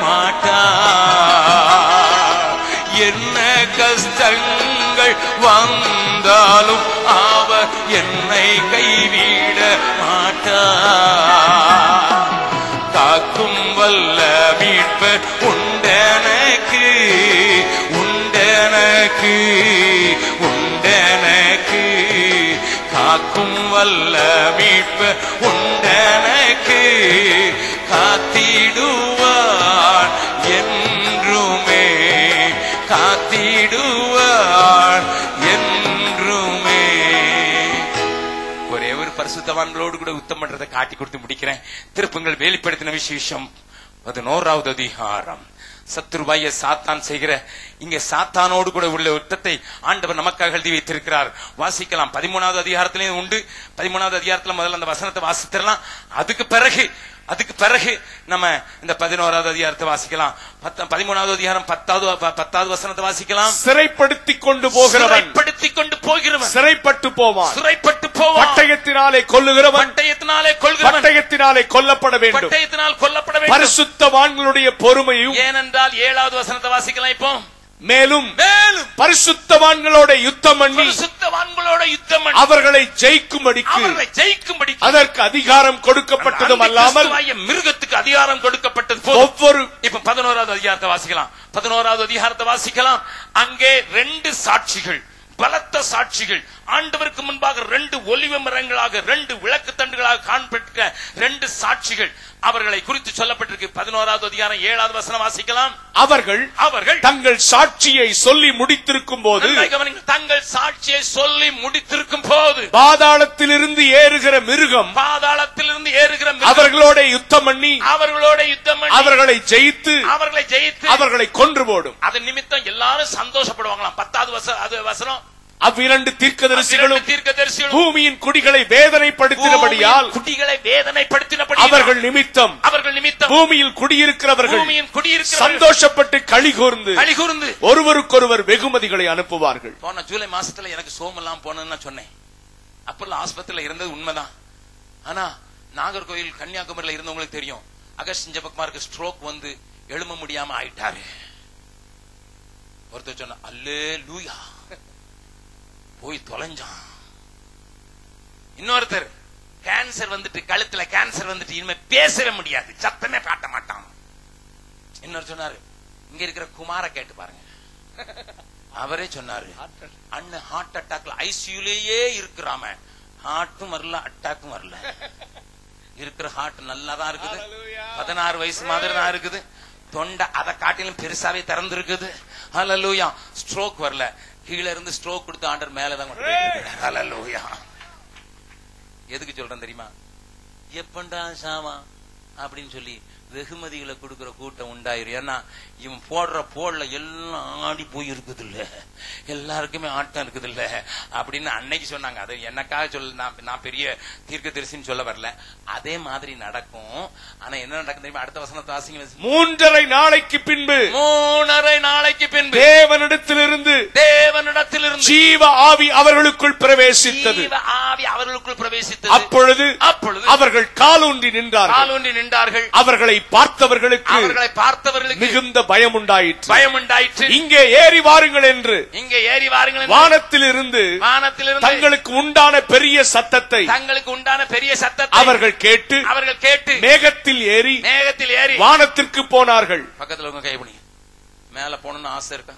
மாட்டார் என்ன கஷ்டங்கள் வந்தாலும் அவர் என்னை கைவிட மாட்டார் காக்கும் வல்ல மீட்பர் உண்டனக்கு உண்டனக்கு உண்டனக்கு காக்கும் வல்ல மீட்பர் உண்டனக்கு காத்திடுவார் என்றுமே காத்திடுவார் என்றுமே ஒரே ஒரு பரிசுத்தவான்களோடு கூட உத்தம் பண்றதை காட்டி கொடுத்து முடிக்கிறேன் திருப்பங்கள் வெளிப்படுத்தின விசேஷம் பதினோராவது அதிகாரம் சத்துருபாய சாத்தான் செய்கிற இங்க சாத்தானோடு கூட உள்ள யுத்தத்தை ஆண்டவர் நமக்காக எழுதி வைத்திருக்கிறார் வாசிக்கலாம் பதிமூணாவது அதிகாரத்திலையும் உண்டு பதிமூணாவது அதிகாரத்துல முதல்ல அந்த வசனத்தை வாசித்திரலாம் அதுக்கு பிறகு அதுக்கு பிறகு நம்ம இந்த பதினோராவது அதிகாரத்தை வாசிக்கலாம் பத்த- பதிமூணாவது அதிகாரம் பத்தாவது ப- பத்தாவது வசனத்தை வாசிக்கலாம் சிறைப்படுத்திக் கொண்டு போகிறவன் சிறைப்படுத்திக் கொண்டு போகிறவன் சிறைப்பட்டு போவான் சிறைப்பட்டு போவான் பட்டயத்தினாலே கொல்லுகிறவன் பட்டயத்தினாலே கொள்கிறவன் பட்டயத்தினாலே கொல்லப்பட வேண்டும் பட்டயத்தினால் கொல்லப்பட வேண்டும் பரிசுத்தவான்களுடைய பொறுமையும் ஏனென்றால் ஏழாவது வசனத்தை வாசிக்கலாம் இப்போ மேலும் மேலும் பரிசுத்தவான்களோட யுத்தம் பண்ணி பரிசுத்தவான்களோட யுத்தம் பண்ணி அவர்களை ஜெயிக்கும்படிக்கு அவர்களை ஜெயிக்கும்படி அதற்கு அதிகாரம் கொடுக்கப்பட்டதும் அல்லாமல் மிருகத்துக்கு அதிகாரம் கொடுக்கப்பட்டது போதும் ஒவ்வொரு இப்ப பதினோராவது அதிகாரத்தை வாசிக்கலாம் பதினோராவது அதிகாரத்தை வாசிக்கலாம் அங்கே ரெண்டு சாட்சிகள் பலத்த சாட்சிகள் ஆண்டவருக்கு முன்பாக ரெண்டு ஒலிவ மரங்களாக ரெண்டு விளக்கு தண்டுகளாக காண்பட்ட ரெண்டு சாட்சிகள் அவர்களை குறித்து சொல்லப்பட்டிருக்கு பதினோராவது அதிகாரம் ஏழாவது வசனம் வாசிக்கலாம் அவர்கள் அவர்கள் தங்கள் சாட்சியை சொல்லி முடித்திருக்கும் போது நன்றாய் கவனிங்கள். தங்கள் சாட்சியை சொல்லி முடித்திருக்கும் போது பாதாளத்திலிருந்து ஏறுகிற மிருகம் பாதாளத்திலிருந்து ஏறுகிற மிருகம் அவர்களோட யுத்தம் பண்ணி அவர்களோட யுத்தம் பண்ணி அவர்களை ஜெயித்து அவர்களை ஜெயித்து அவர்களை கொன்று போடும் அது நிமித்தம் எல்லாரும் சந்தோஷப்படுவாங்களாம் பத்தாவது வச- அது வசனம் அவ்விரண்டு தீர்க்கதரிசிகளும் தீர்க்க தரிசிகளும் பூமியின் குடிகளை வேதனைப்படுத்தினபடியால் குட்டிகளை வேதனைப்படுத்தினபடி அவர்கள் நிமித்தம் அவர்கள் நிமித்தம் பூமியில் குடியிருக்கிறவர்கள் பூமியின் குடியிருக்கிற சந்தோஷப்பட்டு களி கூர்ந்து கலிகூர்ந்து ஒருவருக்கொருவர் வெகுமதிகளை அனுப்புவார்கள் போன ஜூலை மாசத்துல எனக்கு சோமெல்லாம் போனேன்னு நான் சொன்னேன் அப்பெல்லாம் ஆஸ்பத்திரியில இருந்தது உண்மைதான் ஆனா நாகர்கோயில் கன்னியாகுமரியில இருந்தவங்களுக்கு தெரியும் அகஸ்டின் ஜெபக்குமாருக்கு ஸ்ட்ரோக் வந்து எழும்ப முடியாம ஆயிட்டாரு ஒருத்தர் சொன்ன அல்லே லூயா போய் தொலைஞ்சான் இன்னொருத்தர் கேன்சர் வந்துட்டு கழுத்துல கேன்சர் வந்துட்டு இனிமே பேசவே முடியாது சத்தமே காட்ட மாட்டான் இன்னொரு சொன்னாரு இங்க இருக்கிற குமார கேட்டு பாருங்க அவரே சொன்னாரு அண்ணன் ஹார்ட் அட்டாக்ல ஐசியூலேயே இருக்கிறாம ஹார்ட்டும் வரல அட்டாக்கும் வரல இருக்கிற ஹார்ட் நல்லா தான் இருக்குது பதினாறு வயசு மாதிரி தான் இருக்குது தொண்டை அதை காட்டிலும் பெருசாவே திறந்து இருக்குது ஹalleluya ஸ்ட்ரோக் வரல கீழ இருந்து ஸ்ட்ரோக் கொடுத்து ஆண்டர் மேல தான் கொண்டு போய் ஹalleluya எதுக்கு சொல்றேன் தெரியுமா எப்பண்டா சாமா அப்படின்னு சொல்லி வெகுமதிகளை கொடுக்கிற கூட்டம் உண்டாயிரும் ஏன்னா இவன் போடுற போடல எல்லாம் ஆடி போய் இருக்குது இல்ல எல்லாருக்குமே ஆட்டம் இருக்குது இல்ல அப்படின்னு அன்னைக்கு சொன்னாங்க அது எனக்காக சொல்ல நான் நான் பெரிய தீர்க்க தரிசின்னு சொல்ல வரல அதே மாதிரி நடக்கும் ஆனா என்ன நடக்கும் தெரியுமா அடுத்த வசனத்தை வாசிங்க மூன்றரை நாளைக்கு பின்பு மூணரை நாளைக்கு பின்பு தேவனிடத்திலிருந்து தேவனிடத்திலிருந்து ஜீவ ஆவி அவர்களுக்குள் பிரவேசித்தது ஜீவ ஆவி அவர்களுக்குள் பிரவேசித்தது அப்பொழுது அப்பொழுது அவர்கள் காலூன்றி நின்றார்கள் காலூன்றி நின்றார்கள் அவர்களை பார்த்தவர்களுக்கு அவர்களை பார்த்தவர்களுக்கு மிகுந்த பயம் உண்டாயிற்று பயம் உண்டாயிற்று இங்கே ஏறி வாருங்கள் என்று இங்கே ஏறி வாருங்கள் என்று வானத்திலிருந்து வானத்திலிருந்து தங்களுக்கு உண்டான பெரிய சத்தத்தை தங்களுக்கு உண்டான பெரிய சத்தத்தை அவர்கள் கேட்டு அவர்கள் கேட்டு மேகத்தில் ஏறி மேகத்தில் ஏறி வானத்திற்கு போனார்கள் பக்கத்துல உங்க கைப்பிடி மேல போகணும்னு ஆசை இருக்கா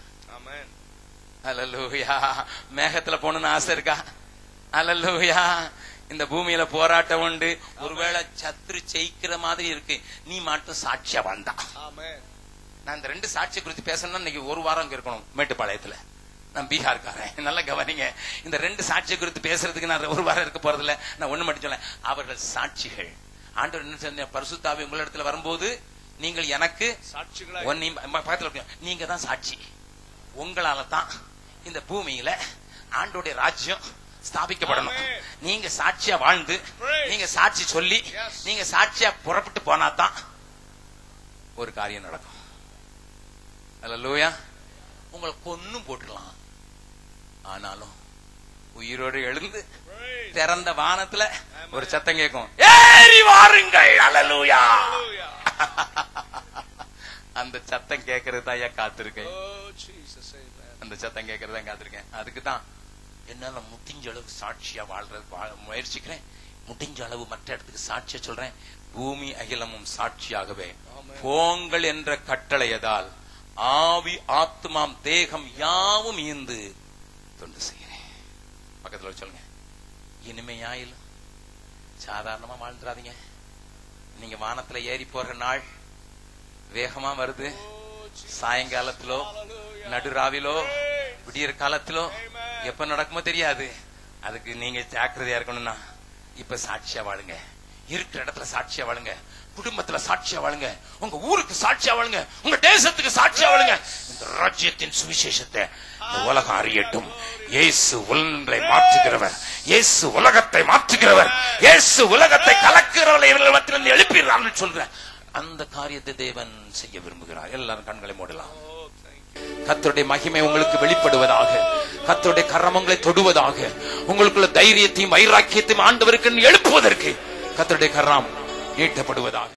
அல்லூயா மேகத்துல போகணும்னு ஆசை இருக்கா அல்லூயா இந்த பூமியில போராட்டம் உண்டு ஒருவேளை சத்ரு ஜெயிக்கிற மாதிரி இருக்கு நீ மட்டும் சாட்சியா வந்தா நான் இந்த ரெண்டு சாட்சியை குறித்து பேசணும்னா இன்னைக்கு ஒரு வாரம் அங்க இருக்கணும் மேட்டுப்பாளையத்துல நான் பீகார்காரன் நல்லா கவனிங்க இந்த ரெண்டு சாட்சியை குறித்து பேசுறதுக்கு நான் ஒரு வாரம் இருக்க போறதில்ல நான் ஒண்ணு மட்டும் சொல்ல அவர்கள் சாட்சிகள் ஆண்டவர் என்ன சொன்ன பரிசுத்தாவி உங்களிடத்துல வரும்போது நீங்கள் எனக்கு ஒன் நீ- ம- பக்கத்துல இருக்க- நீங்க தான் சாட்சி உங்களால தான் இந்த பூமியில ஆண்டோடைய ராஜ்யம் ஸ்தாபிக்கப்படணும் நீங்க சாட்சியா வாழ்ந்து நீங்க சாட்சி சொல்லி நீங்க சாட்சியா புறப்பட்டு போனா தான் ஒரு காரியம் நடக்கும் அல்லூயா உங்களை கொன்னும் போட்டுடலாம் ஆனாலும் உயிரோடு எழுந்து திறந்த வானத்துல ஒரு சத்தம் கேட்கும் ஏறி வாருங்கள் அல்லூயா அந்த சத்தம் கேட்கறது தான் ஐயா காத்திருக்கேன் அந்த சத்தம் கேட்கறது தான் காத்திருக்கேன் அதுக்கு தான் என்னால முடிஞ்ச அளவு சாட்சியா வாழ்றது வாழ- முயற்சிக்கிறேன் முடிஞ்ச அளவு மற்ற இடத்துக்கு சாட்சியா சொல்றேன் பூமி அகிலமும் சாட்சியாகவே போங்கள் என்ற கட்டளையதால் ஆவி ஆத்மாம் தேகம் யாவும் ஈந்து தொண்டு செய்கிறேன் பக்கத்துல வச்சு சொல்லுங்க இனிமையாயிலும் சாதாரணமா வாழ்ந்துடாதீங்க நீங்க வானத்துல ஏறி போற நாள் வேகமா வருது சாயங்காலத்திலோ நடுராவிலோ விடியற் காலத்திலோ எப்ப நடக்குமோ தெரியாது அதுக்கு நீங்க ஜாக்கிரதையா இருக்கணும்னா இப்ப சாட்சியா வாழுங்க இருக்கிற இடத்துல சாட்சியா வாழுங்க குடும்பத்துல சாட்சியா வாழுங்க உங்க ஊருக்கு சாட்சியா வாழுங்க உங்க தேசத்துக்கு சாட்சியா வாழுங்க இந்த ராஜ்யத்தின் சுவிசேஷத்தை இந்த உலகம் அறியட்டும் இயேசு ஒன்றை மாற்றுகிறவர் இயேசு உலகத்தை மாற்றுகிறவர் இயேசு உலகத்தை கலக்கிறவர்களை இவர்களிடத்திலிருந்து எழுப்பிடுறான்னு சொல்ற அந்த காரியத்தை தேவன் செய்ய விரும்புகிறார் எல்லாரும் கண்களை மூடலாம் கர்த்தருடைய மகிமை உங்களுக்கு வெளிப்படுவதாக கர்த்தருடைய கரம் உங்களை தொடுவதாக உங்களுக்குள்ள தைரியத்தையும் வைராக்கியத்தையும் ஆண்டவருக்கு எழுப்புவதற்கு கர்த்தருடைய கரம் ஈட்டப்படுவதாக